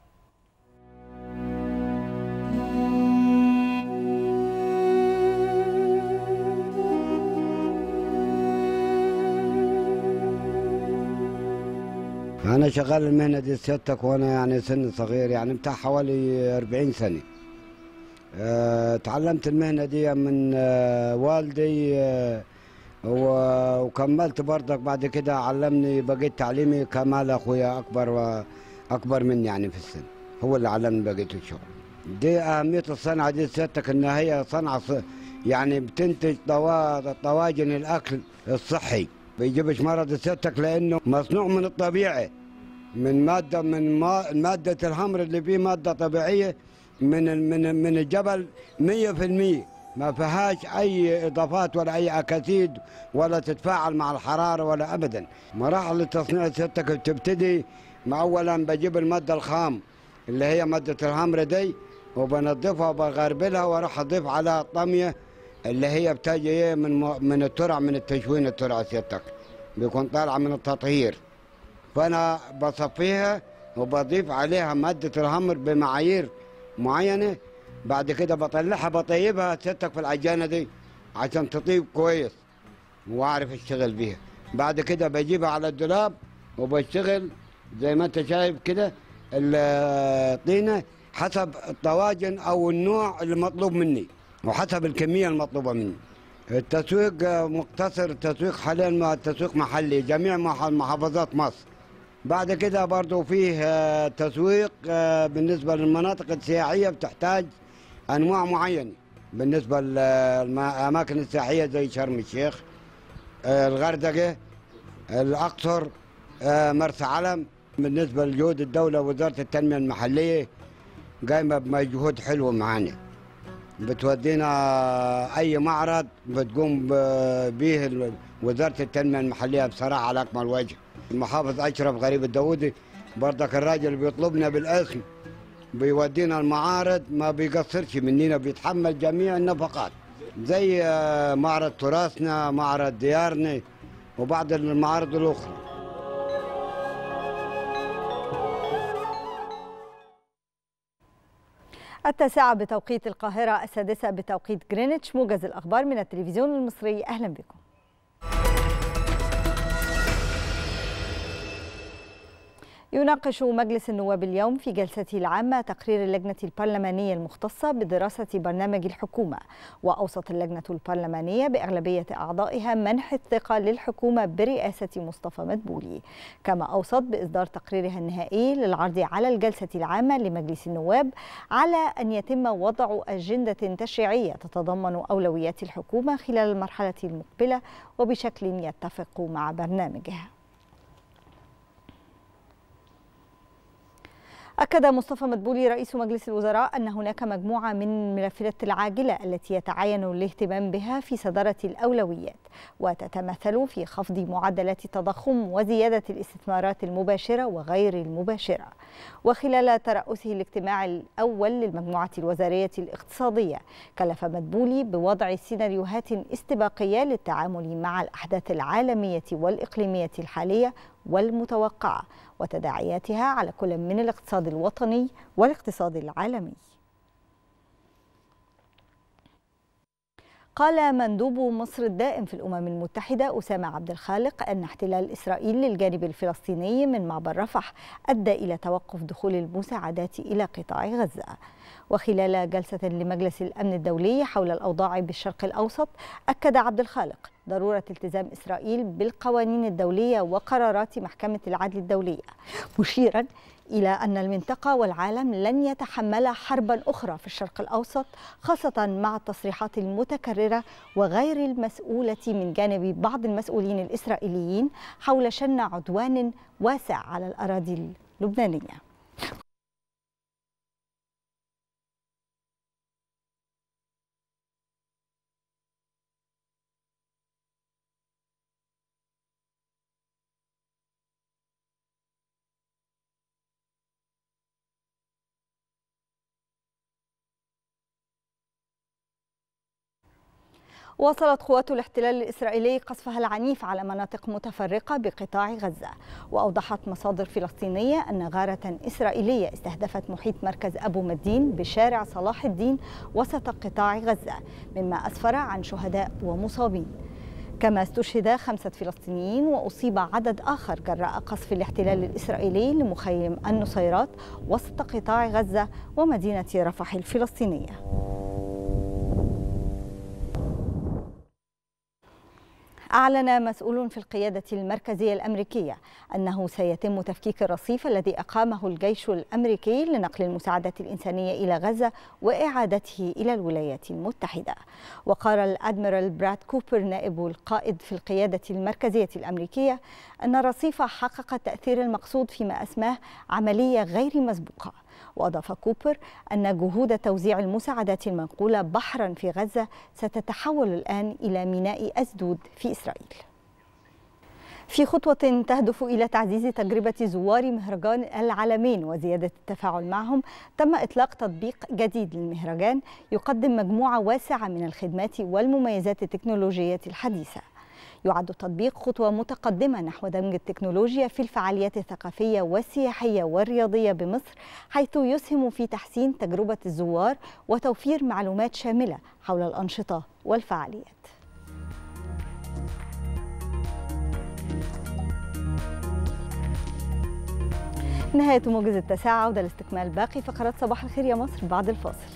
أنا شغال المهنة دي سيادتك وأنا يعني سن صغير يعني بتاع حوالي 40 سنة أه تعلمت المهنة دي من أه والدي أه و- وكملت برضك بعد كده علمني بقيت تعليمي كمال أخويا أكبر و- أكبر مني يعني في السن هو اللي علمني بقيت الشغل دي أهمية الصنعة دي سيادتك إن هي صنعة ص- يعني بتنتج طوا- طواجن الأكل الصحي بيجيبش مرض سيادتك لأنه مصنوع من الطبيعي من مادة من ما مادة الحمر اللي فيه مادة طبيعية من ال- من من الجبل 100% ما فيهاش أي إضافات ولا أي أكاسيد ولا تتفاعل مع الحرارة ولا أبدا مراحل التصنيع سيادتك بتبتدي مع أولا بجيب المادة الخام اللي هي مادة الحمر دي وبنضفها وبغربلها واروح اضيف عليها طميه اللي هي بتجي ايه من م- من الترع من التشوين الترع سيادتك بيكون طالعه من التطهير فانا بصفيها وبضيف عليها ماده الهمر بمعايير معينه بعد كده بطلعها بطيبها سيادتك في العجانه دي عشان تطيب كويس واعرف اشتغل بيها بعد كده بجيبها على الدولاب وبشتغل زي ما انت شايف كده الطينه حسب الطواجن او النوع اللي مطلوب مني وحسب الكميه المطلوبه مني التسويق آه، مقتصر التسويق حاليا مع التسويق محلي جميع مح- محافظات مصر بعد كده برضو فيه آه، تسويق آه، بالنسبة للمناطق السياحية بتحتاج أنواع معينة بالنسبة للأماكن السياحية زي شرم الشيخ آه، الغردقة الأقصر آه، مرسى علم بالنسبة لجهود الدولة وزارة التنمية المحلية قايمة بمجهود حلو معانا بتودينا أي معرض بتقوم ب- به ال- وزارة التنمية المحلية بصراحة على أكمل وجه المحافظ أشرف غريب الداودي برضك الراجل بيطلبنا بالاسم بيودينا المعارض ما بيقصرش مننا بيتحمل جميع النفقات زي آه، معرض تراثنا معرض ديارنا وبعض المعارض الأخرى التاسعة بتوقيت القاهرة السادسة بتوقيت جرينتش موجز الأخبار من التلفزيون المصري أهلا بكم يناقش مجلس النواب اليوم في جلسته العامة تقرير اللجنة البرلمانية المختصة بدراسة برنامج الحكومة وأوصت اللجنة البرلمانية بأغلبية أعضائها منح الثقة للحكومة برئاسة مصطفى مدبولي كما أوصت بإصدار تقريرها النهائي للعرض على الجلسة العامة لمجلس النواب على أن يتم وضع أجندة تشريعية تتضمن أولويات الحكومة خلال المرحلة المقبلة وبشكل يتفق مع برنامجها أكد مصطفى مدبولي رئيس مجلس الوزراء أن هناك مجموعة من الملفات العاجلة التي يتعين الاهتمام بها في صدارة الأولويات وتتمثل في خفض معدلات التضخم وزيادة الاستثمارات المباشرة وغير المباشرة وخلال ترأسه الاجتماع الأول للمجموعة الوزارية الاقتصادية كلف مدبولي بوضع سيناريوهات استباقية للتعامل مع الأحداث العالمية والإقليمية الحالية والمتوقعة وتداعياتها على كل من الاقتصاد الوطني والاقتصاد العالمي قال مندوب مصر الدائم في الأمم المتحدة أسامة عبد الخالق أن احتلال إسرائيل للجانب الفلسطيني من معبر رفح أدى إلى توقف دخول المساعدات إلى قطاع غزة وخلال جلسة لمجلس الأمن الدولي حول الأوضاع بالشرق الأوسط أكد عبد الخالق ضرورة التزام إسرائيل بالقوانين الدولية وقرارات محكمة العدل الدولية مشيرا إلى أن المنطقة والعالم لن يتحملا حربا أخرى في الشرق الأوسط خاصة مع التصريحات المتكررة وغير المسؤولة من جانب بعض المسؤولين الإسرائيليين حول شن عدوان واسع على الأراضي اللبنانية واصلت قوات الاحتلال الإسرائيلي قصفها العنيف على مناطق متفرقة بقطاع غزة وأوضحت مصادر فلسطينية أن غارة إسرائيلية استهدفت محيط مركز أبو مدين بشارع صلاح الدين وسط قطاع غزة مما أسفر عن شهداء ومصابين كما استشهد خمسة فلسطينيين وأصيب عدد آخر جراء قصف الاحتلال الإسرائيلي لمخيم النصيرات وسط قطاع غزة ومدينة رفح الفلسطينية أعلن مسؤول في القيادة المركزية الأمريكية أنه سيتم تفكيك الرصيف الذي أقامه الجيش الأمريكي لنقل المساعدة الإنسانية إلى غزة وإعادته إلى الولايات المتحدة وقال الأدميرال براد كوبر نائب القائد في القيادة المركزية الأمريكية أن الرصيف حقق التأثير المقصود فيما أسماه عملية غير مسبوقة وأضاف كوبر أن جهود توزيع المساعدات المنقولة بحرا في غزة ستتحول الآن إلى ميناء أسدود في إسرائيل في خطوة تهدف إلى تعزيز تجربة زوار مهرجان العالمين وزيادة التفاعل معهم تم إطلاق تطبيق جديد للمهرجان يقدم مجموعة واسعة من الخدمات والمميزات التكنولوجية الحديثة يعد التطبيق خطوة متقدمة نحو دمج التكنولوجيا في الفعاليات الثقافية والسياحية والرياضية بمصر حيث يسهم في تحسين تجربة الزوار وتوفير معلومات شاملة حول الأنشطة والفعاليات نهاية موجز التساعة وده لاستكمال باقي فقرات صباح الخير يا مصر بعد الفاصل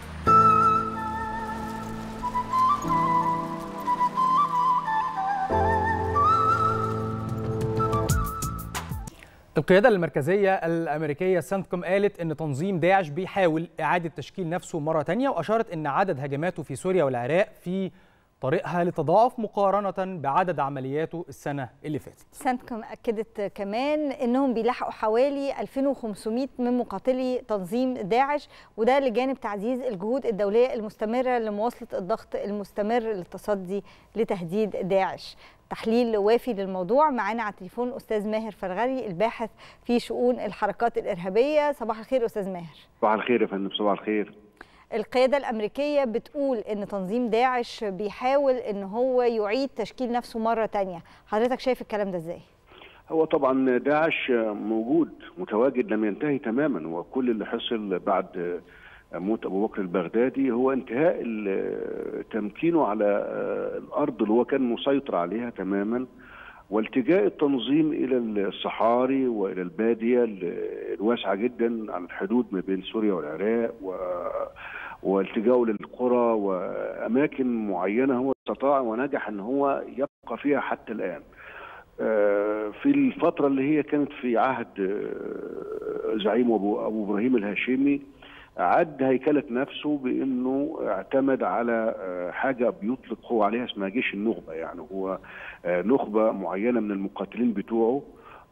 القيادة المركزية الأمريكية سنتكوم قالت أن تنظيم داعش بيحاول إعادة تشكيل نفسه مرة تانية وأشارت أن عدد هجماته في سوريا والعراق في طريقها لتضاعف مقارنة بعدد عملياته السنة اللي فاتت سنتكوم أكدت كمان أنهم بيلاحقوا حوالي 2500 من مقاتلي تنظيم داعش وده لجانب تعزيز الجهود الدولية المستمرة لمواصلة الضغط المستمر للتصدي لتهديد داعش تحليل وافي للموضوع معانا على التليفون استاذ ماهر فرغلي الباحث في شؤون الحركات الارهابيه صباح الخير استاذ ماهر صباح الخير يا فندم صباح الخير القياده الامريكيه بتقول ان تنظيم داعش بيحاول ان هو يعيد تشكيل نفسه مره تانية حضرتك شايف الكلام ده ازاي هو طبعا داعش موجود متواجد لم ينتهي تماما وكل اللي حصل بعد موت ابو بكر البغدادي هو انتهاء تمكينه على الارض اللي هو كان مسيطر عليها تماما والتجاء التنظيم الى الصحاري والى الباديه الواسعه جدا على الحدود ما بين سوريا والعراق و والتجاؤه للقرى واماكن معينه هو استطاع ونجح ان هو يبقى فيها حتى الان. في الفتره اللي هي كانت في عهد زعيم ابو ابو ابراهيم الهاشمي عد هيكلة نفسه بأنه اعتمد على حاجة بيطلق هو عليها اسمها جيش النخبة يعني هو نخبة معينة من المقاتلين بتوعه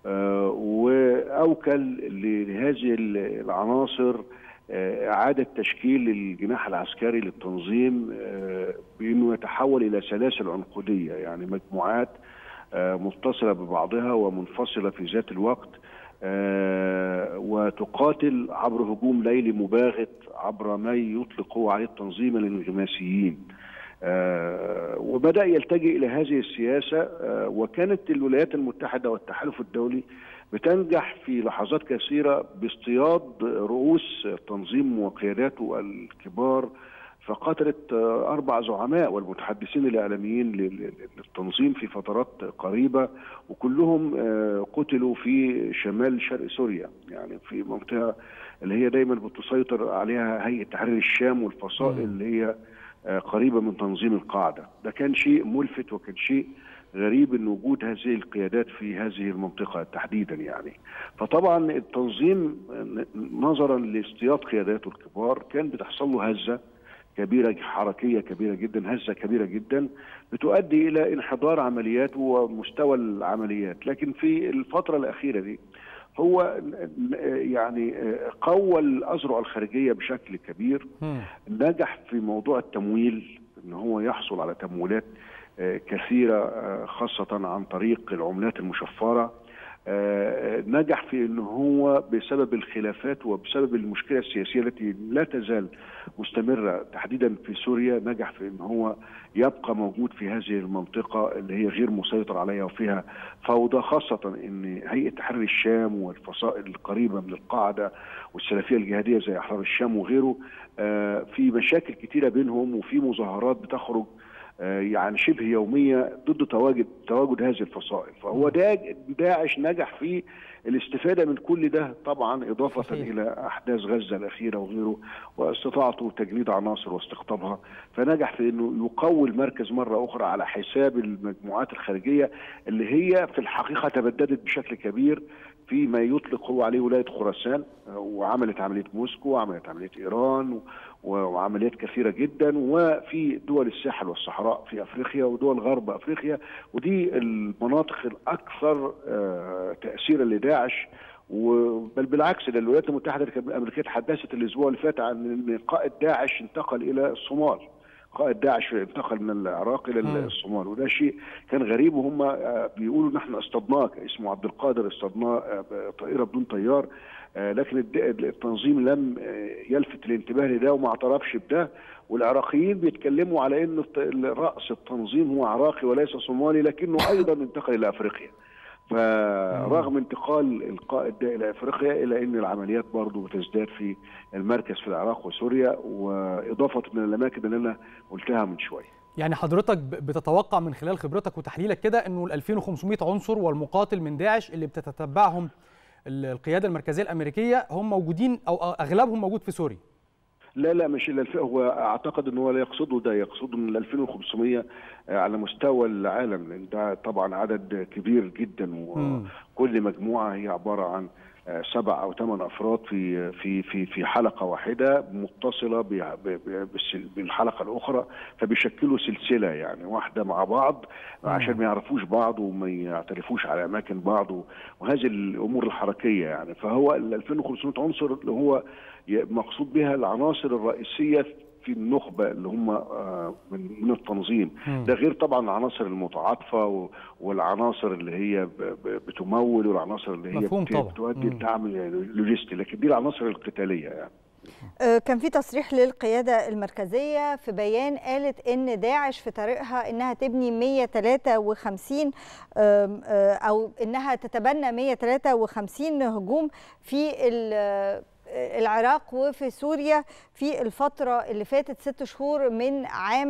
وأوكل لهذه العناصر إعادة تشكيل الجناح العسكري للتنظيم بأنه يتحول إلى سلاسل عنقودية يعني مجموعات متصلة ببعضها ومنفصلة في ذات الوقت آه وتقاتل عبر هجوم ليلي مباغت عبر ما يطلق هو عليه التنظيم الانغماسيين آه وبدا يلتجئ الى هذه السياسه آه وكانت الولايات المتحده والتحالف الدولي بتنجح في لحظات كثيره باصطياد رؤوس التنظيم وقياداته الكبار فقتلت أربع زعماء والمتحدثين الإعلاميين للتنظيم في فترات قريبة وكلهم قتلوا في شمال شرق سوريا يعني في منطقة اللي هي دايما بتسيطر عليها هيئة تحرير الشام والفصائل اللي هي قريبة من تنظيم القاعدة ده كان شيء ملفت وكان شيء غريب ان وجود هذه القيادات في هذه المنطقه تحديدا يعني فطبعا التنظيم نظرا لاصطياد قياداته الكبار كان بتحصل له هزه كبيره حركيه كبيره جدا هزه كبيره جدا بتؤدي الى انحدار عملياته ومستوى العمليات لكن في الفتره الاخيره دي هو يعني قوى الاذرع الخارجيه بشكل كبير نجح في موضوع التمويل ان هو يحصل على تمويلات كثيره خاصه عن طريق العملات المشفره آه، نجح في ان هو بسبب الخلافات وبسبب المشكله السياسيه التي لا تزال مستمره تحديدا في سوريا نجح في ان هو يبقى موجود في هذه المنطقه اللي هي غير مسيطر عليها وفيها فوضى خاصه ان هيئه تحرير الشام والفصائل القريبه من القاعده والسلفيه الجهاديه زي احرار الشام وغيره آه، في مشاكل كتيره بينهم وفي مظاهرات بتخرج آه، يعني شبه يوميه ضد تواجد تواجد هذه الفصائل فهو دا داعش نجح في الاستفاده من كل ده طبعا اضافه صحيح. الى احداث غزه الاخيره وغيره واستطاعته تجنيد عناصر واستقطابها فنجح في انه يقوي المركز مره اخرى على حساب المجموعات الخارجيه اللي هي في الحقيقه تبددت بشكل كبير فيما يطلق هو عليه ولايه خراسان آه، وعملت عمليه موسكو وعملت عمليه ايران و- وعمليات كثيره جدا وفي دول الساحل والصحراء في افريقيا ودول غرب افريقيا ودي المناطق الاكثر آه، تاثيرا لداعش و- بل بالعكس ده الولايات المتحده الامريكيه تحدثت الاسبوع اللي فات عن ان قائد داعش انتقل الى الصومال قائد داعش انتقل من العراق الى مم. الصومال وده شيء كان غريب وهم آه، بيقولوا ان احنا اصطدناه اسمه عبد القادر اصطدناه آه، بطائره بدون طيار آه، لكن الد- التنظيم لم آه، يلفت الانتباه لده وما اعترفش بده والعراقيين بيتكلموا على انه الت- راس التنظيم هو عراقي وليس صومالي لكنه ايضا انتقل الى افريقيا فرغم انتقال القائد ده الى افريقيا الا ان العمليات برضه بتزداد في المركز في العراق وسوريا واضافه من الاماكن اللي انا قلتها من شويه يعني حضرتك ب- بتتوقع من خلال خبرتك وتحليلك كده انه ال 2500 عنصر والمقاتل من داعش اللي بتتتبعهم ال- القياده المركزيه الامريكيه هم موجودين او اغلبهم موجود في سوريا لا لا مش الا الف... هو اعتقد ان هو لا يقصده ده يقصده من ال 2500 على مستوى العالم لان ده طبعا عدد كبير جدا مم. وكل مجموعه هي عباره عن آه، سبع او ثمان افراد في في في في حلقه واحده متصله ب- ب- ب- بالسل- بالحلقه الاخرى فبيشكلوا سلسله يعني واحده مع بعض عشان ما يعرفوش بعض وما يعترفوش على اماكن بعض و- وهذه الامور الحركيه يعني فهو ال 2500 عنصر اللي هو ي- مقصود بها العناصر الرئيسيه في النخبه اللي هم آه، من من التنظيم مم. ده غير طبعا العناصر المتعاطفه و- والعناصر اللي هي ب- ب- بتمول والعناصر اللي هي مفهوم بت- طبعا. بتؤدي مم. الدعم اللوجستي لكن دي العناصر القتاليه يعني آه، كان في تصريح للقيادة المركزية في بيان قالت إن داعش في طريقها إنها تبني 153 آم، آه، أو إنها تتبنى 153 هجوم في ال- آه، العراق وفي سوريا في الفترة اللي فاتت ست شهور من عام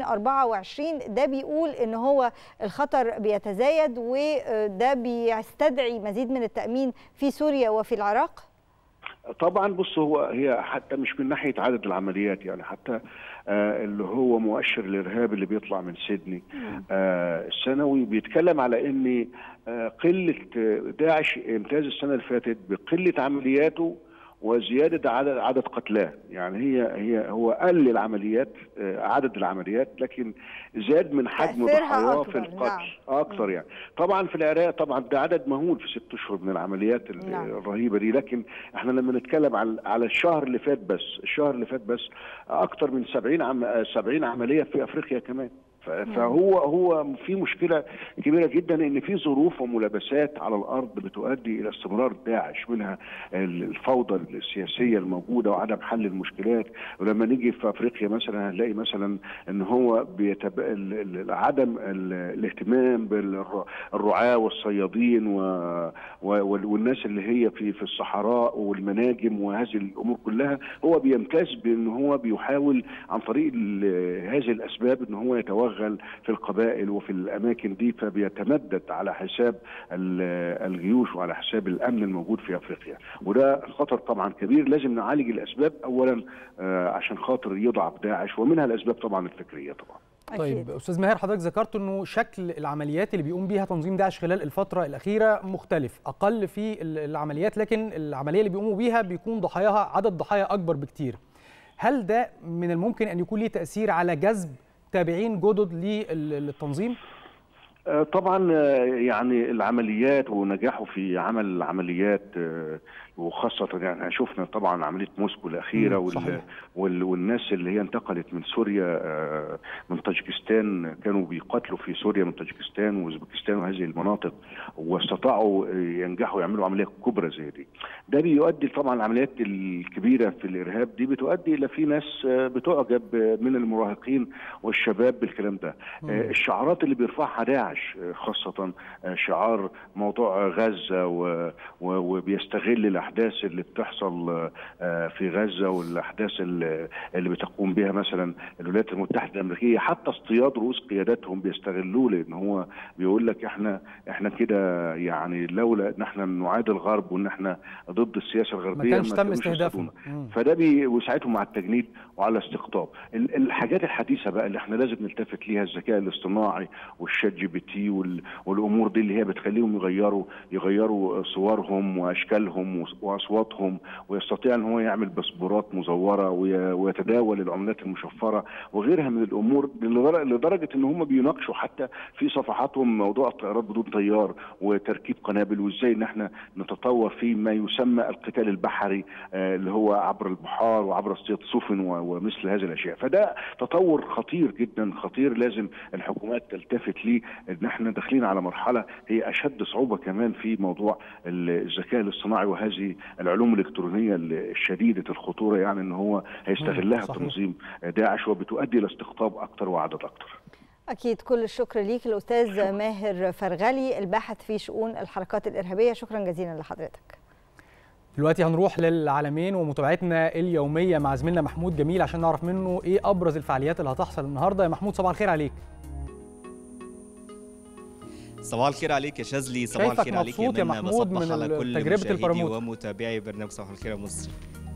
2024 ده بيقول إن هو الخطر بيتزايد وده بيستدعي مزيد من التأمين في سوريا وفي العراق طبعا بص هو هي حتى مش من ناحيه عدد العمليات يعني حتى آه اللي هو مؤشر الارهاب اللي بيطلع من سيدني آه السنوي بيتكلم على ان آه قله آه، داعش امتاز السنه اللي فاتت بقله عملياته وزياده عدد عدد قتلاه يعني هي هي هو قل العمليات آه، عدد العمليات لكن زاد من حجم تأثيرها ضحاياه في أكبر، القتل نعم. اكثر يعني طبعا في العراق طبعا ده عدد مهول في ست اشهر من العمليات ال- نعم. الرهيبه دي لكن احنا لما نتكلم على على الشهر اللي فات بس الشهر اللي فات بس اكثر من 70 عم 70 عمليه في افريقيا كمان ف- فهو هو في مشكله كبيره جدا ان في ظروف وملابسات على الارض بتؤدي الى استمرار داعش منها ال- الفوضى السياسيه الموجوده وعدم حل المشكلات ولما نيجي في افريقيا مثلا هنلاقي مثلا ان هو بيتب... ال- ال- عدم ال- الاهتمام بالرعاه والصيادين و... و... وال- والناس اللي هي في في الصحراء والمناجم وهذه الامور كلها هو بيمتاز بان هو بيحاول عن طريق ال- هذه الاسباب ان هو يتوغل في القبائل وفي الاماكن دي فبيتمدد على حساب ال- الجيوش وعلى حساب الامن الموجود في افريقيا وده خطر طبعا كبير لازم نعالج الاسباب اولا آه، عشان خاطر يضعف داعش ومنها الاسباب طبعا الفكريه طبعا طيب استاذ ماهر حضرتك ذكرت انه شكل العمليات اللي بيقوم بيها تنظيم داعش خلال الفتره الاخيره مختلف اقل في ال- العمليات لكن العمليه اللي بيقوموا بيها بيكون ضحاياها عدد ضحايا اكبر بكتير هل ده من الممكن ان يكون ليه تاثير على جذب تابعين جدد لل- للتنظيم آه، طبعا آه، يعني العمليات ونجاحه في عمل العمليات آه، وخاصة يعني شفنا طبعا عملية موسكو الأخيرة مم، وال صحيح. وال والناس اللي هي انتقلت من سوريا آه، من طاجكستان كانوا بيقاتلوا في سوريا من طاجكستان واوزبكستان وهذه المناطق واستطاعوا آه، ينجحوا يعملوا عملية كبرى زي دي ده بيؤدي طبعا العمليات الكبيرة في الإرهاب دي بتؤدي إلى في ناس آه، بتعجب آه، من المراهقين والشباب بالكلام ده آه، الشعارات اللي بيرفعها داعش آه، خاصة آه، شعار موضوع غزة و- و- وبيستغل الأحداث اللي بتحصل آه، آه، في غزة والأحداث اللي اللي بتقوم بها مثلا الولايات المتحدة الأمريكية حتى اصطياد رؤوس قياداتهم بيستغلوه لأن هو بيقول لك احنا احنا كده يعني لولا ان احنا نعادي الغرب وان احنا ضد السياسة ما الغربية كانش تم كانوش استهدافهم يصطادونا. مم. فده بيساعدهم على التجنيد وعلى الاستقطاب ال- الحاجات الحديثه بقى اللي احنا لازم نلتفت ليها الذكاء الاصطناعي والشات جي بي تي وال- والامور دي اللي هي بتخليهم يغيروا يغيروا صورهم واشكالهم وص- واصواتهم ويستطيع ان هو يعمل باسبورات مزوره وي- ويتداول العملات المشفره وغيرها من الامور لدر- لدرجه ان هم بيناقشوا حتى في صفحاتهم موضوع الطيارات بدون طيار وتركيب قنابل وازاي ان احنا نتطور في ما يسمى القتال البحري آه، اللي هو عبر البحار وعبر اصطياد سفن و- ومثل هذه الاشياء فده تطور خطير جدا خطير لازم الحكومات تلتفت ليه ان احنا داخلين على مرحله هي اشد صعوبه كمان في موضوع ال- الذكاء الاصطناعي وهذه العلوم الالكترونيه الشديده الخطوره يعني ان هو هيستغلها صحيح. تنظيم داعش وبتؤدي الى استقطاب اكتر وعدد اكتر أكيد كل الشكر ليك الأستاذ ماهر فرغلي الباحث في شؤون الحركات الإرهابية شكرا جزيلا لحضرتك دلوقتي هنروح للعالمين ومتابعتنا اليوميه مع زميلنا محمود جميل عشان نعرف منه ايه ابرز الفعاليات اللي هتحصل النهارده يا محمود صباح الخير عليك صباح الخير عليك يا شاذلي صباح شايفك الخير عليك مبسوط يا منى. محمود بصبح من على ال- كل تجربة مشاهدي البراموت. ومتابعي برنامج صباح الخير يا مصر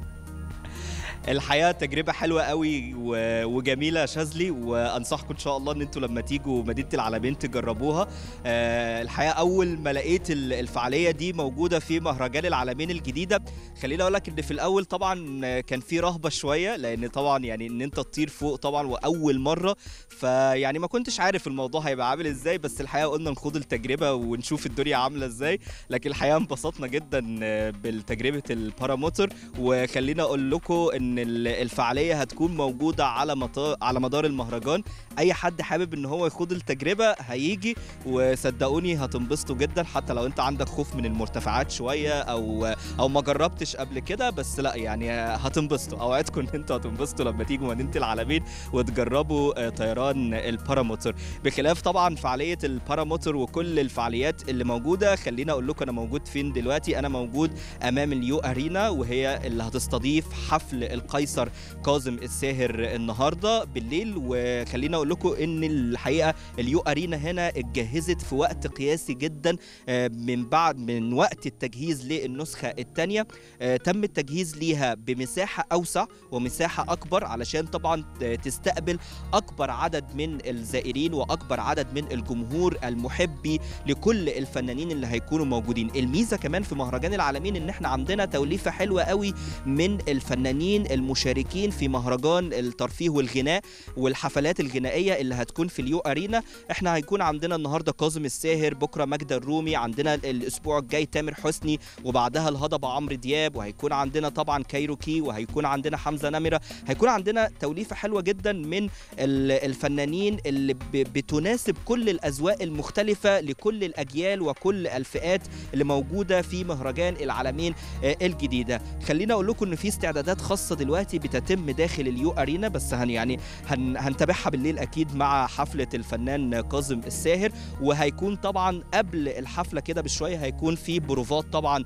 الحقيقه تجربه حلوه قوي و- وجميله يا شاذلي وانصحكم ان شاء الله ان انتوا لما تيجوا مدينه العلمين تجربوها آه، الحقيقه اول ما لقيت ال- الفعاليه دي موجوده في مهرجان العلمين الجديده خليني اقول لك ان في الاول طبعا كان في رهبه شويه لان طبعا يعني ان انت تطير فوق طبعا واول مره فيعني ما كنتش عارف الموضوع هيبقى عامل ازاي بس الحقيقه قلنا نخوض التجربه ونشوف الدنيا عامله ازاي لكن الحقيقه انبسطنا جدا آه، بالتجربه الباراموتر وخلينا اقول لكم ان ال- الفعاليه هتكون موجوده على مطار على مدار المهرجان اي حد حابب ان هو يخوض التجربه هيجي وصدقوني هتنبسطوا جدا حتى لو انت عندك خوف من المرتفعات شويه او او ما جربتش قبل كده بس لا يعني هتنبسطوا اوعدكم ان انتوا هتنبسطوا لما تيجوا مدينه العالمين وتجربوا آه، طيران الباراموتر بخلاف طبعا فعاليه الباراموتر وكل الفعاليات اللي موجوده خليني اقول لكم انا موجود فين دلوقتي انا موجود امام اليو ارينا وهي اللي هتستضيف حفل القيصر كاظم الساهر النهارده بالليل وخليني اقول لكم ان الحقيقه اليو ارينا هنا اتجهزت في وقت قياسي جدا آه، من بعد من وقت التجهيز للنسخه الثانيه تم التجهيز ليها بمساحه اوسع ومساحه اكبر علشان طبعا ت- تستقبل اكبر عدد من الزائرين واكبر عدد من الجمهور المحبي لكل الفنانين اللي هيكونوا موجودين الميزه كمان في مهرجان العالمين ان احنا عندنا توليفه حلوه قوي من الفنانين المشاركين في مهرجان الترفيه والغناء والحفلات الغنائيه اللي هتكون في اليو ارينا احنا هيكون عندنا النهارده كاظم الساهر بكره ماجدة الرومي عندنا الاسبوع الجاي تامر حسني وبعدها الهضبه عمرو دياب وهيكون عندنا طبعا كايروكي وهيكون عندنا حمزه نمره هيكون عندنا توليفه حلوه جدا من ال- الفنانين اللي ب- بتناسب كل الاذواق المختلفه لكل الاجيال وكل الفئات اللي موجوده في مهرجان العالمين آه، الجديده خلينا اقول لكم ان في استعدادات خاصه دلوقتي بتتم داخل اليو ارينا بس هن يعني هن هنتابعها بالليل اكيد مع حفله الفنان كاظم الساهر وهيكون طبعا قبل الحفله كده بشويه هيكون في بروفات طبعا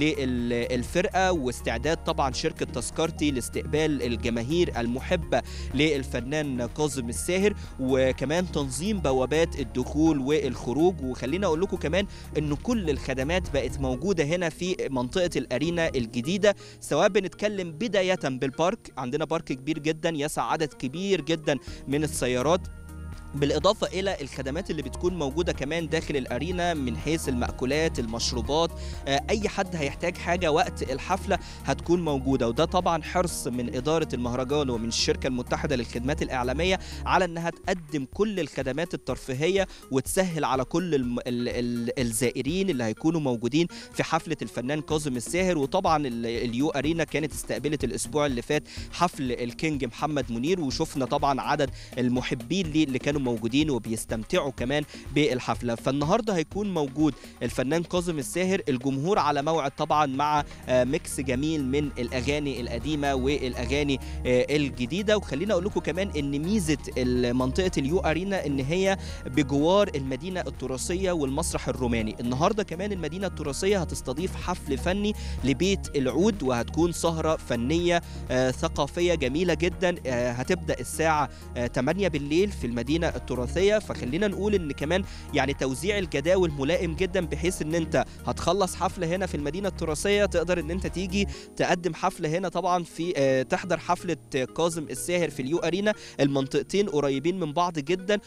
للفرقه واستعداد طبعا شركه تذكرتي لاستقبال الجماهير المحبه للفنان كاظم الساهر وكمان تنظيم بوابات الدخول والخروج وخلينا اقول لكم كمان ان كل الخدمات بقت موجوده هنا في منطقه الارينا الجديده سواء بنتكلم بدايه بالبارك عندنا بارك كبير جدا يسع عدد كبير جدا من السيارات بالإضافة إلى الخدمات اللي بتكون موجودة كمان داخل الأرينا من حيث المأكولات المشروبات آه، أي حد هيحتاج حاجة وقت الحفلة هتكون موجودة وده طبعا حرص من إدارة المهرجان ومن الشركة المتحدة للخدمات الإعلامية على أنها تقدم كل الخدمات الترفيهية وتسهل على كل الم... ال... ال... الزائرين اللي هيكونوا موجودين في حفلة الفنان كاظم الساهر وطبعا ال... اليو أرينا كانت استقبلت الأسبوع اللي فات حفل الكينج محمد منير وشفنا طبعا عدد المحبين ليه اللي كانوا موجودين وبيستمتعوا كمان بالحفله فالنهارده هيكون موجود الفنان كاظم الساهر الجمهور على موعد طبعا مع آه، ميكس جميل من الاغاني القديمه والاغاني آه، الجديده وخلينا اقول لكم كمان ان ميزه منطقه اليو ارينا ان هي بجوار المدينه التراثيه والمسرح الروماني النهارده كمان المدينه التراثيه هتستضيف حفل فني لبيت العود وهتكون سهره فنيه آه، ثقافيه جميله جدا آه، هتبدا الساعه آه، 8 بالليل في المدينه التراثيه فخلينا نقول ان كمان يعني توزيع الجداول ملائم جدا بحيث ان انت هتخلص حفله هنا في المدينه التراثيه تقدر ان انت تيجي تقدم حفله هنا طبعا في آه، تحضر حفله كاظم الساهر في اليو ارينا المنطقتين قريبين من بعض جدا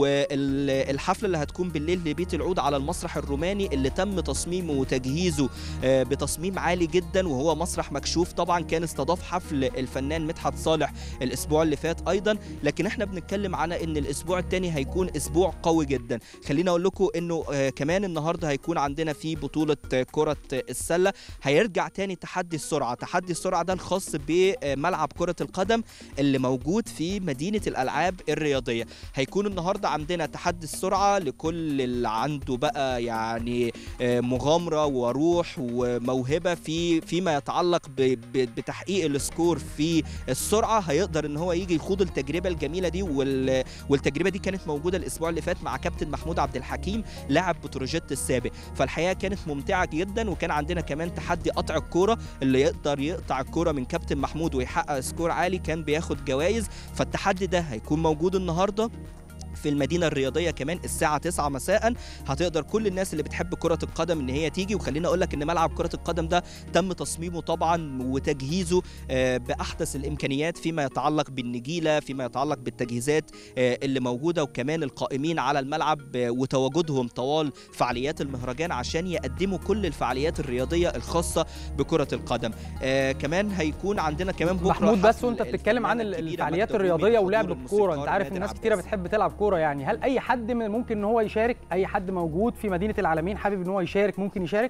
والحفله اللي هتكون بالليل لبيت العود على المسرح الروماني اللي تم تصميمه وتجهيزه آه، بتصميم عالي جدا وهو مسرح مكشوف طبعا كان استضاف حفل الفنان مدحت صالح الاسبوع اللي فات ايضا لكن احنا بنتكلم على ان الاسبوع الثاني هيكون اسبوع قوي جدا خلينا اقول لكم انه آه، كمان النهارده هيكون عندنا في بطوله آه، كره السله هيرجع تاني تحدي السرعه تحدي السرعه ده الخاص بملعب كره القدم اللي موجود في مدينه الالعاب الرياضيه هيكون النهارده عندنا تحدي السرعه لكل اللي عنده بقى يعني آه، مغامره وروح وموهبه في فيما يتعلق ب- ب- بتحقيق السكور في السرعه هيقدر ان هو يجي يخوض التجربه الجميله دي وال... والتجربه دي كانت موجوده الاسبوع اللي فات مع كابتن محمود عبد الحكيم لاعب بتروجيت السابق فالحقيقه كانت ممتعه جدا وكان عندنا كمان تحدي قطع الكوره اللي يقدر يقطع الكوره من كابتن محمود ويحقق سكور عالي كان بياخد جوائز فالتحدي ده هيكون موجود النهارده في المدينة الرياضية كمان الساعة 9 مساء هتقدر كل الناس اللي بتحب كرة القدم ان هي تيجي وخليني اقول لك ان ملعب كرة القدم ده تم تصميمه طبعا وتجهيزه آه، باحدث الامكانيات فيما يتعلق بالنجيلة فيما يتعلق بالتجهيزات آه، اللي موجودة وكمان القائمين على الملعب آه، وتواجدهم طوال فعاليات المهرجان عشان يقدموا كل الفعاليات الرياضية الخاصة بكرة القدم آه، كمان هيكون عندنا كمان بكرة محمود بس حفل وانت بتتكلم عن ال- الفنانة الكبيرة الفعاليات ماجدة الرومي الرياضيه بحضور ولعب الكوره انت الموسيقار عارف نادر الناس عباس. كتيره بتحب تلعب كوره يعني هل اي حد من- ممكن ان هو يشارك اي حد موجود في مدينه العالمين حابب ان هو يشارك ممكن يشارك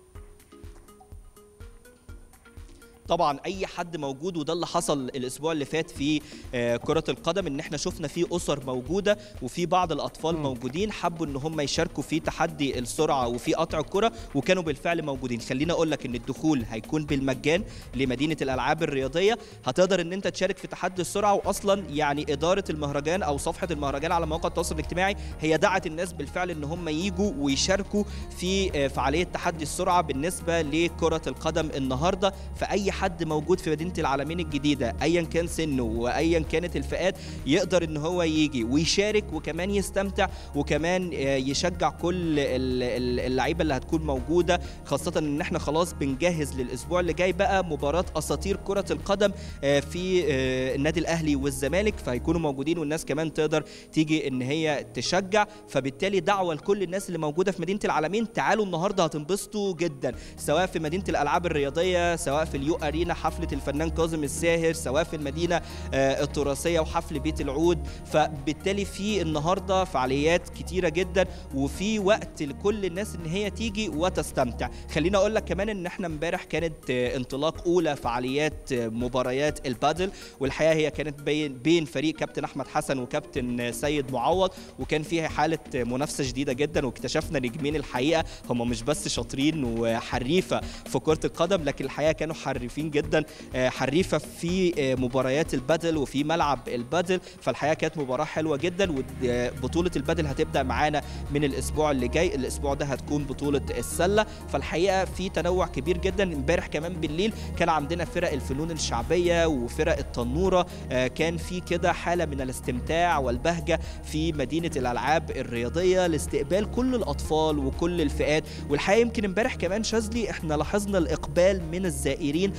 طبعا اي حد موجود وده اللي حصل الاسبوع اللي فات في آه، كره القدم ان احنا شفنا في اسر موجوده وفي بعض الاطفال م. موجودين حبوا ان هم يشاركوا في تحدي السرعه وفي قطع الكره وكانوا بالفعل موجودين خليني اقول لك ان الدخول هيكون بالمجان لمدينه الالعاب الرياضيه هتقدر ان انت تشارك في تحدي السرعه واصلا يعني اداره المهرجان او صفحه المهرجان على مواقع التواصل الاجتماعي هي دعت الناس بالفعل ان هم يجوا ويشاركوا في آه، فعاليه تحدي السرعه بالنسبه لكره القدم النهارده فاي حد موجود في مدينه العالمين الجديده ايا كان سنه وايا كانت الفئات يقدر ان هو يجي ويشارك وكمان يستمتع وكمان آه، يشجع كل ال- ال- اللعيبه اللي هتكون موجوده خاصه ان احنا خلاص بنجهز للاسبوع اللي جاي بقى مباراه اساطير كره القدم آه، في آه، النادي الاهلي والزمالك فهيكونوا موجودين والناس كمان تقدر تيجي ان هي تشجع فبالتالي دعوه لكل الناس اللي موجوده في مدينه العالمين تعالوا النهارده هتنبسطوا جدا سواء في مدينه الالعاب الرياضيه سواء في اليو ارينا حفله الفنان كاظم الساهر سواء في المدينه آه، التراثيه وحفل بيت العود فبالتالي في النهارده فعاليات كتيره جدا وفي وقت لكل الناس ان هي تيجي وتستمتع خليني اقول لك كمان ان احنا امبارح كانت آه، انطلاق اولى فعاليات آه، مباريات البادل والحقيقه هي كانت بين بين فريق كابتن احمد حسن وكابتن آه، سيد معوض وكان فيها حاله آه، منافسه شديده جدا واكتشفنا نجمين الحقيقه هم مش بس شاطرين وحريفه في كره القدم لكن الحقيقه كانوا حريفين جدا آه، حريفه في آه، مباريات البادل وفي ملعب البادل فالحقيقه كانت مباراه حلوه جدا وبطوله البادل هتبدا معانا من الاسبوع اللي جاي الاسبوع ده هتكون بطوله السله فالحقيقه في تنوع كبير جدا امبارح كمان بالليل كان عندنا فرق الفنون الشعبيه وفرق التنوره آه، كان في كده حاله من الاستمتاع والبهجه في مدينه الالعاب الرياضيه لاستقبال كل الاطفال وكل الفئات والحقيقه يمكن امبارح كمان شاذلي احنا لاحظنا الاقبال من الزائرين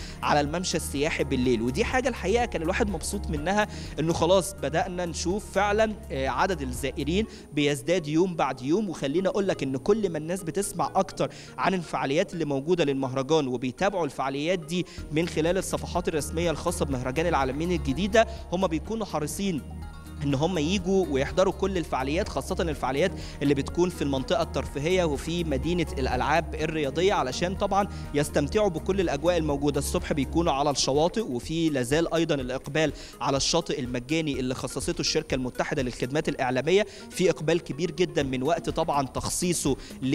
على الممشى السياحي بالليل ودي حاجه الحقيقه كان الواحد مبسوط منها انه خلاص بدانا نشوف فعلا آه، عدد الزائرين بيزداد يوم بعد يوم وخليني اقول لك ان كل ما الناس بتسمع اكتر عن الفعاليات اللي موجوده للمهرجان وبيتابعوا الفعاليات دي من خلال الصفحات الرسميه الخاصه بمهرجان العالمين الجديده هم بيكونوا حريصين ان هم يجوا ويحضروا كل الفعاليات خاصه الفعاليات اللي بتكون في المنطقه الترفيهيه وفي مدينه الالعاب الرياضيه علشان طبعا يستمتعوا بكل الاجواء الموجوده الصبح بيكونوا على الشواطئ وفي لازال ايضا الاقبال على الشاطئ المجاني اللي خصصته الشركه المتحده للخدمات الاعلاميه في اقبال كبير جدا من وقت طبعا تخصيصه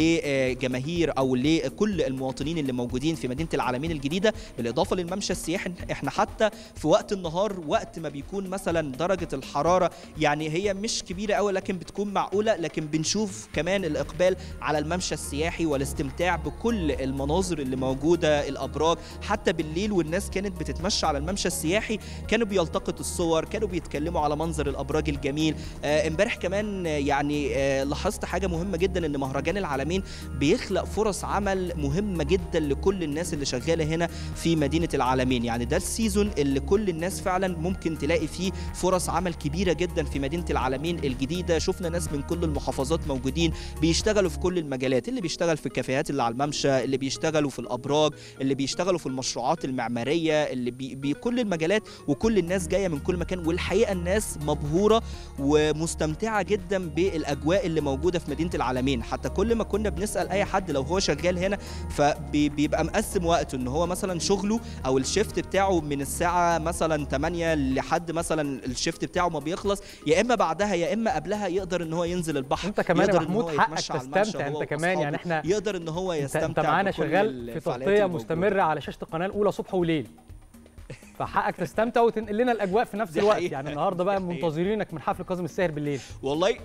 لجماهير او لكل المواطنين اللي موجودين في مدينه العالمين الجديده بالاضافه للممشى السياحي احنا حتى في وقت النهار وقت ما بيكون مثلا درجه الحراره يعني هي مش كبيره قوي لكن بتكون معقوله لكن بنشوف كمان الاقبال على الممشى السياحي والاستمتاع بكل المناظر اللي موجوده الابراج حتى بالليل والناس كانت بتتمشى على الممشى السياحي كانوا بيلتقطوا الصور كانوا بيتكلموا على منظر الابراج الجميل آه، امبارح كمان آه، يعني آه، لاحظت حاجه مهمه جدا ان مهرجان العالمين بيخلق فرص عمل مهمه جدا لكل الناس اللي شغاله هنا في مدينه العالمين يعني ده السيزون اللي كل الناس فعلا ممكن تلاقي فيه فرص عمل كبيره جدا في مدينه العالمين الجديده شفنا ناس من كل المحافظات موجودين بيشتغلوا في كل المجالات اللي بيشتغل في الكافيهات اللي على الممشى اللي بيشتغلوا في الابراج اللي بيشتغلوا في المشروعات المعماريه اللي بي بي كل المجالات وكل الناس جايه من كل مكان والحقيقه الناس مبهوره ومستمتعه جدا بالاجواء اللي موجوده في مدينه العالمين حتى كل ما كنا بنسال اي حد لو هو شغال هنا فبيبقى مقسم وقته ان هو مثلا شغله او الشيفت بتاعه من الساعه مثلا 8 لحد مثلا الشيفت بتاعه ما بيخلص يا اما بعدها يا اما قبلها يقدر ان هو ينزل البحر انت كمان يا يقدر إن محمود هو حقك يتمشى على الممشى تستمتع هو انت كمان يعني وأصحابه. احنا يقدر ان هو انت, يستمتع انت معانا بكل شغال في الفعاليات تغطيه الموجودة. مستمره على شاشه القناه الاولى صبح وليل فحقك تستمتع وتنقل لنا الاجواء في نفس دي الوقت حقيقة. يعني النهارده بقى دي حقيقة. منتظرينك من حفل كاظم الساهر بالليل والله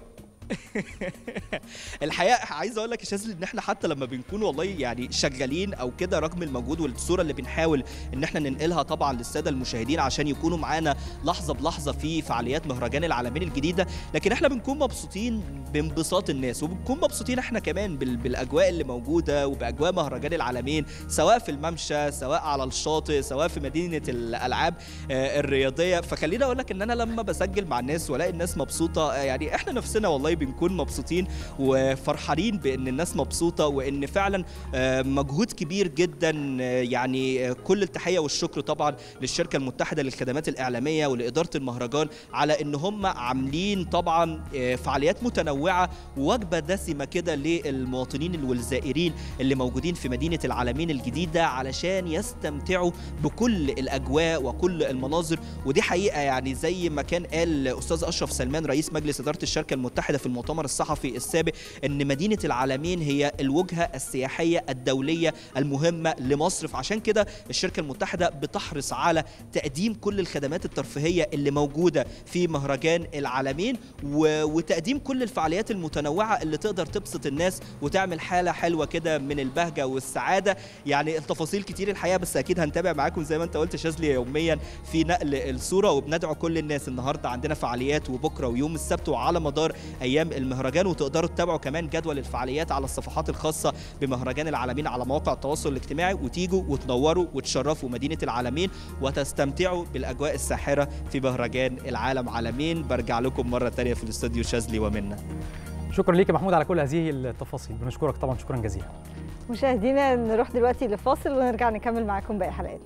الحقيقه عايز اقول لك يا شاذلي ان احنا حتى لما بنكون والله يعني شغالين او كده رغم المجهود والصوره اللي بنحاول ان احنا ننقلها طبعا للساده المشاهدين عشان يكونوا معانا لحظه بلحظه في فعاليات مهرجان العالمين الجديده لكن احنا بنكون مبسوطين بانبساط الناس وبنكون مبسوطين احنا كمان بال- بالاجواء اللي موجوده وباجواء مهرجان العالمين سواء في الممشى سواء على الشاطئ سواء في مدينه الالعاب آه، الرياضيه فخليني اقول لك ان انا لما بسجل مع الناس والاقي الناس مبسوطه آه، يعني احنا نفسنا والله بنكون مبسوطين وفرحانين بان الناس مبسوطه وان فعلا آه، مجهود كبير جدا آه، يعني آه، كل التحيه والشكر طبعا للشركه المتحده للخدمات الاعلاميه ولاداره المهرجان على ان هم عاملين طبعا آه، فعاليات متنوعه ووجبه دسمه كده للمواطنين والزائرين اللي موجودين في مدينه العالمين الجديده علشان يستمتعوا بكل الاجواء وكل المناظر ودي حقيقه يعني زي ما كان قال استاذ اشرف سلمان رئيس مجلس اداره الشركه المتحده في المؤتمر الصحفي السابق ان مدينه العالمين هي الوجهه السياحيه الدوليه المهمه لمصر فعشان كده الشركه المتحده بتحرص على تقديم كل الخدمات الترفيهيه اللي موجوده في مهرجان العالمين و... وتقديم كل الفعاليات المتنوعه اللي تقدر تبسط الناس وتعمل حاله حلوه كده من البهجه والسعاده يعني التفاصيل كتير الحقيقه بس اكيد هنتابع معاكم زي ما انت قلت شاذلي يوميا في نقل الصوره وبندعو كل الناس النهارده عندنا فعاليات وبكره ويوم السبت وعلى مدار ايام المهرجان وتقدروا تتابعوا كمان جدول الفعاليات على الصفحات الخاصه بمهرجان العالمين على مواقع التواصل الاجتماعي وتيجوا وتنوروا وتشرفوا مدينه العالمين وتستمتعوا بالاجواء الساحره في مهرجان العالم عالمين برجع لكم مره تانية في الاستوديو شاذلي ومنا شكرا ليك يا محمود على كل هذه التفاصيل بنشكرك طبعا شكرا جزيلا مشاهدينا نروح دلوقتي لفاصل ونرجع نكمل معاكم باقي حلقاتنا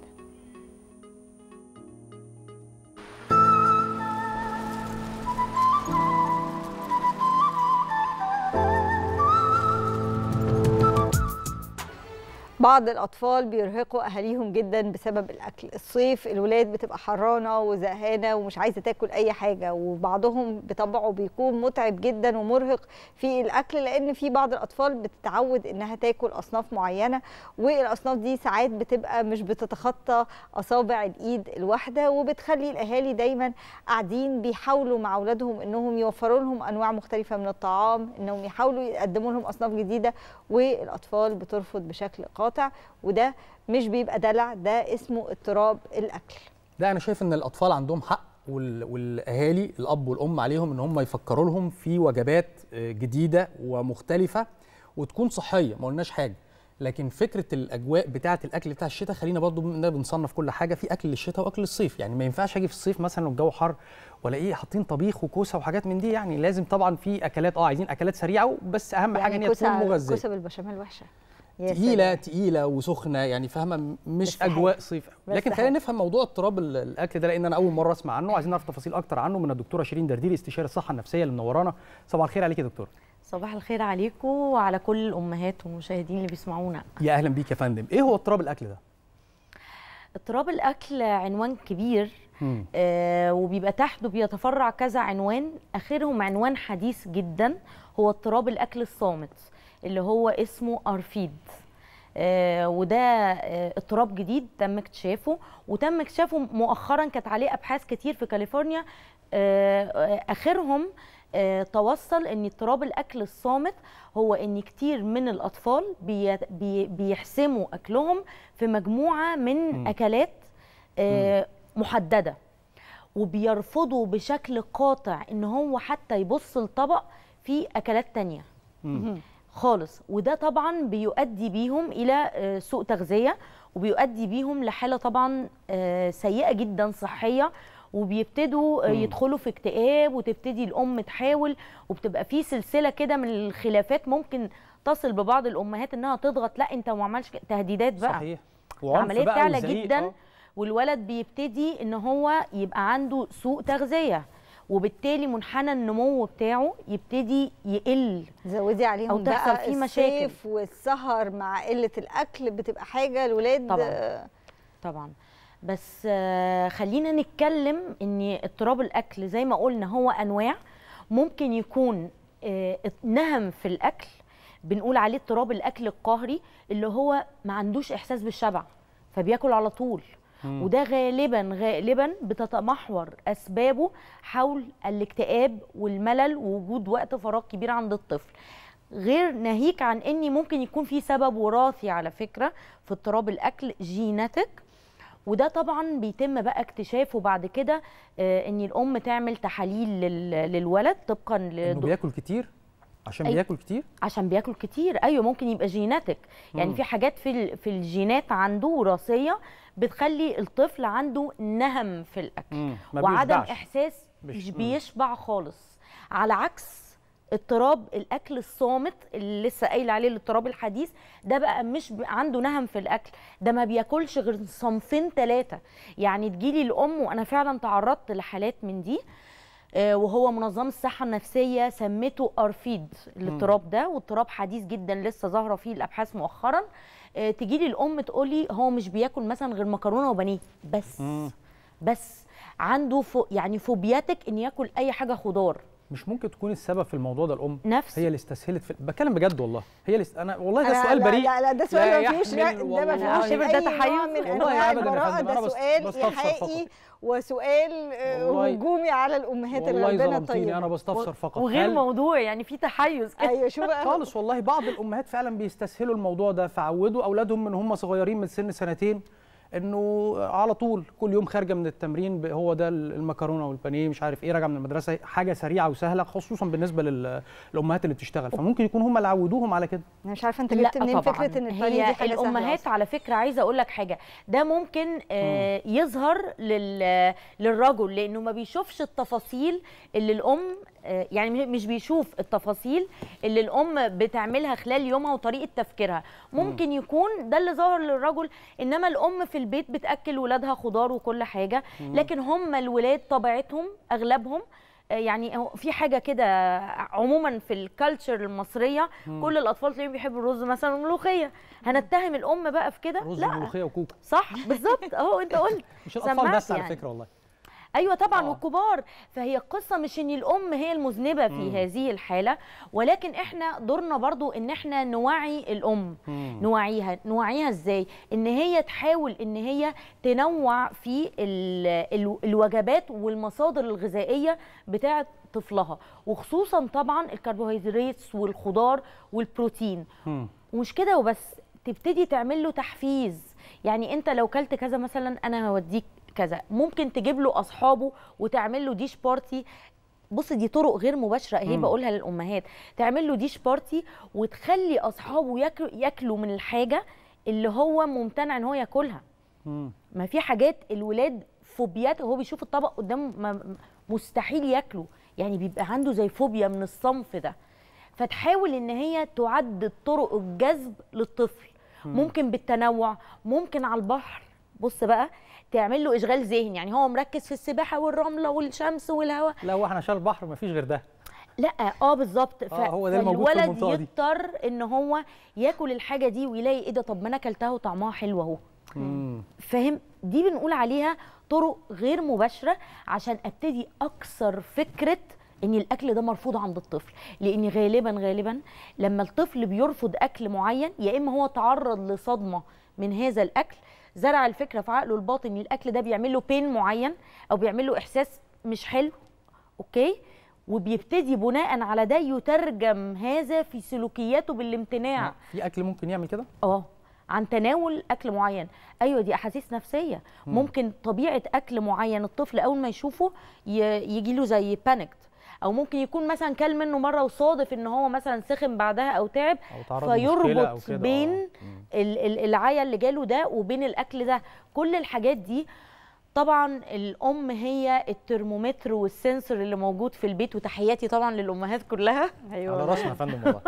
بعض الأطفال بيرهقوا أهاليهم جدا بسبب الأكل الصيف الولاد بتبقى حرانة وزهقانة ومش عايزة تاكل أي حاجة وبعضهم بطبعه بيكون متعب جدا ومرهق في الأكل لأن في بعض الأطفال بتتعود إنها تاكل أصناف معينة والأصناف دي ساعات بتبقى مش بتتخطى أصابع الإيد الواحدة وبتخلي الأهالي دايما قاعدين بيحاولوا مع أولادهم إنهم يوفروا لهم أنواع مختلفة من الطعام إنهم يحاولوا يقدموا لهم أصناف جديدة والأطفال بترفض بشكل قاطع وده مش بيبقى دلع ده اسمه اضطراب الأكل لا انا شايف ان الاطفال عندهم حق وال- والاهالي الاب والام عليهم ان هم يفكروا لهم في وجبات آه، جديده ومختلفه وتكون صحيه ما قلناش حاجه لكن فكره الاجواء بتاعه الاكل بتاع الشتاء خلينا برضو بما بنصنف كل حاجه في اكل للشتاء واكل للصيف يعني ما ينفعش اجي في الصيف مثلا والجو حر ولا ايه حاطين طبيخ وكوسه وحاجات من دي يعني لازم طبعا في اكلات اه عايزين اكلات سريعه بس اهم حاجه ان هي تكون مغذيه كوسه بالبشاميل وحشه تقيله تقيله وسخنه يعني فاهمه مش اجواء صيف لكن خلينا نفهم موضوع اضطراب الاكل ده لان انا اول مره اسمع عنه عايزين نعرف تفاصيل اكتر عنه من الدكتوره شيرين درديري استشاري الصحه النفسيه اللي منورانا صباح الخير عليك يا دكتور صباح الخير عليكم وعلى كل الامهات والمشاهدين اللي بيسمعونا يا اهلا بيك يا فندم ايه هو اضطراب الاكل ده اضطراب الاكل عنوان كبير آه وبيبقى تحته بيتفرع كذا عنوان اخرهم عنوان حديث جدا هو اضطراب الاكل الصامت اللي هو اسمه ارفيد آه وده آه اضطراب جديد تم اكتشافه وتم اكتشافه مؤخرا كانت عليه ابحاث كتير في كاليفورنيا آه اخرهم آه توصل ان اضطراب الاكل الصامت هو ان كتير من الاطفال بي بي بيحسموا اكلهم في مجموعه من م. اكلات آه محدده وبيرفضوا بشكل قاطع ان هو حتى يبص لطبق فيه اكلات تانية م. خالص وده طبعا بيؤدي بيهم الى آه سوء تغذيه وبيؤدي بيهم لحاله طبعا سيئه جدا صحيه وبيبتدوا مم. يدخلوا في اكتئاب وتبتدي الام تحاول وبتبقى في سلسله كده من الخلافات ممكن تصل ببعض الامهات انها تضغط لا انت ما عملش تهديدات بقى صحيح عمليه تعلى جدا أوه. والولد بيبتدي ان هو يبقى عنده سوء تغذيه وبالتالي منحنى النمو بتاعه يبتدي يقل زودي عليهم أو تحصل بقى فيه مشاكل الصيف والسهر مع قله الاكل بتبقى حاجه الولاد طبعا طبعا بس خلينا نتكلم ان اضطراب الاكل زي ما قلنا هو انواع ممكن يكون نهم في الاكل بنقول عليه اضطراب الاكل القهري اللي هو ما عندوش احساس بالشبع فبياكل على طول مم. وده غالبا غالبا بتتمحور اسبابه حول الاكتئاب والملل ووجود وقت فراغ كبير عند الطفل غير ناهيك عن اني ممكن يكون في سبب وراثي على فكره في اضطراب الاكل جيناتك وده طبعا بيتم بقى اكتشافه بعد كده آه ان الام تعمل تحاليل للولد طبقا انه بياكل كتير عشان أي... بياكل كتير عشان بياكل كتير ايوه ممكن يبقى جيناتك يعني مم. في حاجات في في الجينات عنده وراثيه بتخلي الطفل عنده نهم في الاكل مم. وعدم بيشبعش. احساس مش بيشبع خالص على عكس اضطراب الاكل الصامت اللي لسه قايل عليه الاضطراب الحديث ده بقى مش عنده نهم في الاكل ده ما بياكلش غير صنفين ثلاثه يعني تجيلي الام وانا فعلا تعرضت لحالات من دي وهو منظمه الصحه النفسيه سمته ارفيد الاضطراب ده واضطراب حديث جدا لسه ظاهره فيه الابحاث مؤخرا تجي لي الام تقول لي هو مش بياكل مثلا غير مكرونه وبانيه بس مم. بس عنده فو يعني فوبياتك ان ياكل اي حاجه خضار مش ممكن تكون السبب في الموضوع ده الام نفس هي اللي استسهلت في بتكلم بجد والله هي اللي است... انا والله ده سؤال بريء لا لا ده سؤال ما فيهوش ده ما فيهوش ده تحيز من انواع البراءه ده سؤال ايحائي وسؤال هجومي على الامهات اللي ربنا طيب انا بستفسر فقط وغير موضوع يعني في تحيز كده ايوه شو بقى خالص والله بعض الامهات فعلا بيستسهلوا الموضوع ده فعودوا اولادهم من هم صغيرين من سن سنتين انه على طول كل يوم خارجه من التمرين هو ده المكرونه والبانيه مش عارف ايه راجعه من المدرسه حاجه سريعه وسهله خصوصا بالنسبه للامهات اللي بتشتغل فممكن يكون هم اللي عودوهم على كده انا مش عارفه انت جبت منين فكره ان البانيه دي حاجه الامهات على فكره عايزه اقول لك حاجه ده ممكن آه يظهر لل للرجل لانه ما بيشوفش التفاصيل اللي الام يعني مش بيشوف التفاصيل اللي الام بتعملها خلال يومها وطريقه تفكيرها ممكن م. يكون ده اللي ظاهر للرجل انما الام في البيت بتاكل ولادها خضار وكل حاجه م. لكن هم الولاد طبيعتهم اغلبهم يعني في حاجه كده عموما في الكالتشر المصريه م. كل الاطفال تلاقيهم بيحبوا الرز مثلا والملوخيه هنتهم الام بقى في كده رز وملوخيه وكوكا صح بالظبط اهو انت قلت مش الاطفال بس يعني. على فكره والله ايوه طبعا والكبار فهي القصه مش ان الام هي المذنبه في مم. هذه الحاله ولكن احنا دورنا برضو ان احنا نوعي الام مم. نوعيها نوعيها ازاي ان هي تحاول ان هي تنوع في ال ال الوجبات والمصادر الغذائيه بتاعه طفلها وخصوصا طبعا الكربوهيدرات والخضار والبروتين مم. ومش كده وبس تبتدي تعمل له تحفيز يعني انت لو كلت كذا مثلا انا هوديك كذا ممكن تجيب له اصحابه وتعمل له ديش بارتي بص دي طرق غير مباشره اهي مم. بقولها للامهات تعمل له ديش بارتي وتخلي اصحابه ياكلوا ياكلوا من الحاجه اللي هو ممتنع ان هو ياكلها ما في حاجات الولاد فوبيات هو بيشوف الطبق قدامه ما- مستحيل ياكله يعني بيبقى عنده زي فوبيا من الصنف ده فتحاول ان هي تعدد طرق الجذب للطفل مم. ممكن بالتنوع ممكن على البحر بص بقى تعمل له اشغال ذهني يعني هو مركز في السباحه والرمله والشمس والهواء لا هو احنا عشان البحر مفيش غير ده لا اه بالظبط آه، هو ده الموجود في فالولد المنطقة دي. يضطر ان هو ياكل الحاجه دي ويلاقي ايه ده طب ما انا اكلتها وطعمها حلو اهو مم. فاهم دي بنقول عليها طرق غير مباشره عشان ابتدي اكسر فكره ان الاكل ده مرفوض عند الطفل لان غالبا غالبا لما الطفل بيرفض اكل معين يا اما هو تعرض لصدمه من هذا الاكل زرع الفكره في عقله الباطن ان الاكل ده بيعمل له بين معين او بيعمل له احساس مش حلو اوكي وبيبتدي بناء على ده يترجم هذا في سلوكياته بالامتناع في اكل ممكن يعمل كده اه عن تناول اكل معين ايوه دي احاسيس نفسيه مم. ممكن طبيعه اكل معين الطفل اول ما يشوفه يجي له زي بانيكت او ممكن يكون مثلا كل منه مره وصادف ان هو مثلا سخن بعدها او تعب أو تعرض لمشكلة أو فيربط كده، آه. بين ال- ال- العيا اللي جاله ده وبين الاكل ده كل الحاجات دي طبعا الام هي الترمومتر والسنسور اللي موجود في البيت وتحياتي طبعا للامهات كلها ايوه على راسنا يا فندم والله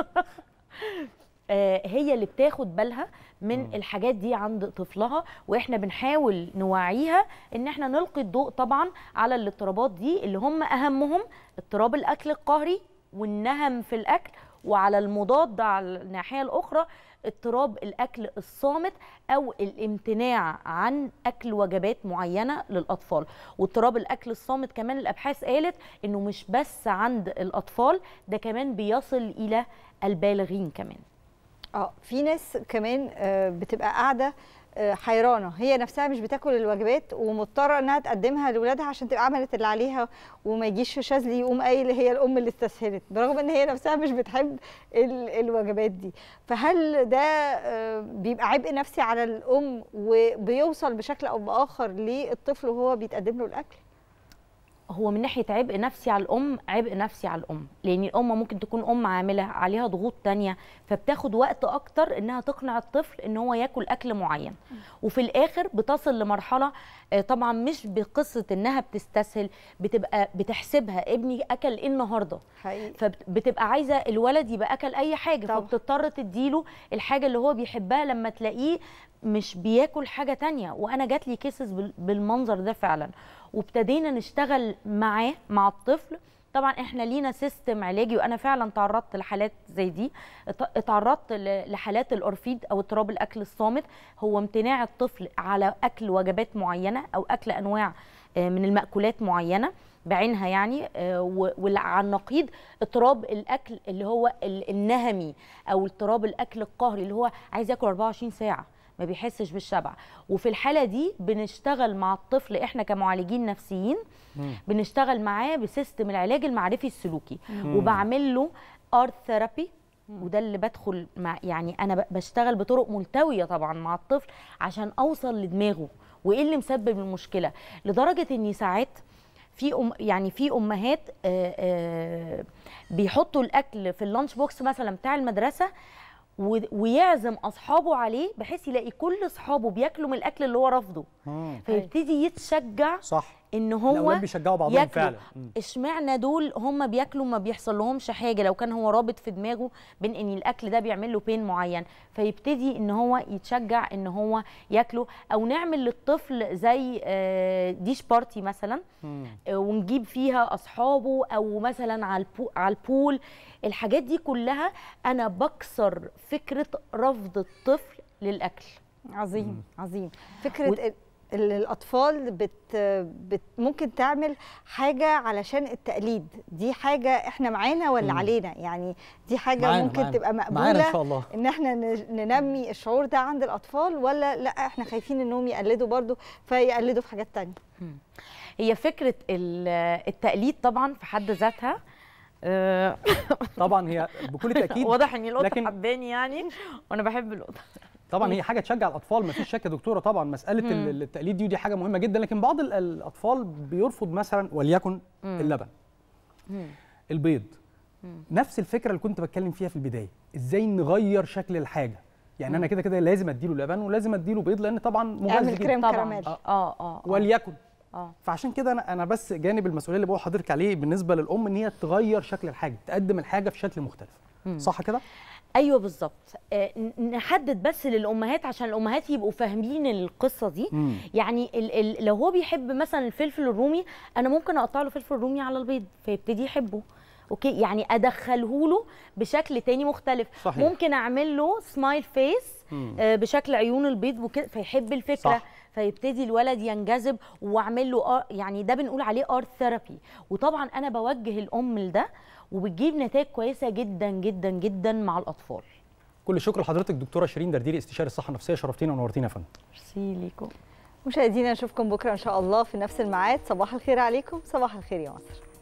آه، هي اللي بتاخد بالها من الحاجات دي عند طفلها واحنا بنحاول نوعيها ان احنا نلقي الضوء طبعا على الاضطرابات دي اللي هم اهمهم اضطراب الاكل القهري والنهم في الاكل وعلى المضاد على الناحيه الاخرى اضطراب الاكل الصامت او الامتناع عن اكل وجبات معينه للاطفال واضطراب الاكل الصامت كمان الابحاث قالت انه مش بس عند الاطفال ده كمان بيصل الى البالغين كمان اه في ناس كمان آه، بتبقى قاعده آه، حيرانه هي نفسها مش بتاكل الوجبات ومضطره انها تقدمها لاولادها عشان تبقى عملت اللي عليها وما يجيش شاذلي يقوم قايل هي الام اللي استسهلت برغم ان هي نفسها مش بتحب ال- الوجبات دي فهل ده آه، بيبقى عبء نفسي على الام وبيوصل بشكل او باخر للطفل وهو بيتقدم له الاكل هو من ناحيه عبء نفسي على الام عبء نفسي على الام لان الام ممكن تكون ام عامله عليها ضغوط تانية فبتاخد وقت اكتر انها تقنع الطفل ان هو ياكل اكل معين وفي الاخر بتصل لمرحله آه، طبعا مش بقصه انها بتستسهل بتبقى بتحسبها ابني اكل ايه النهارده حقيقي فبتبقى عايزه الولد يبقى اكل اي حاجه فبتضطر تديله الحاجه اللي هو بيحبها لما تلاقيه مش بياكل حاجه تانية وانا جات لي كيسز بالمنظر ده فعلا وابتدينا نشتغل معاه مع الطفل طبعا احنا لينا سيستم علاجي وانا فعلا تعرضت لحالات زي دي ات- اتعرضت ل- لحالات الاورفيد او اضطراب الاكل الصامت هو امتناع الطفل على اكل وجبات معينه او اكل انواع آه، من المأكولات معينه بعينها يعني آه، و- وعلى النقيض اضطراب الاكل اللي هو ال- النهمي او اضطراب الاكل القهري اللي هو عايز ياكل 24 ساعه ما بيحسش بالشبع وفي الحاله دي بنشتغل مع الطفل احنا كمعالجين نفسيين بنشتغل معاه بسيستم العلاج المعرفي السلوكي مم. وبعمل له ارت ثيرابي وده اللي بدخل مع يعني انا ب- بشتغل بطرق ملتويه طبعا مع الطفل عشان اوصل لدماغه وايه اللي مسبب المشكله لدرجه اني ساعات في أم يعني في امهات آه، آه، بيحطوا الاكل في اللانش بوكس مثلا بتاع المدرسه و- ويعزم اصحابه عليه بحيث يلاقي كل اصحابه بياكلوا من الاكل اللي هو رافضه فيبتدي يتشجع صح ان هو الأولاد بيشجعوا بعضهم ياكلوا. فعلا. مم. اشمعنى دول هم بياكلوا ما بيحصل لهمش حاجه لو كان هو رابط في دماغه بين ان الاكل ده بيعمل له بين معين فيبتدي ان هو يتشجع ان هو ياكله او نعمل للطفل زي آه، ديش بارتي مثلا آه، ونجيب فيها اصحابه او مثلا على البو على البول الحاجات دي كلها انا بكسر فكره رفض الطفل للاكل عظيم عظيم فكره ال- ال- الاطفال بت بت ممكن تعمل حاجه علشان التقليد دي حاجه احنا معانا ولا مم. علينا يعني دي حاجه معانا- ممكن معانا. تبقى مقبوله معانا إن شاء الله. ان احنا ن- ننمي الشعور ده عند الاطفال ولا لا احنا خايفين انهم يقلدوا برضو فيقلدوا في حاجات تانية هي فكره ال- التقليد طبعا في حد ذاتها آه، طبعا هي بكل تاكيد واضح ان القطه لكن حباني يعني وانا بحب القطه طبعا هي حاجه تشجع الاطفال ما فيش شك يا دكتوره طبعا مساله مم. ال- التقليد دي ودي حاجه مهمه جدا لكن بعض ال- الاطفال بيرفض مثلا وليكن مم. اللبن مم. البيض مم. نفس الفكره اللي كنت بتكلم فيها في البدايه ازاي نغير شكل الحاجه يعني انا كده كده لازم اديله لبن ولازم اديله بيض لان طبعا مغذي اعمل جدا. كريم طبعاً. كراميل آه. اه اه وليكن اه فعشان كده انا انا بس جانب المسؤوليه اللي بقول لحضرتك عليه بالنسبه للام ان هي تغير شكل الحاجه تقدم الحاجه في شكل مختلف مم. صح كده ايوه بالظبط آه، ن- نحدد بس للامهات عشان الامهات يبقوا فاهمين القصه دي مم. يعني ال ال لو هو بيحب مثلا الفلفل الرومي انا ممكن اقطع له فلفل رومي على البيض فيبتدي يحبه اوكي يعني ادخله له بشكل تاني مختلف صحيح. ممكن اعمل له سمايل فيس مم. آه، بشكل عيون البيض وكده فيحب الفكره صح. فيبتدي الولد ينجذب واعمل له آر- يعني ده بنقول عليه ارت ثيرابي وطبعا انا بوجه الام لده وبتجيب نتائج كويسه جدا جدا جدا مع الاطفال كل الشكر لحضرتك دكتوره شيرين درديري استشاري الصحه النفسيه شرفتينا ونورتينا يا فندم ميرسي ليكم مشاهدينا نشوفكم بكره ان شاء الله في نفس الميعاد صباح الخير عليكم صباح الخير يا مصر